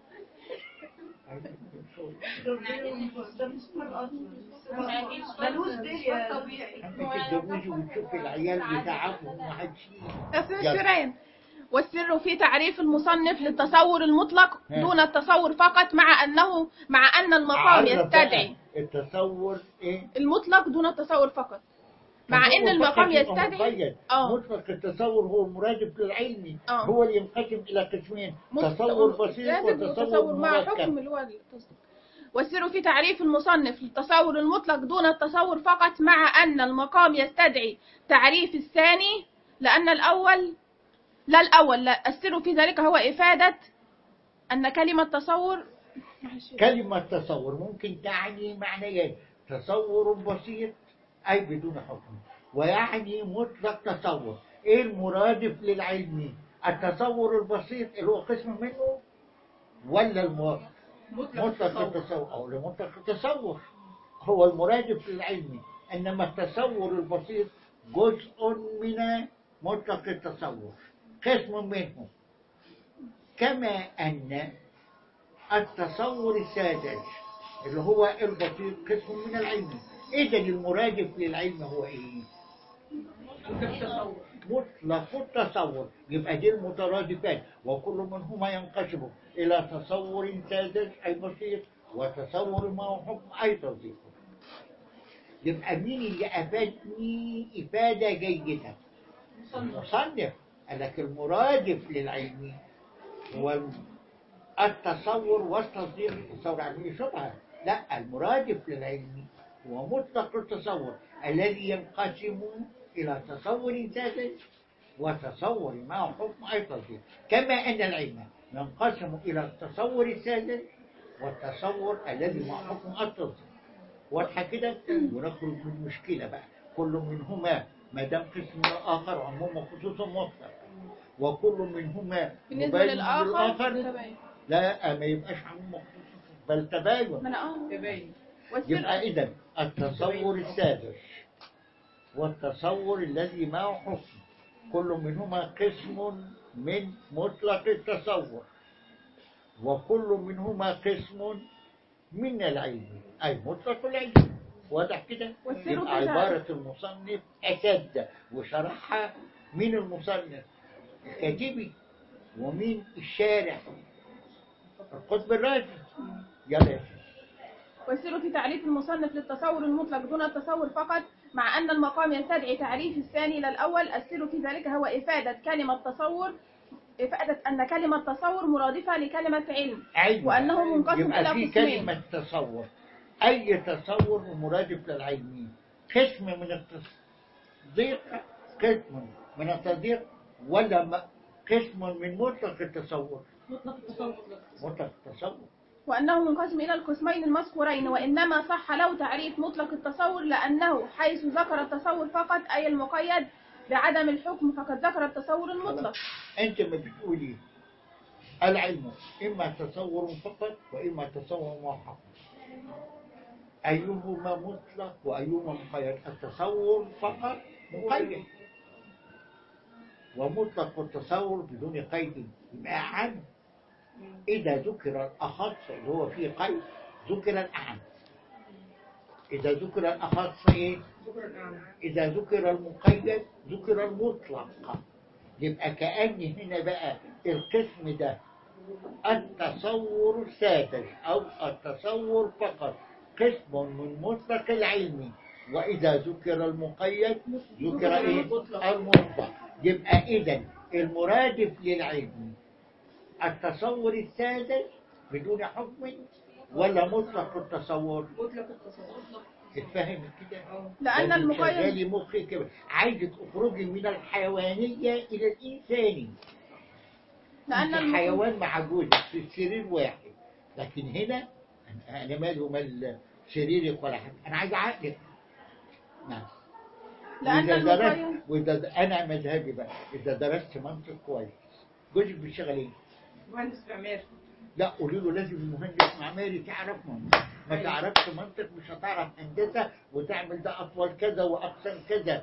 Speaker 5: ملوش دنيا
Speaker 1: أنت تتجوزي وتشوفي العيال بتاعهم وما حدش
Speaker 2: بس مش
Speaker 1: يلا.
Speaker 2: شرعين والسر في تعريف المصنف للتصور المطلق
Speaker 1: ها.
Speaker 2: دون التصور فقط مع أنه مع أن المقام
Speaker 1: عرف
Speaker 2: يستدعي
Speaker 1: بقى التصور إيه؟
Speaker 2: المطلق دون التصور فقط مع
Speaker 1: تصور
Speaker 2: ان المقام
Speaker 1: فقط يبقى
Speaker 2: يستدعي
Speaker 1: مقيد.
Speaker 2: اه
Speaker 1: مطلق التصور هو المرادف للعلمي
Speaker 2: آه.
Speaker 1: هو اللي ينقسم الى قسمين
Speaker 2: مطلق-
Speaker 1: تصور بسيط
Speaker 2: لازم
Speaker 1: وتصور
Speaker 2: وتصور مع
Speaker 1: مركب
Speaker 2: حكم اللي هو التصديق والسر في تعريف المصنف للتصور المطلق دون التصور فقط مع أن المقام يستدعي تعريف الثاني لأن الأول لا الأول لا السر في ذلك هو إفادة أن كلمة تصور
Speaker 1: كلمة تصور ممكن تعني معنيين تصور بسيط أي بدون حكم ويعني مطلق تصور إيه المرادف للعلم التصور البسيط اللي هو قسم منه ولا الم-
Speaker 4: مطلق
Speaker 1: مطلق
Speaker 4: التصور
Speaker 1: التصور أو لمطلق التصور هو المرادف للعلم إنما التصور البسيط جزء من مطلق التصور قسم منه كما أن التصور الساذج اللي هو البسيط قسم من العلم إذا المرادف للعلم هو إيه؟
Speaker 4: مطلق التصور
Speaker 1: مطلق التصور يبقى دي المترادفات وكل منهما ينقسم إلى تصور ساذج أي بسيط وتصور ما هو حكم أي تصديق يبقى مين اللي أفادني إفادة جيدة المصنف قال لك المرادف للعلم هو التصور والتصديق التصور علمي شبهة لا المرادف للعلم هو مطلق التصور الذي ينقسم إلى تصور ساذج وتصور معه حكم أي تصديق كما أن العلم ينقسم إلى التصور الساذج والتصور الذي مع حكم التصديق واضحة كده ونخرج من مشكلة بقى كل منهما ما دام قسم آخر عموم وخصوص مطلق وكل منهما
Speaker 2: بالنسبة
Speaker 1: مبين
Speaker 2: للآخر
Speaker 1: للآخر
Speaker 2: تباين
Speaker 1: لا ما يبقاش عموم وخصوص بل تباين
Speaker 2: ما أنا آه
Speaker 4: تباين
Speaker 2: والسر
Speaker 1: يبقى إذا التصور السادس والتصور الذي معه حكم كل منهما قسم من مطلق التصور وكل منهما قسم من العلم أي مطلق العلم واضح كده
Speaker 2: والسر
Speaker 1: يبقى
Speaker 2: كده.
Speaker 1: عبارة المصنف أشد وشرحها من المصنف الكاتبي ومن الشارع القطب الرازي يلا يا سيدي.
Speaker 2: والسر في تعريف المصنف للتصور المطلق دون التصور فقط مع أن المقام يستدعي تعريف الثاني إلى الأول السر في ذلك هو إفادة كلمة تصور إفادة أن كلمة تصور مرادفة لكلمة علم
Speaker 1: علم
Speaker 2: وأنه منقسم
Speaker 1: يبقى
Speaker 2: إلى
Speaker 1: في
Speaker 2: قسمين
Speaker 1: كلمة تصور أي تصور مرادف للعلمي قسم من التصديق قسم من التصديق ولا م- قسم من مطلق التصور
Speaker 6: مطلق التصور
Speaker 1: مطلق التصور
Speaker 2: وأنه منقسم إلى القسمين المذكورين وإنما صح له تعريف مطلق التصور لأنه حيث ذكر التصور فقط أي المقيد بعدم الحكم فقد ذكر التصور المطلق
Speaker 1: أنت ما بتقولي العلم إما تصور فقط وإما تصور محقق أيهما مطلق وأيهما مقيد التصور فقط مقيد ومطلق التصور بدون قيد يبقى عام إذا ذكر الأخص اللي هو فيه قيد ذكر الأعم إذا ذكر الأخص إيه؟
Speaker 4: شكرا نعم
Speaker 1: إذا ذكر المقيد ذكر المطلق يبقى كأن هنا بقى القسم ده التصور الساذج أو التصور فقط قسم من مطلق العلم وإذا ذكر المقيد ذكر إيه؟ المطلق يبقى إذا المرادف للعلم التصور الساذج بدون حكم ولا مطلق التصور
Speaker 4: مطلق التصور
Speaker 1: اتفهم كده
Speaker 4: اه
Speaker 2: لأن
Speaker 1: لازم
Speaker 2: المقيد
Speaker 1: شغالي مخي كده عايزة تخرجي من الحيوانية إلى الإنساني
Speaker 2: لأن
Speaker 1: أنت
Speaker 2: المقيد
Speaker 1: حيوان مع جوزك في سرير واحد لكن هنا أنا- أنا مالي ومال سريرك ولا حاجة أنا عايز عقلك نعم
Speaker 2: لأن
Speaker 1: وإذا درست
Speaker 2: المقيد
Speaker 1: وإذا د- أنا مذهبي بقى إذا درست منطق كويس جوزك بيشتغل إيه؟
Speaker 4: مهندس معماري
Speaker 1: لا قولي له لازم المهندس معماري تعرف منطق ما
Speaker 4: أيوة.
Speaker 1: تعرفش منطق مش هتعرف هندسة وتعمل ده أطول كذا وأقسام كذا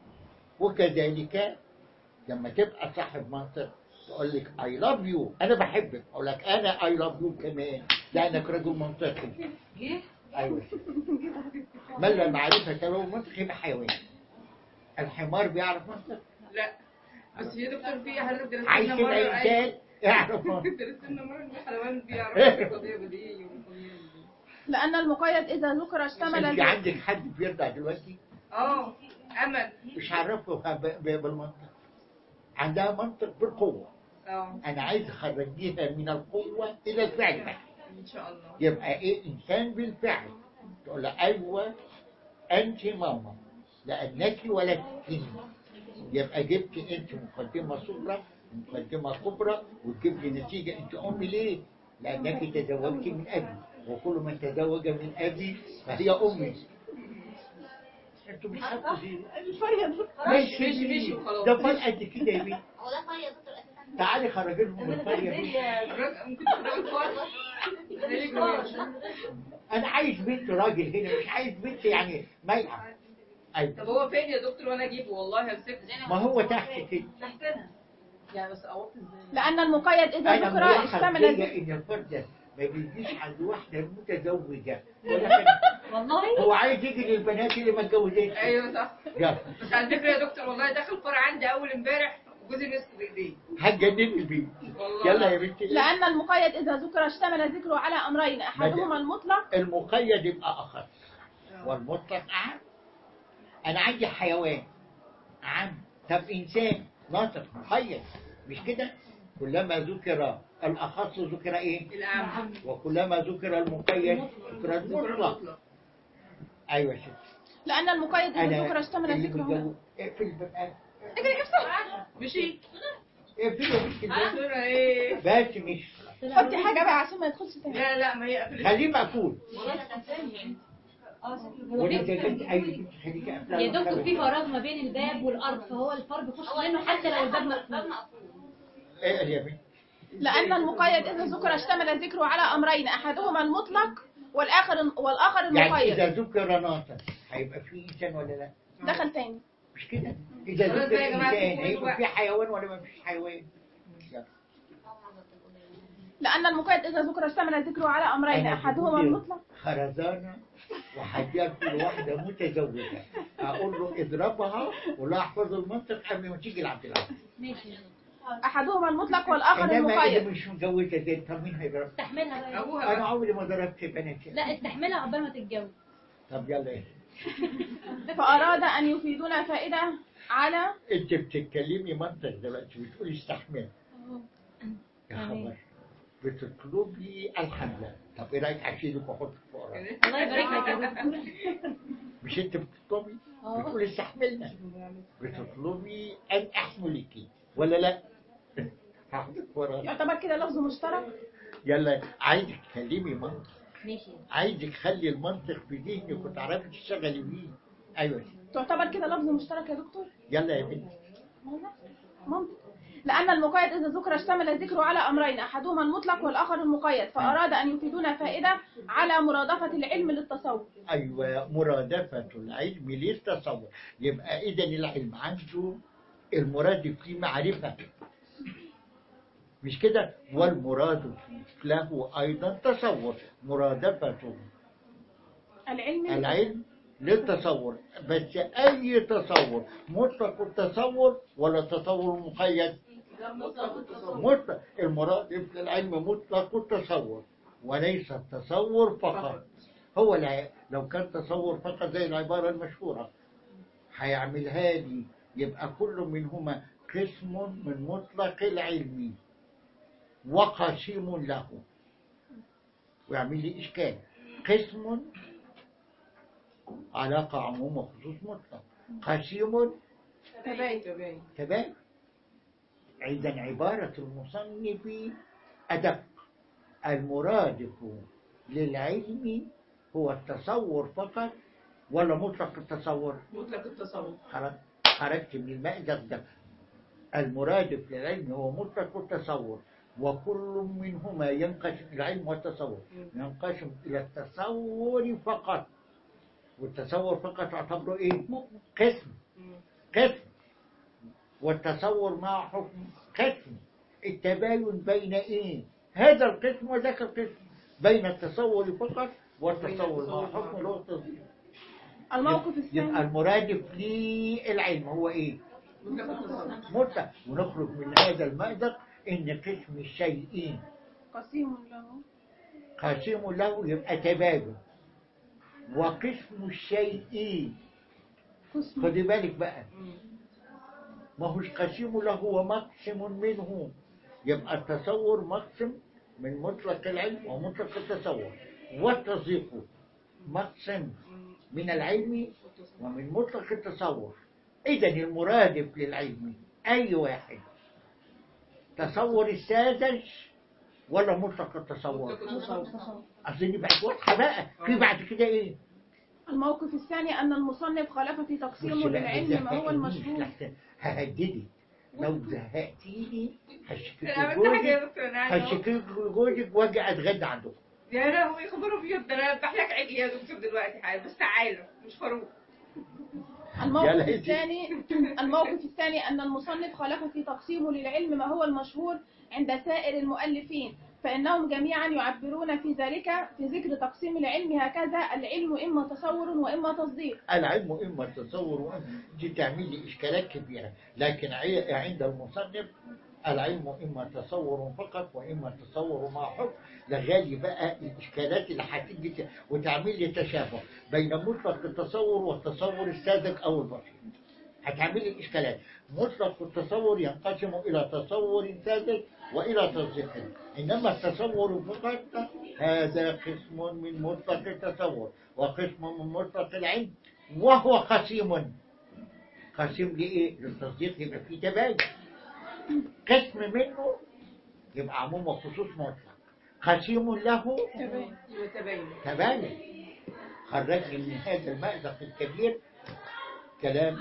Speaker 1: وكذلك لما تبقى صاحب منطق تقول لك I love you أنا بحبك أقول لك أنا I love you كمان لأنك رجل منطقي أيوة من لا معرفة له منطق يبقى حيوان الحمار بيعرف منطق
Speaker 4: لا بس يا دكتور في حضرتك درست
Speaker 1: عايز
Speaker 4: لنا
Speaker 1: كده
Speaker 4: مرة
Speaker 1: إنسان يعرف منطق
Speaker 4: درست لنا مرة ان الحيوان بيعرف القضية بديهية والقضية بديهية.
Speaker 2: لأن المقيد إذا ذكر اشتمل
Speaker 1: انت
Speaker 2: ال-
Speaker 1: عندك حد بيرضع دلوقتي
Speaker 4: اه امل
Speaker 1: مش عرفها ب- ب- بالمنطق عندها منطق بالقوة
Speaker 4: اه
Speaker 1: أنا عايز أخرجيها من القوة إلى الفعل بقى.
Speaker 4: ان شاء الله
Speaker 1: يبقى إيه إنسان بالفعل تقول له أيوة أنت ماما لأنك ولدتني يبقى جبت أنت مقدمة صغرى مقدمة كبرى وتجيب لي نتيجة أنت أمي ليه؟ لأنك تزوجت من أبي وكل من تزوج من أبي فهي أمي انتوا مش عارفين
Speaker 2: الفريق
Speaker 1: ماشي
Speaker 4: ماشي، ماشي وخلاص.
Speaker 1: ده فرق قد كده يا بنت
Speaker 6: هو ده فرق يا دكتور اساسا
Speaker 1: تعالي خرج لهم من القريه دي
Speaker 4: الراجل- ممكن تقرأي الفار ليه كمان؟
Speaker 1: انا عايز بنت راجل هنا مش عايز بنت يعني مايعه
Speaker 4: طب
Speaker 1: ايوه
Speaker 4: هو فين يا دكتور وانا اجيبه والله همسكه
Speaker 1: ما هو تحت كده
Speaker 5: تحتنا يعني بس قوطت ازاي
Speaker 2: لأن المقيد إذا
Speaker 1: انا
Speaker 2: ذكر
Speaker 1: ملاحظ
Speaker 2: اشتمل
Speaker 1: فيا ان الفرد ده ما بيجيش عند واحده متزوجه ولا
Speaker 3: والله
Speaker 1: هو عايز يجي للبنات اللي ما اتجوزتش
Speaker 4: ايوه صح
Speaker 1: يلا
Speaker 4: بس على فكره يا دكتور والله داخل فرع عندي اول امبارح وجوزي مسكه بايديه
Speaker 1: هتجنني البيت
Speaker 4: والله
Speaker 1: يلا يا بنتي
Speaker 2: لأن المقيد إذا ذكر اشتمل ذكره على أمرين أحدهما المطلق
Speaker 1: المقيد يبقى اخف والمطلق اعم انا عندي حيوان عام طب انسان ناطق مقيد مش كده كلما ذكر الاخص ذكر ايه
Speaker 4: الاعمى
Speaker 1: وكلما ذكر المقيد ذكر المطلق ايوه يا ستي
Speaker 2: لأن المقيد إذا
Speaker 1: انا
Speaker 2: ذكر اشتمل
Speaker 1: اللي
Speaker 2: ذكره
Speaker 1: متجوز اقفل بقى
Speaker 2: اجري بسرعة
Speaker 4: مشي
Speaker 1: اقفل يا بنتي الباب.
Speaker 4: دكتور ايه
Speaker 1: بس مش
Speaker 2: حطي حاجة بقى عشان ما يدخلش تاني
Speaker 4: لا لا ما هي قفلت
Speaker 1: خليه مقفول
Speaker 6: والله ده كان فاهم
Speaker 1: ولذا كانت اي بنت خليكي قافله
Speaker 3: يا دكتور في فراغ ما بين الباب والارض فهو الفار بيخش منه حتى لو الباب مقفول
Speaker 1: ايه يا بنتي
Speaker 2: لأن المقيد إذا ذكر اشتمل ذكره على أمرين أحدهما المطلق والآخر والآخر
Speaker 1: يعني اذا
Speaker 2: المقيد
Speaker 1: ذكر ناطق هيبقى في انسان ولا لا
Speaker 2: دخل تاني
Speaker 1: مش كده اذا
Speaker 4: خلاص
Speaker 1: ذكر
Speaker 4: بقى يا جماعة،
Speaker 1: انسان
Speaker 4: سيبوا
Speaker 1: هيبقى
Speaker 4: بقى.
Speaker 1: في حيوان ولا ما فيش حيوان يلا.
Speaker 2: لأن المقيد إذا ذكر اشتمل ذكره على أمرين
Speaker 1: أنا
Speaker 2: أحدهما
Speaker 1: بقول
Speaker 2: المطلق
Speaker 1: خرزانة وهديها واحدة متزوجة أقول له اضربها ولا احفظ المنطق قبل ما تيجي لعبد العزيز
Speaker 3: ماشي
Speaker 2: أحدهما المطلق والآخر
Speaker 1: إنما إذا
Speaker 2: المقيد
Speaker 1: مش متجوزة زي طب مين هيضرب؟
Speaker 3: استحملها بقى
Speaker 4: ابوها
Speaker 1: أنا
Speaker 4: بقى.
Speaker 1: عمري ما ضربت بنات
Speaker 3: لا استحملها قبل ما تتجوز
Speaker 1: طب يلا إيه
Speaker 2: فأراد أن يفيدنا فائدة على
Speaker 1: أنت بتتكلمي منطق دلوقتي بتقولي استحمل يا خبر بتطلبي الحملة طب إيه رأيك أشيلك وأحطك فوق راسك؟
Speaker 3: الله يبارك لك يا دكتور
Speaker 1: مش أنت بتطلبي
Speaker 3: اه.
Speaker 1: بتقولي استحملنا بتطلبي أن أحملك ولا لا؟ هاخدك فوق راسك.
Speaker 2: يعتبر كده لفظ مشترك
Speaker 1: يلا عايزك تكلمي منطق
Speaker 3: ماشي
Speaker 1: عايزك خلي المنطق في ذهنك وتعرفي تشتغلي بيه ايوه
Speaker 2: تعتبر كده لفظ مشترك يا دكتور
Speaker 1: يلا يا بنتي
Speaker 2: ممكن لأن المقيد إذا ذكر اشتمل ذكره على أمرين أحدهما المطلق والآخر المقيد فأراد أن يفيدنا فائدة على مرادفة العلم للتصور
Speaker 1: ايوه مرادفه العلم للتصور يبقى اذا العلم عنده المرادف ليه معرفه مش كده والمراد له ايضا تصور مرادفه
Speaker 2: العلم
Speaker 1: العلم للتصور بس اي تصور مطلق التصور ولا تصور مقيد مطلق المرادف للعلم مطلق التصور وليس التصور فقط هو لا لو كان تصور فقط زي العبارة المشهورة هيعملها لي يبقى كل منهما قسم من مطلق العلم وقسيم له ويعمل لي إشكال قسم علاقة عموم وخصوص مطلق قسيم
Speaker 2: تباين
Speaker 1: تمام إذا عبارة المصنف أدق المرادف للعلم هو التصور فقط ولا مطلق التصور
Speaker 4: مطلق التصور
Speaker 1: خرج- خرجت من المأزق ده المرادف للعلم هو مطلق التصور وكل منهما ينقسم العلم والتصور ينقسم إلى التصور فقط والتصور فقط اعتبره إيه؟ قسم قسم والتصور مع حكم قسم التباين بين ايه هذا القسم وذاك القسم بين التصور فقط والتصور مع حكم اللي هو التصديق
Speaker 2: الموقف
Speaker 1: يبقى
Speaker 2: الثاني
Speaker 1: المرادف للعلم هو ايه
Speaker 4: مطلق التصور
Speaker 1: مطلق ونخرج من هذا المأزق ان قسم الشيء
Speaker 2: قسيم له
Speaker 1: قاسم له يبقى تباين وقسم الشيء
Speaker 2: قسم
Speaker 1: خدي بالك بقى ما هوش قسيم له هو مقسم منه يبقى التصور مقسم من مطلق العلم ومطلق التصور والتصديق مقسم من العلم ومن مطلق التصور إذا المرادف للعلم أي واحد تصور الساذج ولا مطلق التصور
Speaker 4: مطلق التصور
Speaker 1: أصل دي بقت واضحة بقى في بعد كده إيه
Speaker 2: الموقف الثاني أن المصنف خالف في تقسيمه
Speaker 1: بص بقى،
Speaker 2: للعلم ما هو
Speaker 1: زهقنيش
Speaker 2: المشهور
Speaker 1: لحسن ههددك لو زهقتيني هشتكيك
Speaker 4: انا عملت حاجه يا
Speaker 1: لجوزك
Speaker 4: دكتور انا عايزة أقول-
Speaker 1: هشتكيك لجوزك واجي اتغدى عندكم
Speaker 4: يا لهوي خبر ابيض ده انا بحلك عجل يا دكتور دلوقتي حالا بس تعالى مش فاروق
Speaker 2: الموقف
Speaker 1: يا لهجي.
Speaker 2: الثاني الموقف الثاني أن المصنف خالف في تقسيمه للعلم ما هو المشهور عند سائر المؤلفين فإنهم جميعا يعبرون في ذلك في ذكر تقسيم العلم هكذا العلم إما تصور وإما تصديق
Speaker 1: العلم إما التصور وإما دي تعمل لي إشكالات كبيرة لكن عي- عند المصنف العلم إما تصور فقط وإما تصور مع حكم لغالي بقى الإشكالات اللي هتيجي ت- وتعمل لي تشابه بين مطلق التصور والتصور الساذج أو البسيط هتعمل لي إشكالات مطلق التصور ينقسم إلى تصور ساذج وإلى تصديق إنما التصور فقط هذا قسم من مطلق التصور وقسم من مطلق العلم وهو قسيم قسيم لإيه؟ للتصديق يبقى فيه تباين قسم منه يبقى عموم وخصوص مطلق قسيم له
Speaker 2: تمام.
Speaker 4: يبقى تبين
Speaker 1: تباين خرجني من هذا المأزق الكبير كلام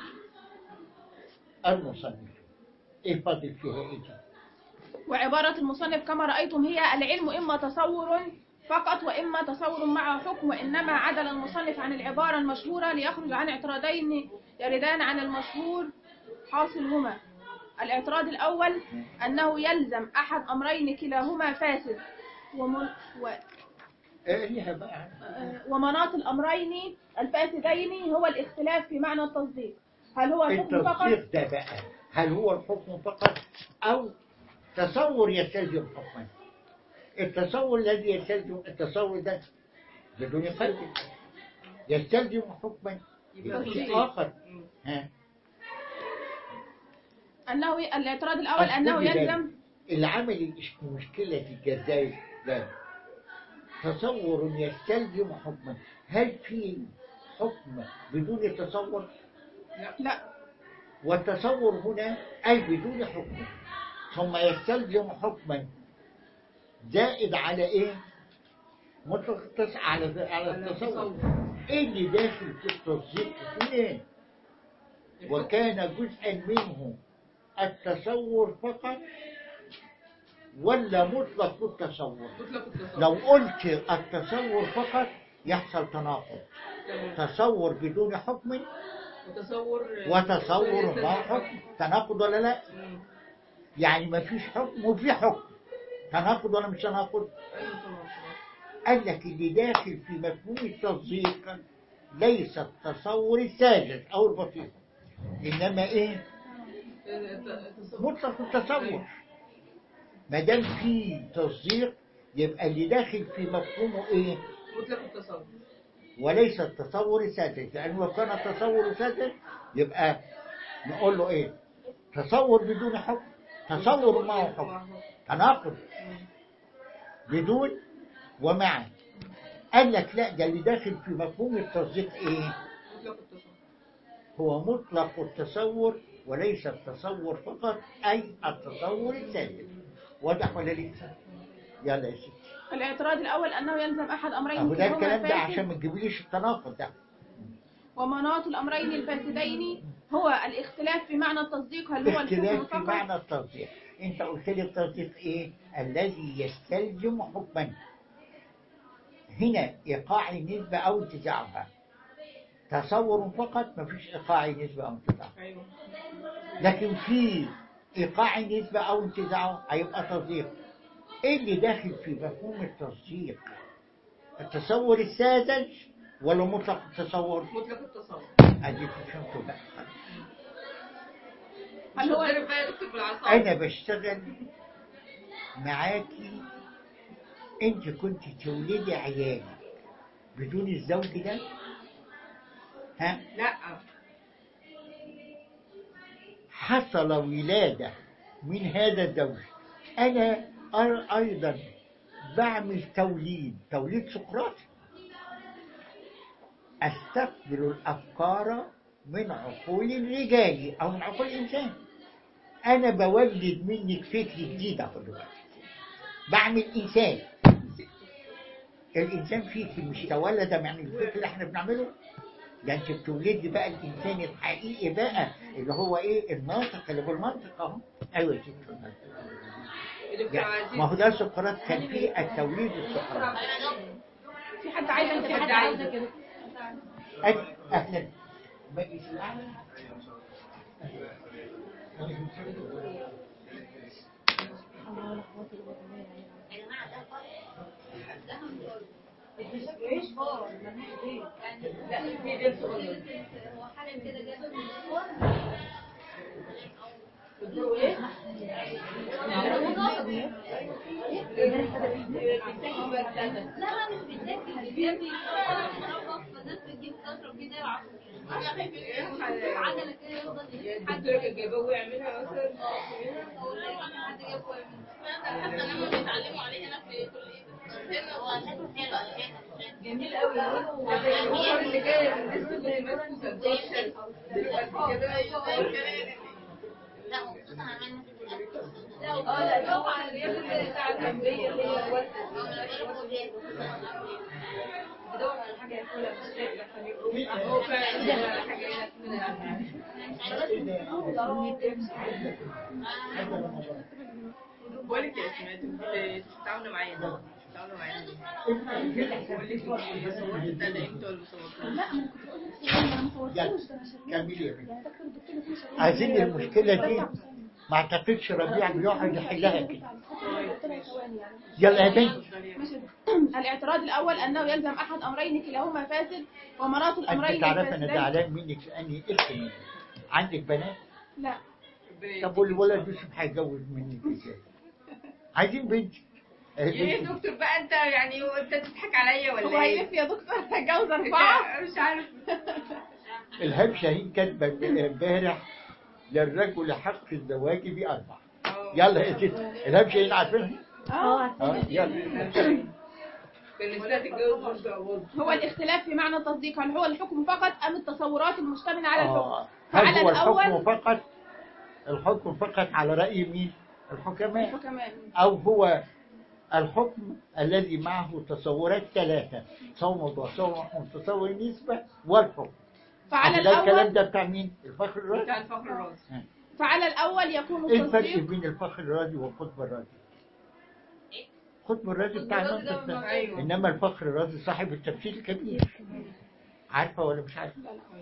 Speaker 1: المصنف ايه فاضل فيها ايه دي؟
Speaker 2: وعبارة المصنف كما رأيتم هي العلم إما تصور فقط وإما تصور مع حكم وإنما عدل المصنف عن العبارة المشهورة ليخرج عن اعتراضين يردان عن المشهور حاصلهما الاعتراض الأول أنه يلزم أحد أمرين كلاهما فاسد ومن و
Speaker 1: ايه ليها بقى
Speaker 2: ومناط الأمرين الفاسدين هو الاختلاف في معنى التصديق هل هو حكم فقط
Speaker 1: التصديق ده بقى هل هو الحكم فقط او تصور يستلزم حكما التصور الذي يستلزم التصور ده بدون قلب يستلزم حكما يبقى شيء
Speaker 4: تصديق.
Speaker 1: اخر
Speaker 4: مم.
Speaker 1: ها
Speaker 2: أنه الاعتراض الأول أنه
Speaker 1: أصل ده
Speaker 2: يلزم
Speaker 1: اللي عمل الإش- المشكلة في الجزائر ده تصور يستلزم حكما هل في حكم بدون تصور
Speaker 2: لا
Speaker 1: والتصور هنا أي بدون حكم ثم يستلزم حكما زائد على إيه مطلق التص... على على
Speaker 4: على
Speaker 1: التصور
Speaker 4: التصور.
Speaker 1: إيه اللي داخل في التصديق اثنين وكان جزءا منه التصور فقط ولا مطلق التصور
Speaker 4: مطلق التصور
Speaker 1: لو قلت التصور فقط يحصل تناقض
Speaker 4: تمام.
Speaker 1: تصور بدون حكم
Speaker 4: وتصور
Speaker 1: وتصور مع حكم تناقض ولا لا
Speaker 4: مم.
Speaker 1: يعني ما فيش حكم وفي حكم تناقض ولا مش تناقض
Speaker 4: ايوه طبعا
Speaker 1: قال لك اللي داخل في مفهوم التصديق ليس التصور الساذج او البسيط انما ايه
Speaker 4: التصور
Speaker 1: مطلق التصور ما دام في تصديق يبقى اللي داخل في مفهومه ايه
Speaker 4: مطلق التصور
Speaker 1: وليس التصور الساذج لانه لو كان التصور ساذج يبقى نقول له ايه تصور بدون حكم تصور معه حكم تناقض
Speaker 4: مم.
Speaker 1: بدون ومع قال لك لا ده اللي داخل في مفهوم التصديق ايه
Speaker 4: مطلق التصور
Speaker 1: هو مطلق التصور وليس التصور فقط اي التصور الساذج واضح ولا لسه يلا يا ستي
Speaker 2: الاعتراض الأول أنه يلزم أحد أمرين
Speaker 1: اهو ده
Speaker 2: كلاهما
Speaker 1: الكلام ده
Speaker 2: فاسد
Speaker 1: عشان ما تجيبليش التناقض ده
Speaker 2: ومناط الأمرين الفاسدين هو الاختلاف في معنى التصديق هل هو الحكم
Speaker 1: اختلاف في
Speaker 2: فقط
Speaker 1: معنى التصديق انت قلت لي التصديق ايه الذي يستلزم حكما هنا ايقاع النسبة او انتزاعها تصور فقط مفيش ايقاع نسبة او انتزاع
Speaker 4: ايوه
Speaker 1: لكن في ايقاع نسبة او انتزاعه هيبقى تصديق ايه اللي داخل في مفهوم التصديق التصور الساذج ولا مطلق التصور
Speaker 4: مطلق التصور
Speaker 1: اديك فهمتوا بقى
Speaker 2: هل هو
Speaker 4: ضرب بقى يا دكتور بالعصا
Speaker 1: انا بشتغل معاكي انت كنت تولدي عيالك بدون الزوج ده ها
Speaker 4: لا
Speaker 1: حصل ولادة من هذا الزوج أنا أر- أيضا بعمل توليد توليد سقراطي أستقبل الأفكار من عقول الرجال أو من عقول الإنسان أنا بولد منك فكر جديد أهو دلوقتي بعمل إنسان الانسان فيك مش تولد من الفكر اللي احنا بنعمله ده انت بتولدي بقى الانسان الحقيقي بقى اللي هو ايه الناطق اللي بالمنطق اهو ايوه يا ستي اتفضل.
Speaker 4: دكتور
Speaker 1: ما هو
Speaker 4: عزيز
Speaker 1: ده سقراط كان في التوليد السقراطي
Speaker 2: في حد عايز انت
Speaker 4: في حد عايزة
Speaker 2: كده
Speaker 1: أهلا أهلا بقي في الأعلى
Speaker 6: هو حالا كده جاب من الصور لا مش بيتاكل بيتاكل فالناس بتجيب تشرب كده عجلة كده يفضل يجيب حد
Speaker 4: الدكتورة كانت جايباه ويعملها مثلا
Speaker 6: هو لا يعني حد جابه يعمل حتى لما بيتعلموا عليه هنا في كلية هو
Speaker 4: جميل قوي هو اللي جاي من الناس اللي ماسكه سندوتش دلوقتي كده
Speaker 6: لا مبسوطة عملنا
Speaker 4: اه لا طبعا اللي هي بتاع الجنبيه اللي هي الوسط بدور على حاجه ياكلها مش لاقي عشان يقوم هو فعلا بدور على حاجه ياكلها بقول لك يا اسماء انتوا بتتعاونوا معايا بتتعاونوا معايا بقول لك انتوا صورتوا بتاع ده امتى ولا صورتوا
Speaker 2: لا انا كنت بقول لك انا ما صورتوش ده انا شايفاه.
Speaker 1: كملي يا بنتي
Speaker 2: يعني دكتور الدكتور ما فيش
Speaker 1: عايزين المشكلة دي ما اعتقدش ربيع بيقعد يحلها كده يلا يا بنتي
Speaker 2: ماشي. الاعتراض الاول انه يلزم احد امرين كلاهما فاسد ومناط الامرين
Speaker 1: انت تعرف انا
Speaker 2: الفاسدين-
Speaker 1: زعلان منك لاني قلت منك عندك بنات
Speaker 2: لا
Speaker 1: طب والولد يوسف هيتجوز منك ازاي عايزين بنت
Speaker 4: ايه يا دكتور بقى انت يعني هو انت بتضحك عليا
Speaker 2: هو
Speaker 4: ولا ايه؟
Speaker 2: هيلف يا دكتور هتجوز اربعه
Speaker 4: مش عارف
Speaker 1: الهاب شاهين كاتبه امبارح للرجل حق الزواج بأربع
Speaker 4: اه.
Speaker 1: يلا يا ستي الهاب شاهين عارفينها؟
Speaker 2: اه
Speaker 1: اه يلا
Speaker 4: بالنسبه للجواز برضه أبوظ.
Speaker 2: هو الاختلاف في معنى التصديق هل هو الحكم فقط ام التصورات المشتمله على الحكم
Speaker 1: آه.
Speaker 2: فعلى
Speaker 1: هل هو الحكم
Speaker 2: الأول-
Speaker 1: فقط الحكم فقط على رأي مين؟ الحكماء
Speaker 2: الحكمان
Speaker 1: أو هو الحكم الذي معه تصورات ثلاثة صوم وصوم تصور النسبة والحكم
Speaker 2: فعلى
Speaker 1: ده الكلام
Speaker 2: الاول
Speaker 1: ده بتاع مين؟ الفخر الرازي
Speaker 4: بتاع الفخر الرازي
Speaker 2: فعلى الاول يكون
Speaker 1: ايه الفرق
Speaker 2: التصديق
Speaker 1: بين الفخر الرازي والقطب الرازي؟ القطب الرازي بتاع
Speaker 6: الرازي ده
Speaker 1: المنطق ده
Speaker 4: أيوه.
Speaker 1: انما الفخر الرازي صاحب التفسير الكبير عارفه ولا مش عارفه؟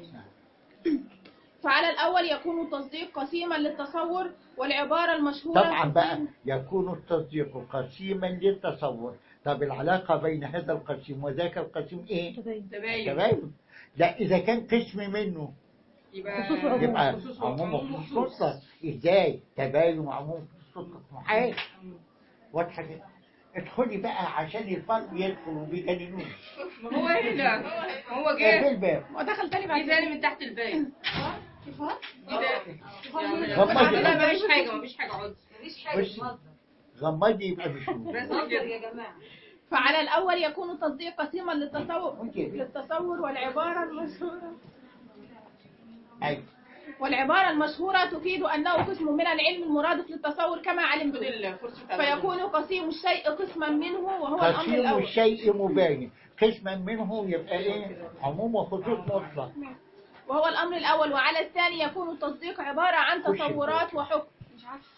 Speaker 2: فعلى الاول يكون التصديق قسيما للتصور والعباره المشهوره
Speaker 1: طبعا بقى
Speaker 2: تقيم-
Speaker 1: يكون التصديق قسيما للتصور طب العلاقة بين هذا القسيم وذاك القسيم ايه؟
Speaker 4: تباين
Speaker 1: تباين لا إذا كان قسم منه
Speaker 4: يبقى
Speaker 1: يبقى
Speaker 4: خصوص
Speaker 1: عموم
Speaker 4: وعموم
Speaker 1: وخصوص سلطة ازاي؟ تباين وعموم وخصوص محال واضحة كده ادخلي بقى عشان الفرق يدخل وبيجننوش
Speaker 4: ما هو هنا هو
Speaker 1: في
Speaker 4: جه
Speaker 1: الباب
Speaker 2: ودخل تاني بعد
Speaker 4: جه تاني من تحت الباب
Speaker 2: كده
Speaker 1: غمضي
Speaker 4: لا مفيش حاجه مفيش حاجه اقعد
Speaker 1: بصي غمضي يبقى بيشوف
Speaker 4: بس كده
Speaker 2: فعلى الأول يكون التصديق قسيما للتصور
Speaker 1: وانت يا بنت.
Speaker 2: للتصور والعبارة المشهورة
Speaker 1: أيوة
Speaker 2: والعبارة المشهورة تفيد أنه قسم من العلم المرادف للتصور كما
Speaker 4: خد
Speaker 2: علمتم
Speaker 4: الفرصه بتاع
Speaker 2: فيكون قسيم الشيء قسما منه وهو الأمر
Speaker 1: قسيم
Speaker 2: الأول
Speaker 1: الشيء مباين قسما منه يبقى ايه عموم وخصوص مطلق
Speaker 2: وهو الأمر الأول وعلى الثاني يكون التصديق عبارة عن
Speaker 1: خش
Speaker 2: تصورات وحكم مش عارفة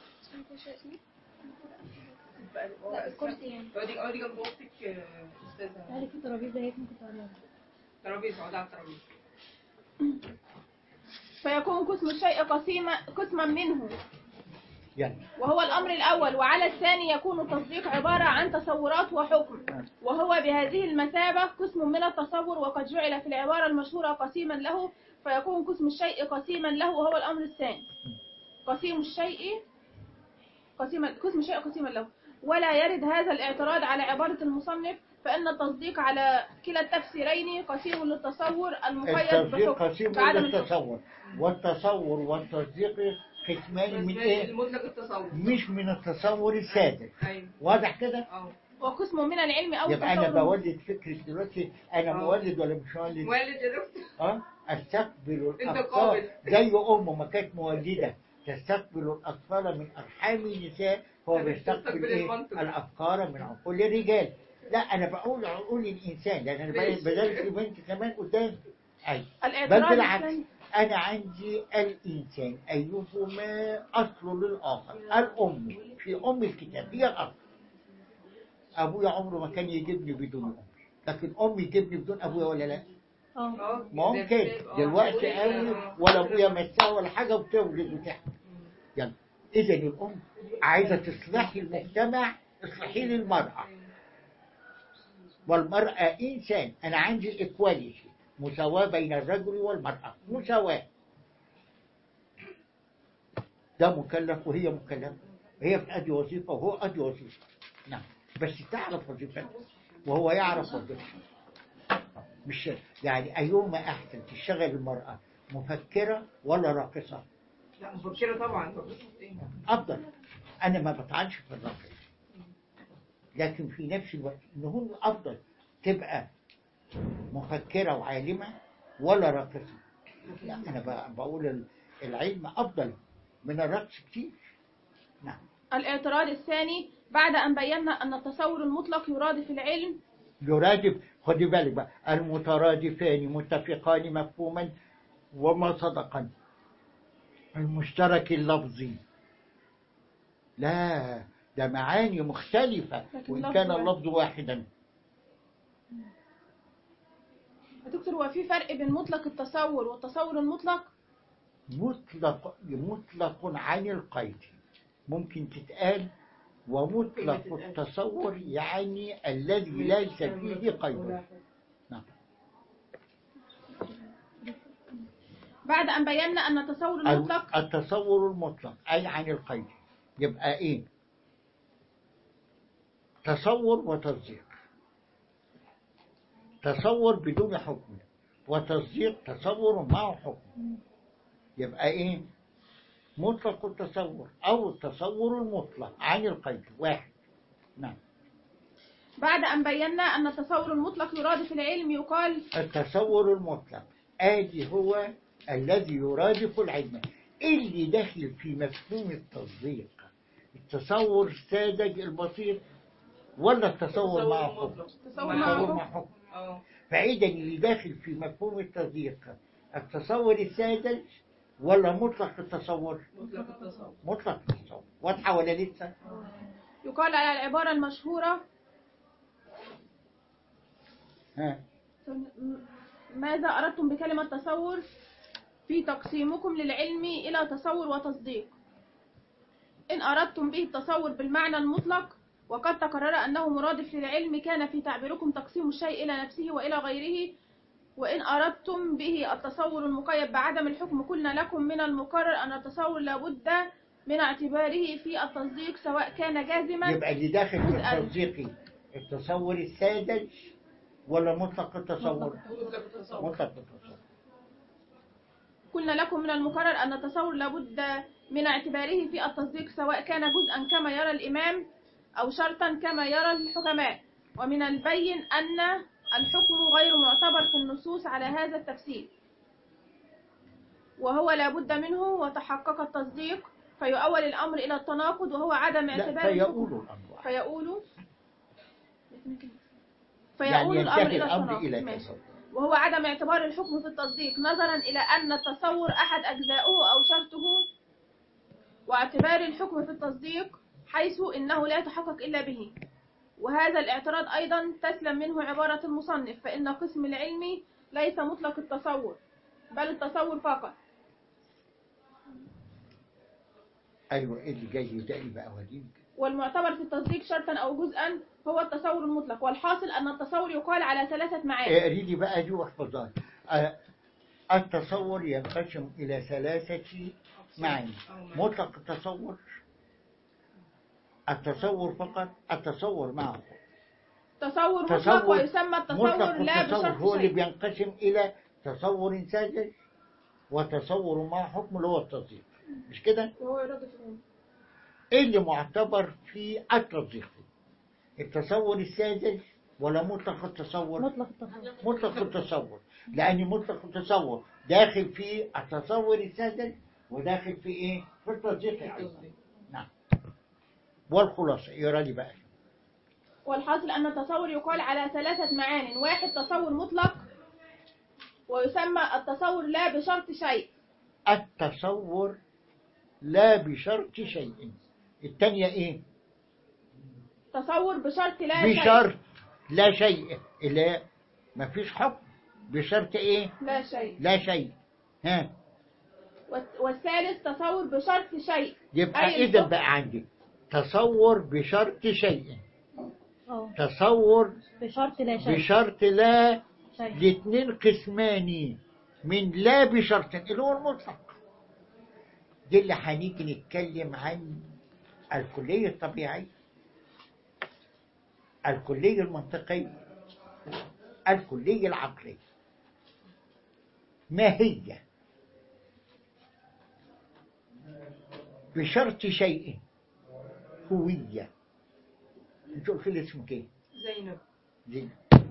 Speaker 4: الكرسي يعني اقعدي اقعدي جنب اختك آه، استاذه
Speaker 3: تعالي في ترابيزه هيك ممكن تقعدي
Speaker 4: ترابيزه اقعدي على الترابيزه
Speaker 2: فيكون قسم الشيء قسيما قسما منه
Speaker 1: يلا
Speaker 2: وهو الأمر الأول وعلى الثاني يكون التصديق عبارة عن تصورات وحكم وهو بهذه المثابة قسم من التصور وقد جعل في العبارة المشهورة قسيما له فيكون قسم الشيء قسيما له وهو الأمر الثاني قسيم الشيء قسيما قسم الشيء قسيما له ولا يرد هذا الاعتراض على عبارة المصنف فإن التصديق على كلا التفسيرين قسيم للتصور المقيد
Speaker 1: التصديق
Speaker 2: بحكم
Speaker 1: قسيم
Speaker 2: بعدم
Speaker 1: من التصور والتصور والتصديق قسمان من ايه
Speaker 4: المطلق التصور
Speaker 1: مش من التصور الساذج
Speaker 4: ايوه
Speaker 1: واضح كده
Speaker 4: اه
Speaker 2: وقسم من العلم أو
Speaker 1: يبقى انا
Speaker 2: التصور
Speaker 1: بولد فكرة دلوقتي انا
Speaker 4: آه.
Speaker 1: مولد ولا مش مولد
Speaker 4: مولد يا دكتور
Speaker 1: اه استقبل
Speaker 4: انت
Speaker 1: الاطفال
Speaker 4: قابل.
Speaker 1: زي امه ما كانت مولده تستقبل الاطفال من ارحام النساء هو
Speaker 4: أنا
Speaker 1: بيستقبل
Speaker 4: بستقبل
Speaker 1: ايه
Speaker 4: المنطق.
Speaker 1: الافكار من عقول الرجال لا انا بقول عقول الانسان لان انا
Speaker 4: ماشي.
Speaker 1: بدرس بنت كمان قدام اي بل
Speaker 2: الاعتراض
Speaker 1: بالعكس
Speaker 2: الثاني
Speaker 1: انا عندي الانسان ايهما اصل للاخر الام في ام الكتاب هي الاصل ابويا عمره ما كان يجيبني بدون امي لكن امي تجيبني بدون ابويا ولا لا
Speaker 3: اه
Speaker 4: اه
Speaker 1: ممكن دلوقتي قوي ولا ابويا مساه ولا حاجه وتولد وتحمل يلا اذا الام عايزه تصلحي المجتمع اصلحي لي المراه والمراه انسان انا عندي ايكواليتي مساواه بين الرجل والمراه مساواه ده مكلف وهي مكلفه هي بتأدي وظيفه وهو أدي وظيفه نعم بس تعرف وظيفتها وهو يعرف وظيفته مش يعني أيهما أحسن تشتغل المرأة مفكرة ولا راقصة
Speaker 4: لا مفكرة طبعا
Speaker 1: أفضل أنا ما بطعنش في الراقصة لكن في نفس الوقت إن هو أفضل تبقى مفكرة وعالمة ولا راقصة لا أنا ب- بقول ال- العلم أفضل من الرقص كتير نعم
Speaker 2: الاعتراض الثاني بعد أن بينا أن التصور المطلق يرادف العلم
Speaker 1: يرادف خدي بالك بقى المترادفان متفقان مفهوما وما صدقا المشترك اللفظي لا ده معاني مختلفة
Speaker 2: لكن
Speaker 1: وإن
Speaker 2: لفظ
Speaker 1: كان
Speaker 2: واحد.
Speaker 1: اللفظ واحدا
Speaker 2: يا دكتور هو في فرق بين مطلق التصور والتصور المطلق
Speaker 1: مطلق مطلق عن القيد ممكن تتقال ومطلق التصور يعني الذي ليس فيه قيد نعم
Speaker 2: بعد أن بينا أن التصور المطلق
Speaker 1: التصور المطلق أي عن القيد يبقى إيه تصور وتصديق تصور بدون حكم وتصديق تصور مع حكم يبقى إيه مطلق التصور أو التصور المطلق عن القيد واحد نعم
Speaker 2: بعد أن بينا أن التصور المطلق يرادف العلم يقال
Speaker 1: التصور المطلق آدي هو الذي يرادف العلم اللي داخل في مفهوم التصديق التصور الساذج البسيط ولا التصور مع حكم
Speaker 2: تصور مع
Speaker 1: التصور
Speaker 2: حكم.
Speaker 1: مع حكم
Speaker 4: اه
Speaker 1: فإذا اللي داخل في مفهوم التصديق التصور الساذج ولا مطلق التصور
Speaker 4: مطلق التصور
Speaker 1: مطلق التصور واضحة ولا لسه
Speaker 2: يقال على العبارة المشهورة
Speaker 1: ها
Speaker 2: م- ماذا أردتم بكلمة تصور في تقسيمكم للعلم إلى تصور وتصديق إن أردتم به التصور بالمعنى المطلق وقد تقرر أنه مرادف للعلم كان في تعبيركم تقسيم الشيء إلى نفسه وإلى غيره وإن أردتم به التصور المقيد بعدم الحكم قلنا لكم من المقرر أن التصور لابد من اعتباره في التصديق سواء كان جازما
Speaker 1: يبقى اللي داخل في
Speaker 2: جزءاً.
Speaker 1: التصديق التصور الساذج ولا مطلق التصور
Speaker 4: مطلق التصور
Speaker 1: مطلق التصور
Speaker 2: قلنا لكم من المقرر أن التصور لابد من اعتباره في التصديق سواء كان جزءا كما يرى الإمام أو شرطا كما يرى الحكماء ومن البين أن الحكم غير معتبر في النصوص على هذا التفسير وهو لابد منه وتحقق التصديق فيؤول الأمر إلى التناقض وهو عدم
Speaker 1: لا
Speaker 2: اعتبار الحكم
Speaker 1: فيقول الأمر
Speaker 2: فيقول
Speaker 1: يعني
Speaker 2: فيؤول الأمر
Speaker 1: ينتهي
Speaker 2: إلى
Speaker 1: الأمر
Speaker 2: التناقض
Speaker 1: إلى
Speaker 2: ماشي.
Speaker 1: كذا
Speaker 2: وهو عدم اعتبار الحكم في التصديق نظرا إلى أن التصور أحد أجزائه أو شرطه واعتبار الحكم في التصديق حيث إنه لا يتحقق إلا به وهذا الاعتراض أيضا تسلم منه عبارة المصنف فإن قسم العلم ليس مطلق التصور بل التصور فقط
Speaker 1: أيوة إيه اللي جاي يدعي بقى وليد
Speaker 2: والمعتبر في التصديق شرطا أو جزءا هو التصور المطلق والحاصل أن التصور يقال على ثلاثة معاني
Speaker 1: اقري لي بقى دي واحفظها آه، التصور ينقسم إلى ثلاثة معاني مطلق التصور التصور فقط التصور معه
Speaker 2: تصور مطلق
Speaker 1: تصور-
Speaker 2: ويسمى التصور
Speaker 1: مطلق
Speaker 2: لا
Speaker 1: التصور
Speaker 2: بشرط
Speaker 1: هو اللي
Speaker 2: شيء
Speaker 1: بينقسم إلى تصور ساذج وتصور مع حكم اللي هو التصديق مش كده؟
Speaker 2: وهو يرد في العلم.
Speaker 1: ايه اللي معتبر في التصديق التصور الساذج ولا مطلق التصور
Speaker 3: مطلق التصور
Speaker 1: مطلق التصور لان مطلق التصور داخل في التصور الساذج وداخل في ايه في التصديق ايضا نعم والخلاصه يرى لي بقى
Speaker 2: والحاصل أن التصور يقال على ثلاثة معان واحد تصور مطلق ويسمى التصور لا بشرط شيء
Speaker 1: التصور لا بشرط شيء الثانية ايه
Speaker 2: تصور بشرط لا شيء
Speaker 1: بشرط لا شيء لا ما فيش حكم بشرط ايه
Speaker 2: لا شيء
Speaker 1: لا شيء ها
Speaker 2: والت- والثالث تصور بشرط شيء
Speaker 1: يبقى
Speaker 2: أي
Speaker 1: اذا
Speaker 2: الحكم.
Speaker 1: بقى عندي تصور بشرط شيء
Speaker 3: اه
Speaker 1: تصور
Speaker 3: بشرط لا شيء
Speaker 1: بشرط لا
Speaker 3: شيء
Speaker 1: الاثنين قسمان من لا بشرط اللي هو المطلق دي اللي هنيجي نتكلم عن الكلية الطبيعية الكلية المنطقية الكلية العقلية ما هي بشرط شيء هوية انتوا قلتوا لي اسمك ايه؟
Speaker 4: زينب
Speaker 1: زينب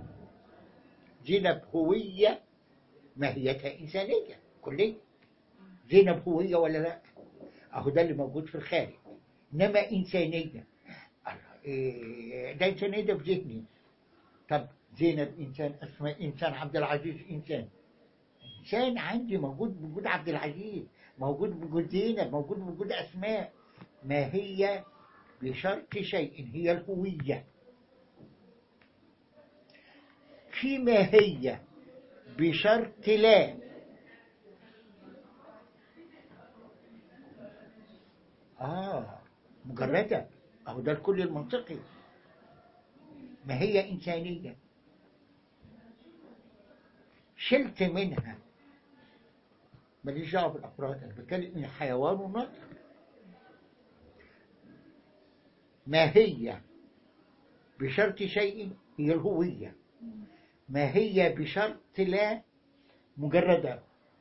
Speaker 1: زينب هوية ماهيتها إنسانية كلية زينب هوية ولا لا أهو ده اللي موجود في الخارج إنما إنسانية الله، إيه، ده إنسانية ده في ذهني طب زينب إنسان أسماء إنسان عبد العزيز إنسان إنسان عندي موجود بوجود عبد العزيز موجود بوجود زينب موجود بوجود أسماء ما هي بشرط شيء هي الهوية في ماهية بشرط لا آه مجردة أهو ده الكل المنطقي ما هي إنسانية شلت منها ماليش دعوة بالأفراد أنا بتكلم من حيوان ونطق ما هي بشرط شيء هي الهوية ما هي بشرط لا مجردة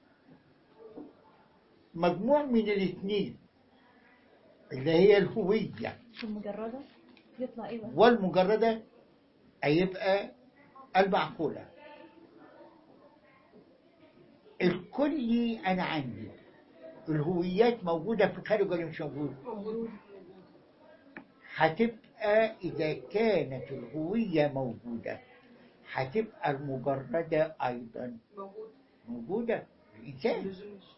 Speaker 1: مجموع من الاثنين اللي هي الهوية
Speaker 3: مش المجردة يطلع ايه بقى
Speaker 1: والمجردة هيبقى المعقولة الكلي أنا عندي الهويات موجودة في الخارج ولا مش موجودة؟ هتبقى إذا كانت الهوية موجودة هتبقى المجردة أيضا
Speaker 4: موجود
Speaker 1: موجودة الإنسان
Speaker 4: لزوم الشيء.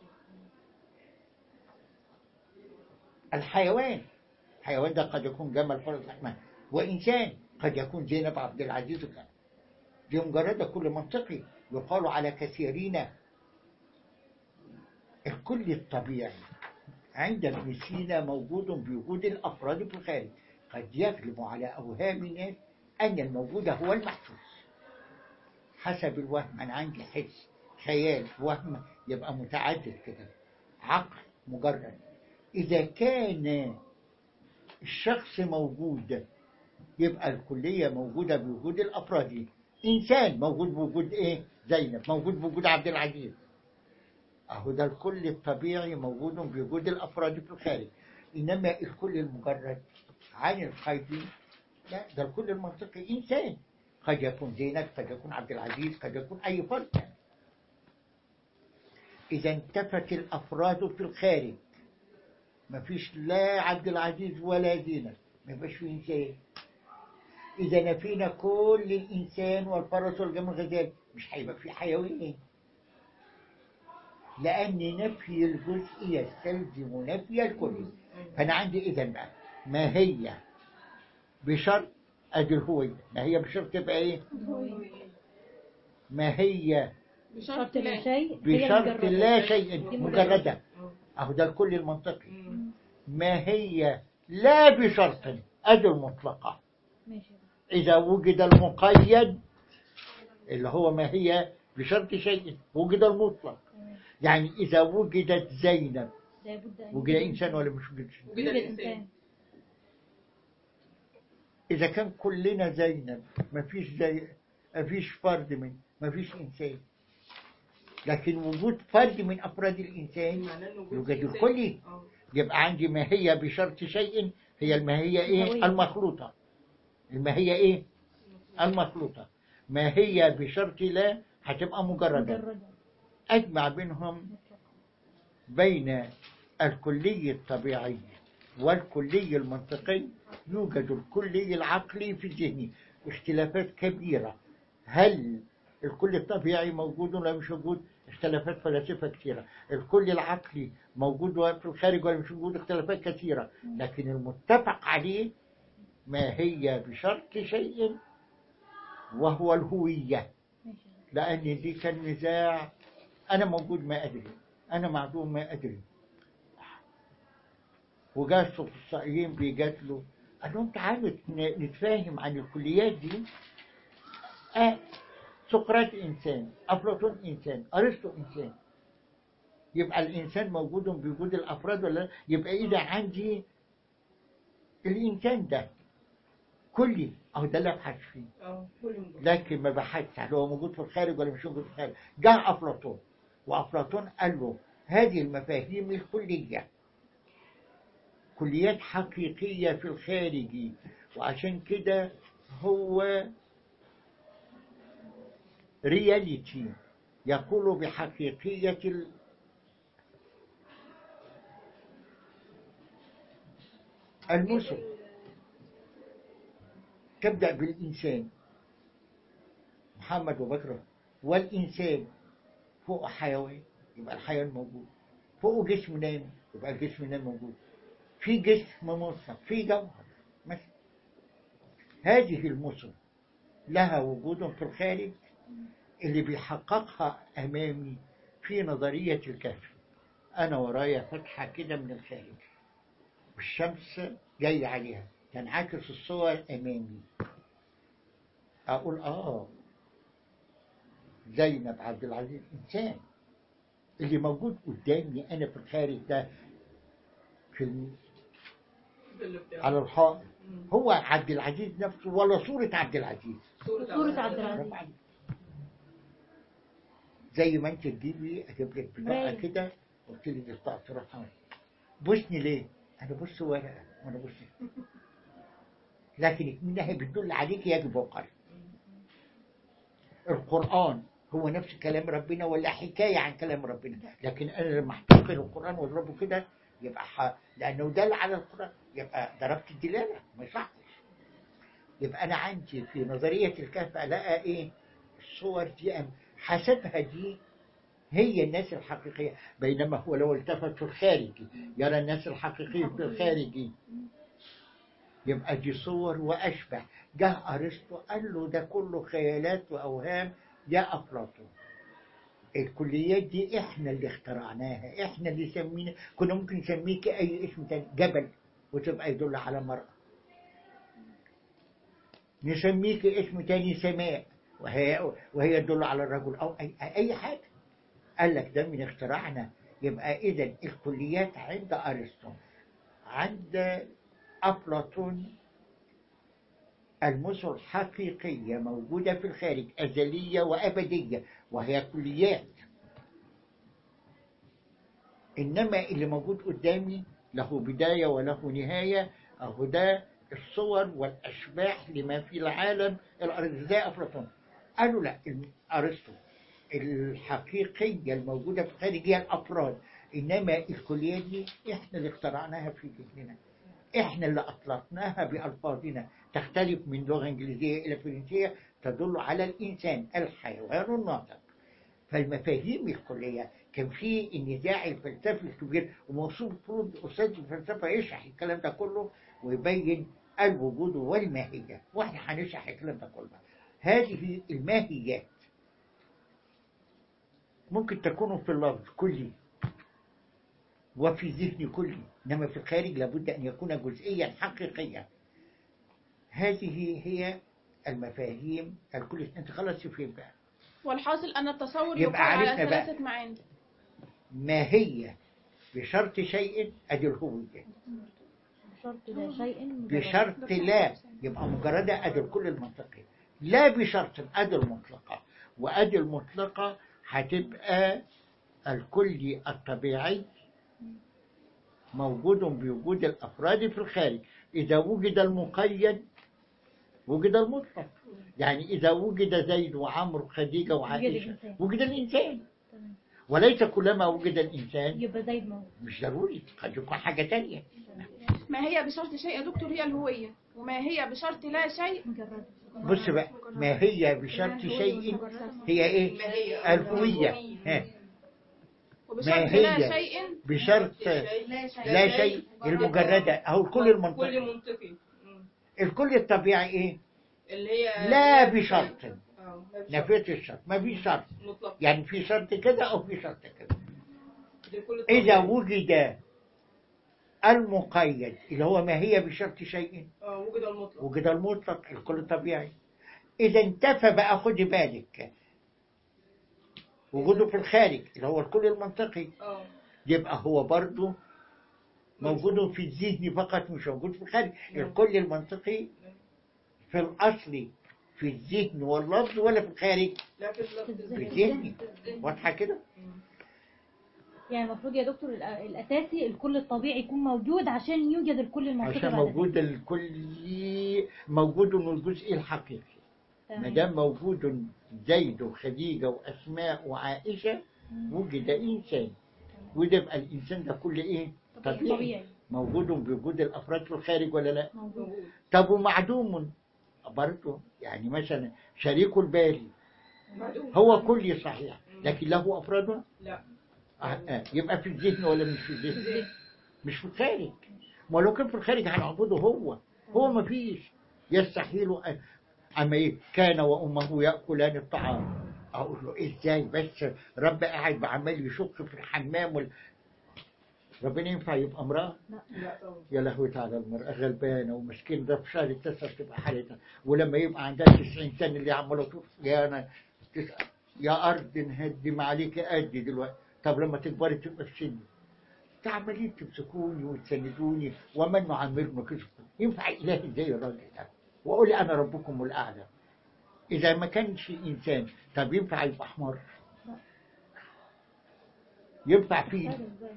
Speaker 1: الحيوان الحيوان ده قد يكون جمل فرس أحمد وإنسان قد يكون زينب عبد العزيز وكذا دي مجردة كل منطقي يقال على كثيرين الكل الطبيعي عند ابن سينا موجود بوجود الأفراد في الخارج قد يغلب على أوهام الناس أن الموجود هو المحسوس حسب الوهم أنا عندي حس خيال وهم يبقى متعدد كده عقل مجرد إذا كان الشخص موجود يبقى الكلية موجودة بوجود الأفراد إنسان موجود بوجود إيه زينب موجود بوجود عبد العزيز أهو ده الكل الطبيعي موجود بوجود الأفراد في الخارج إنما الكل المجرد عن القيد لا ده الكل المنطقي إنسان قد يكون زينب قد يكون عبد العزيز قد يكون أي فرد إذا انتفت الأفراد في الخارج ما فيش لا عبد العزيز ولا زينب ما يبقاش فيه إنسان إذا نفينا كل الإنسان والفرس والجمل الغزال مش هيبقى في حيوان لأن نفي الجزء يستلزم نفي الكل فأنا عندي إذا بقى ما هي بشرط أدي الهوية ما هي بشرط تبقى إيه ما هي
Speaker 3: بشرط لا شيء هي
Speaker 1: بشرط
Speaker 3: المجردة.
Speaker 1: لا شيء
Speaker 3: دي
Speaker 1: مجردة أهو ده الكل المنطقي ما هي لا بشرط أدي المطلقة
Speaker 3: ماشي
Speaker 1: إذا وجد المقيد اللي هو ما هي بشرط شيء وجد المطلق يعني إذا وجدت زينب
Speaker 3: لابد أن
Speaker 1: وجد إنسان ولا مش وجد إنسان؟
Speaker 3: يوجد إنسان
Speaker 1: إذا كان كلنا زينب ما فيش زي ما فيش فرد من ما فيش إنسان لكن وجود فرد من أفراد الإنسان
Speaker 4: معناه إن وجود
Speaker 1: يوجد
Speaker 4: إنسان.
Speaker 1: الكلي
Speaker 4: آه.
Speaker 1: يبقى عندي ماهية بشرط شيء هي الماهية إيه
Speaker 3: الهوية.
Speaker 1: المخلوطة الماهية إيه المخلوطة ماهية بشرط لا هتبقى مجردة
Speaker 3: مجردة
Speaker 1: أجمع بينهم بين الكلية الطبيعية والكلي المنطقي يوجد الكلي العقلي في الذهن اختلافات كبيرة هل الكل الطبيعي موجود ولا مش موجود اختلافات فلاسفة كثيرة الكل العقلي موجود في الخارج ولا مش موجود اختلافات كثيرة لكن المتفق عليه ما هي بشرط شيء وهو الهوية لأن دي كان نزاع أنا موجود ما أدري أنا معدوم ما أدري وجاء الصفصائيين بيجات له قال لهم تعالوا ن- نتفاهم عن الكليات دي آه سقراط إنسان أفلاطون إنسان أرسطو إنسان يبقى الإنسان موجود بوجود الأفراد ولا لا؟ يبقى إذا عندي الإنسان ده كلي أو ده اللي أبحث فيه
Speaker 4: اه كل يوم
Speaker 1: لكن ما بحثش هل هو موجود في الخارج ولا مش موجود في الخارج جاء أفلاطون وأفلاطون قال له هذه المفاهيم الكلية كليات حقيقية في الخارج وعشان كده هو رياليتي يقول بحقيقية ال... المثل تبدأ بالإنسان محمد وبكر والإنسان فوق حيوان يبقى الحيوان موجود فوق جسم نام يبقى الجسم نام موجود في جسم مصر في جوهر مثلا هذه المصر لها وجود في الخارج اللي بيحققها أمامي في نظرية الكهف أنا ورايا فتحة كده من الخارج والشمس جاية عليها تنعكس الصور أمامي أقول آه زينب عبد العزيز إنسان اللي موجود قدامي أنا في الخارج ده في الم...
Speaker 4: اللي بتاعه.
Speaker 1: على الحائط
Speaker 4: مم.
Speaker 1: هو عبد العزيز نفسه ولا صورة عبد العزيز
Speaker 3: صورة عبد العزيز
Speaker 1: برافو عليك. زي ما انت تجيبي اجيب لك بطاقه
Speaker 3: مراية.
Speaker 1: كده قلت لي دي بطاقه رقم بوسني ليه؟ انا بص ورقه وانا بص لكن منها بتدل عليك يجب وقر القران هو نفس كلام ربنا ولا حكايه عن كلام ربنا لكن انا لما احتقر القران واضربه كده يبقى ح... لانه دل على القران يبقى ضربت الدلاله ما يصحش يبقى انا عندي في نظريه الكهف الاقي ايه الصور دي أم حسبها دي هي الناس الحقيقية بينما هو لو التفت في الخارجي يرى الناس الحقيقية في الخارجي يبقى دي صور وأشبه جاء أرسطو قال له ده كله خيالات وأوهام يا أفلاطون الكليات دي احنا اللي اخترعناها احنا اللي سمينا كنا ممكن نسميك اي اسم تاني جبل وتبقى يدل على مرأة نسميك اسم تاني سماء وهي وهي تدل على الرجل او اي اي حاجه قال لك ده من اختراعنا يبقى اذا الكليات عند ارسطو عند افلاطون المثل حقيقية موجودة في الخارج أزلية وأبدية وهي كليات إنما اللي موجود قدامي له بداية وله نهاية أهو ده الصور والأشباح لما في العالم الأرض زي أفلاطون قالوا لا أرسطو الحقيقية الموجودة في الخارج هي الأفراد إنما الكليات دي إحنا اللي اخترعناها في ذهننا إحنا اللي أطلقناها بألفاظنا تختلف من لغة إنجليزية إلى فرنسية تدل على الإنسان الحيوان الناطق فالمفاهيم الكلية كان في النزاع الفلسفي الكبير وموصول فروض أستاذ الفلسفة يشرح الكلام ده كله ويبين الوجود والماهية وإحنا هنشرح الكلام ده كله هذه الماهيات ممكن تكون في اللفظ كلي وفي ذهن كلي إنما في الخارج لابد أن يكون جزئيا حقيقيا هذه هي المفاهيم الكلية أنت خلاص فين بقى
Speaker 2: والحاصل أن التصور
Speaker 1: يبقى
Speaker 2: يقع على
Speaker 1: عرفنا بقى.
Speaker 2: ثلاثة معاني
Speaker 1: ما هي بشرط شيء أدي الهوية
Speaker 3: بشرط لا شيء مجرد.
Speaker 1: بشرط لا يبقى مجردة أدي الكل المنطقي لا بشرط أدي المطلقة وأدي المطلقة هتبقى الكلي الطبيعي موجود بوجود الأفراد في الخارج إذا وجد المقيد وجد المطلق يعني إذا وجد زيد وعمرو وخديجة وعائشة
Speaker 3: الإنسان.
Speaker 1: وجد الإنسان
Speaker 3: تمام.
Speaker 1: وليس كلما وجد الإنسان
Speaker 3: يبقى زي ما هو
Speaker 1: مش ضروري قد يكون حاجة تانية
Speaker 2: ما هي بشرط شيء يا دكتور هي الهوية وما هي بشرط لا شيء
Speaker 3: مجرد
Speaker 1: بص بقى ما هي بشرط شيء هي ايه
Speaker 4: ما هي
Speaker 1: الهوية ها
Speaker 2: وبشرط
Speaker 1: ما
Speaker 2: لا
Speaker 1: هي
Speaker 2: شيء
Speaker 1: بشرط لا شيء المجردة أو الكل
Speaker 4: كل
Speaker 1: المنطقي
Speaker 4: منطقي مم.
Speaker 1: الكل الطبيعي إيه
Speaker 4: اللي هي
Speaker 1: لا بشرط
Speaker 4: اه لا بشرط.
Speaker 1: نفيت الشرط ما في شرط
Speaker 4: مطلق
Speaker 1: يعني في شرط كده أو في شرط كده
Speaker 4: لكل
Speaker 1: إذا
Speaker 4: طبيعي.
Speaker 1: وجد المقيد اللي هو ما هي بشرط شيء
Speaker 4: اه وجد المطلق
Speaker 1: وجد المطلق الكل طبيعي إذا انتفى بقى خدي بالك وجوده في الخارج اللي هو الكل المنطقي
Speaker 4: اه
Speaker 1: يبقى هو برضه موجود في الذهن فقط مش موجود في الخارج الكل المنطقي في الأصل في الذهن واللفظ ولا في الخارج
Speaker 4: لا في اللفظ
Speaker 1: في الذهن واضحة كده
Speaker 3: يعني المفروض يا دكتور الأ- الاساسي الكل الطبيعي يكون موجود عشان يوجد الكل المنطقي
Speaker 1: عشان
Speaker 3: بعد
Speaker 1: موجود الكل موجود من الجزء الحقيقي
Speaker 3: كده.
Speaker 1: ما
Speaker 3: تمام.
Speaker 1: دام موجود زيد وخديجة وأسماء وعائشة وجد إنسان وده يبقى الإنسان ده كل إيه؟ طبيعي
Speaker 3: طبيعي
Speaker 1: موجود بوجود الأفراد في الخارج ولا لا؟
Speaker 3: موجود
Speaker 4: موجود
Speaker 1: طب ومعدوم برضه يعني مثلا شريك الباري
Speaker 4: معدوم
Speaker 1: هو كلي صحيح لكن له أفراد
Speaker 4: لا
Speaker 1: آه آه يبقى في الذهن ولا مش في الذهن مش في الخارج ما لو كان في الخارج هنعبده هو هو ما فيش يستحيل أن- أما إيه كان وأمه يأكلان الطعام أقول له إزاي بس رب قاعد عمال يشق في الحمام وال... ربنا ينفع يبقى امرأة
Speaker 4: لا طبعا
Speaker 1: يا لهوي على المرأة غلبانة ومسكين ده في شهر التاسع تبقى حالتها ولما يبقى عندها 90 سنة اللي عمالة تقول يا أنا تسأل يا أرض نهدم عليك قدي دلوقتي طب لما تكبري تبقى في سني تعملين تمسكوني وتسندوني ومن نعمرنا كده ينفع إلهي زي الراجل ده وأقول أنا ربكم الأعلى إذا ما كانش إنسان طب ينفع يبقى حمار ينفع فيه
Speaker 3: ازاي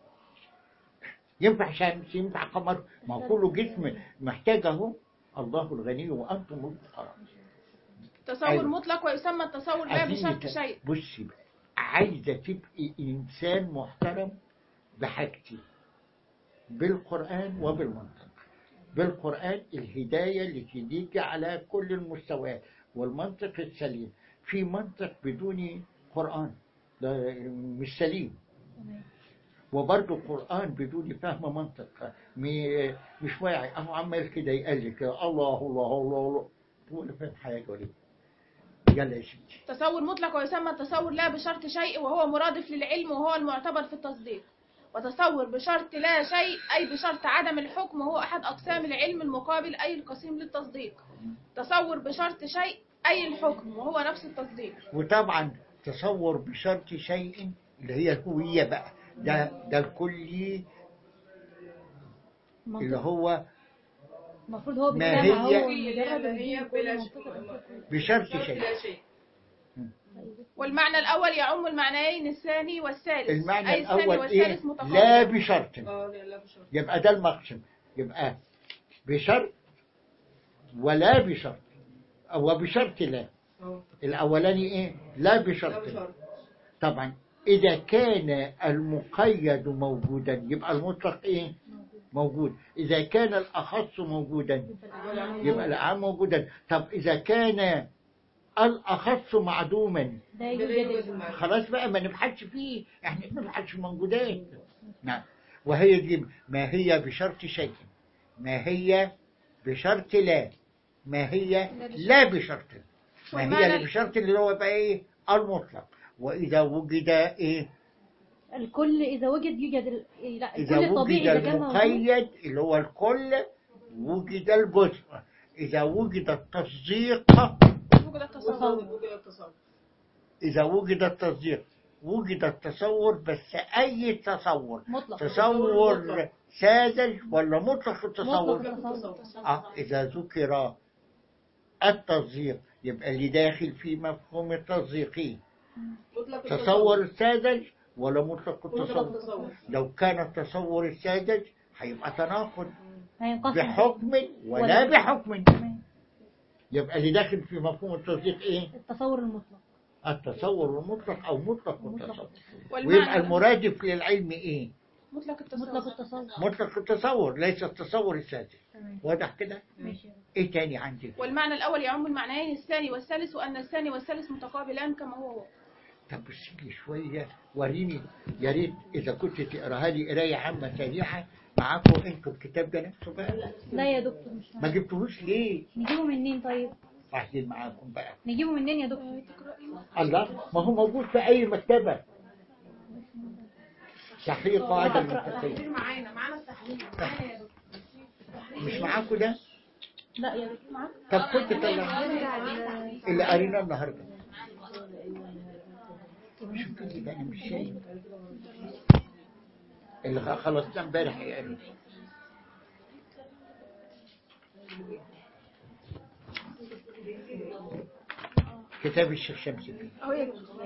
Speaker 1: ينفع شمس ينفع قمر ما هو كله جسم محتاج اهو الله الغني وانتم الفقراء
Speaker 2: تصور
Speaker 1: أيوة.
Speaker 2: مطلق ويسمى التصور لا
Speaker 1: عايزين
Speaker 2: بشرط
Speaker 1: نت-
Speaker 2: شيء
Speaker 1: بصي بقى عايزه تبقي انسان محترم بحاجتين بالقران وبالمنطق بالقران الهدايه اللي تيجي على كل المستويات والمنطق السليم في منطق بدون قران ده مش سليم
Speaker 3: تمام
Speaker 1: وبرضه القرآن بدون فهم منطق مي- مش واعي أهو عمال كده يقلد كده الله الله الله الله ولا فاهم حاجة ولا إيه. يلا يا سيدي
Speaker 2: تصور مطلق ويسمى التصور لا بشرط شيء وهو مرادف للعلم وهو المعتبر في التصديق وتصور بشرط لا شيء أي بشرط عدم الحكم وهو أحد أقسام العلم المقابل أي القسيم للتصديق تصور بشرط شيء أي الحكم وهو نفس التصديق
Speaker 1: وطبعا تصور بشرط شيء اللي هي الهوية بقى ده ده الكلي اللي
Speaker 3: المنطق
Speaker 1: هو
Speaker 3: المفروض هو
Speaker 1: ما
Speaker 3: بيتكلم
Speaker 1: هي-
Speaker 3: هو
Speaker 4: هي
Speaker 3: مجرد
Speaker 4: لا هي
Speaker 3: الدين
Speaker 4: بلا
Speaker 3: كله
Speaker 4: شيء
Speaker 3: منطقي.
Speaker 1: بشرط
Speaker 4: شرط
Speaker 1: شيء
Speaker 4: لا شيء
Speaker 2: والمعنى الأول يعم المعنيين الثاني والثالث
Speaker 1: المعنى
Speaker 2: أي الثاني
Speaker 1: الأول إيه
Speaker 2: والثالث متقابل
Speaker 1: لا بشرط
Speaker 4: اه لا لا بشرط
Speaker 1: يبقى ده المقسم يبقى بشرط ولا بشرط أو بشرط لا
Speaker 4: اه
Speaker 1: الأولاني إيه لا
Speaker 4: لا
Speaker 1: بشرط
Speaker 4: بشرط
Speaker 1: طبعا إذا كان المقيد موجودا يبقى المطلق إيه موجود إذا كان الأخص موجودا يبقى العام موجودا طب إذا كان الأخص معدوما
Speaker 3: ده
Speaker 4: لا
Speaker 3: يوجد
Speaker 4: يوجد
Speaker 3: ال-
Speaker 4: المعنى.
Speaker 1: خلاص بقى ما نبحثش فيه احنا بنبحث في موجودات نعم وهي دي ما هي بشرط شيء ما هي بشرط لا ما هي لا بشرط ما هي
Speaker 2: والمعنى-
Speaker 1: اللي بشرط اللي هو بقى ايه المطلق وإذا وجد ايه
Speaker 3: الكل اذا وجد يوجد ال... إيه، لا
Speaker 1: إذا
Speaker 3: الكل الطبيعي
Speaker 1: وجد
Speaker 3: اذا كان موجود
Speaker 1: المقيد اللي هو الكل وجد الجزء إذا وجد التصديق
Speaker 2: وجد التصور
Speaker 4: وجد وجد التصور
Speaker 1: إذا وجد التصديق وجد التصور بس أي تصور
Speaker 3: مطلق
Speaker 1: تصور
Speaker 4: مطلق.
Speaker 1: ساذج ولا مطلق التصور
Speaker 3: مطلق.
Speaker 4: التصور
Speaker 1: آه إذا ذكر التصديق يبقى اللي داخل في مفهوم التصديقي
Speaker 4: مطلق
Speaker 1: تصور الساذج ولا مطلق
Speaker 4: مطلق
Speaker 1: التصور
Speaker 4: التصور
Speaker 1: لو كان التصور الساذج هيبقى تناقض
Speaker 3: هينقسم
Speaker 1: بحكم ولا
Speaker 3: ولا-
Speaker 1: بحكم
Speaker 3: تمام.
Speaker 1: يبقى اللي داخل في مفهوم التصديق ايه
Speaker 3: التصور المطلق
Speaker 1: التصور المطلق او مطلق
Speaker 3: مطلق.
Speaker 1: التصور
Speaker 2: والمعنى
Speaker 1: ويبقى المرادف للعلم ايه
Speaker 2: مطلق التصور
Speaker 3: مطلق التصور
Speaker 1: مطلق التصور ليس التصور السادس
Speaker 3: تمام
Speaker 1: واضح كده
Speaker 3: ماشي
Speaker 1: ايه تاني عندي
Speaker 2: والمعنى الأول يعم المعنيين الثاني والثالث وأن الثاني والثالث متقابلان كما هو هو
Speaker 1: طب بصي لي شويه وريني يا ريت اذا كنت تقراها لي قرايه عامه سريعه معاكم انتوا الكتاب ده نفسه بقى
Speaker 3: لا يا دكتور مش
Speaker 1: ما
Speaker 3: معايا.
Speaker 1: جبتوهوش ليه
Speaker 3: نجيبه منين طيب
Speaker 1: واحدين معاكم بقى
Speaker 3: نجيبه منين يا دكتور
Speaker 1: الله ما هو موجود في اي مكتبه تحقيق قواعد المتقين
Speaker 6: معانا معانا التحليل معانا يا دكتور
Speaker 1: مش معاكم ده
Speaker 3: لا يا دكتور معاك
Speaker 1: طب كنت طلع اللي قريناه النهارده شوف لي ده انا مش شايف اللي خلصناه امبارح يا قريب كتاب الشيخ شمس الدين
Speaker 2: أهو يا دكتور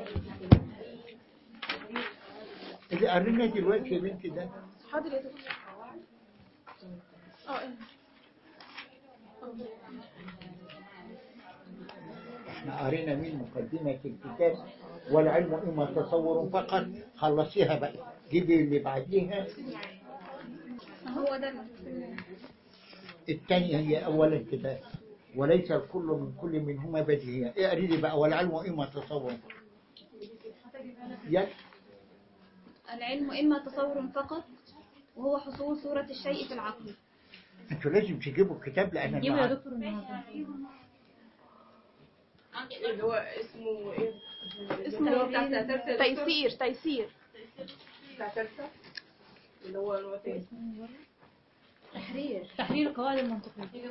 Speaker 1: اللي قرينا دلوقتي يا بنتي ده
Speaker 2: حاضر يا دكتور اه إيه.
Speaker 1: احنا قرينا من مقدمة الكتاب والعلم إما تصور فقط خلصيها بقى جيبي اللي بعديها
Speaker 2: هو ده
Speaker 1: الثانية هي أولا كده وليس الكل من كل منهما بديهية اقري لي بقى والعلم إما تصور فقط يا
Speaker 7: العلم إما تصور فقط وهو حصول صورة الشيء في العقل
Speaker 1: انتوا لازم تجيبوا الكتاب لأن
Speaker 3: نجيبه يا
Speaker 1: أنا
Speaker 3: دكتور النهارده
Speaker 4: اللي هو اسمه ايه؟ اللي هو بتاع سنة تالتة يا دكتور؟
Speaker 2: تيسير تيسير
Speaker 4: بتاع تالتة اللي هو اللي هو فين؟
Speaker 7: تحرير
Speaker 3: تحرير القواعد المنطقية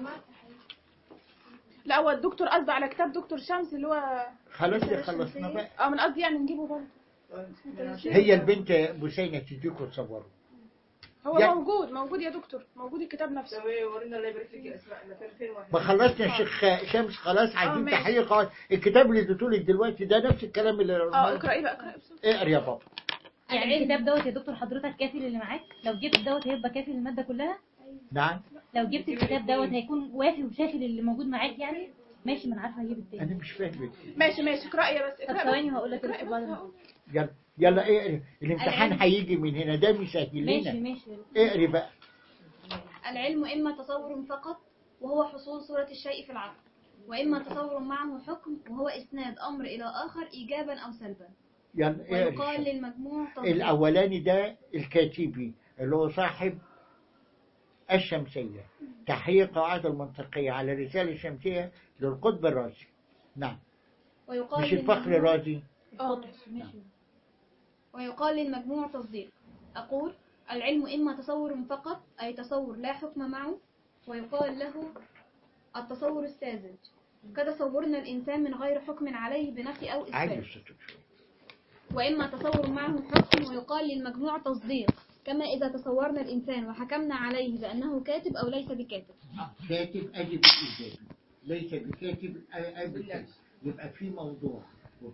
Speaker 2: لا هو الدكتور قصده على كتاب دكتور شمس اللي هو
Speaker 1: خلاص يا خلصنا بقى
Speaker 2: اه من قصدي يعني نجيبه برضه
Speaker 1: هي البنت بوسينة تديكوا تصوروا
Speaker 2: هو
Speaker 1: يا-
Speaker 2: موجود موجود يا دكتور موجود الكتاب نفسه
Speaker 4: طب ايه ورينا الله يبارك فيك يا اسماء مكان فين واحد
Speaker 1: ما خلصنا الشيخ شمس خلاص عايزين
Speaker 2: ماشي.
Speaker 1: تحقيق قواعد الكتاب اللي اديتهولك دلوقتي ده نفس الكلام اللي
Speaker 2: اه اقرأي بقى اقرأي بسرعة
Speaker 1: اقري يا بابا
Speaker 3: يعني الكتاب دوت يا دكتور حضرتك كافي للي معاك لو جبت دوت هيبقى كافي للمادة كلها
Speaker 1: نعم
Speaker 3: لو جبت الكتاب دوت هيكون وافي وشافي للي موجود معاك يعني ماشي ما انا عارفه هجيب
Speaker 1: انا
Speaker 3: التاني
Speaker 1: مش فاهم
Speaker 2: ماشي ماشي اقرأي يا بس
Speaker 3: طب
Speaker 2: اقرأي
Speaker 3: ثواني
Speaker 2: بس.
Speaker 3: وهقول لك يا
Speaker 2: اقرأي
Speaker 3: دكتور بعد
Speaker 2: بس
Speaker 3: ما
Speaker 2: هقول.
Speaker 1: يلا يلا اقري الامتحان
Speaker 7: العلم.
Speaker 1: هيجي من هنا ده مسهل
Speaker 3: ماشي
Speaker 1: لنا
Speaker 3: ماشي يا دكتور.
Speaker 1: اقري بقى
Speaker 7: العلم إما تصور فقط وهو حصول صورة الشيء في العقل وإما تصور معه حكم وهو إسناد أمر إلى آخر إيجابا أو سلبا
Speaker 1: يلا
Speaker 7: ويقال
Speaker 1: اقري
Speaker 7: للمجموع تصديق
Speaker 1: الاولاني ده الكاتبي اللي هو صاحب الشمسية تحقيق قواعد المنطقية على الرسالة الشمسية للقطب الرازي نعم
Speaker 7: ويقال
Speaker 1: مش الفخر
Speaker 7: للمجموع-
Speaker 1: الرازي
Speaker 2: اه
Speaker 3: ماشي
Speaker 7: ويقال للمجموع تصديق أقول العلم إما تصور فقط أي تصور لا حكم معه ويقال له التصور الساذج كتصورنا الإنسان من غير حكم عليه بنفي أو
Speaker 1: عالي
Speaker 7: إثبات
Speaker 1: الصوت شوية.
Speaker 7: وإما تصور معه حكم ويقال للمجموع تصديق كما إذا تصورنا الإنسان وحكمنا عليه بأنه كاتب أو ليس بكاتب
Speaker 1: كاتب أجب الإيجابي ليس بكاتب أجب الكاتب يبقى في موضوع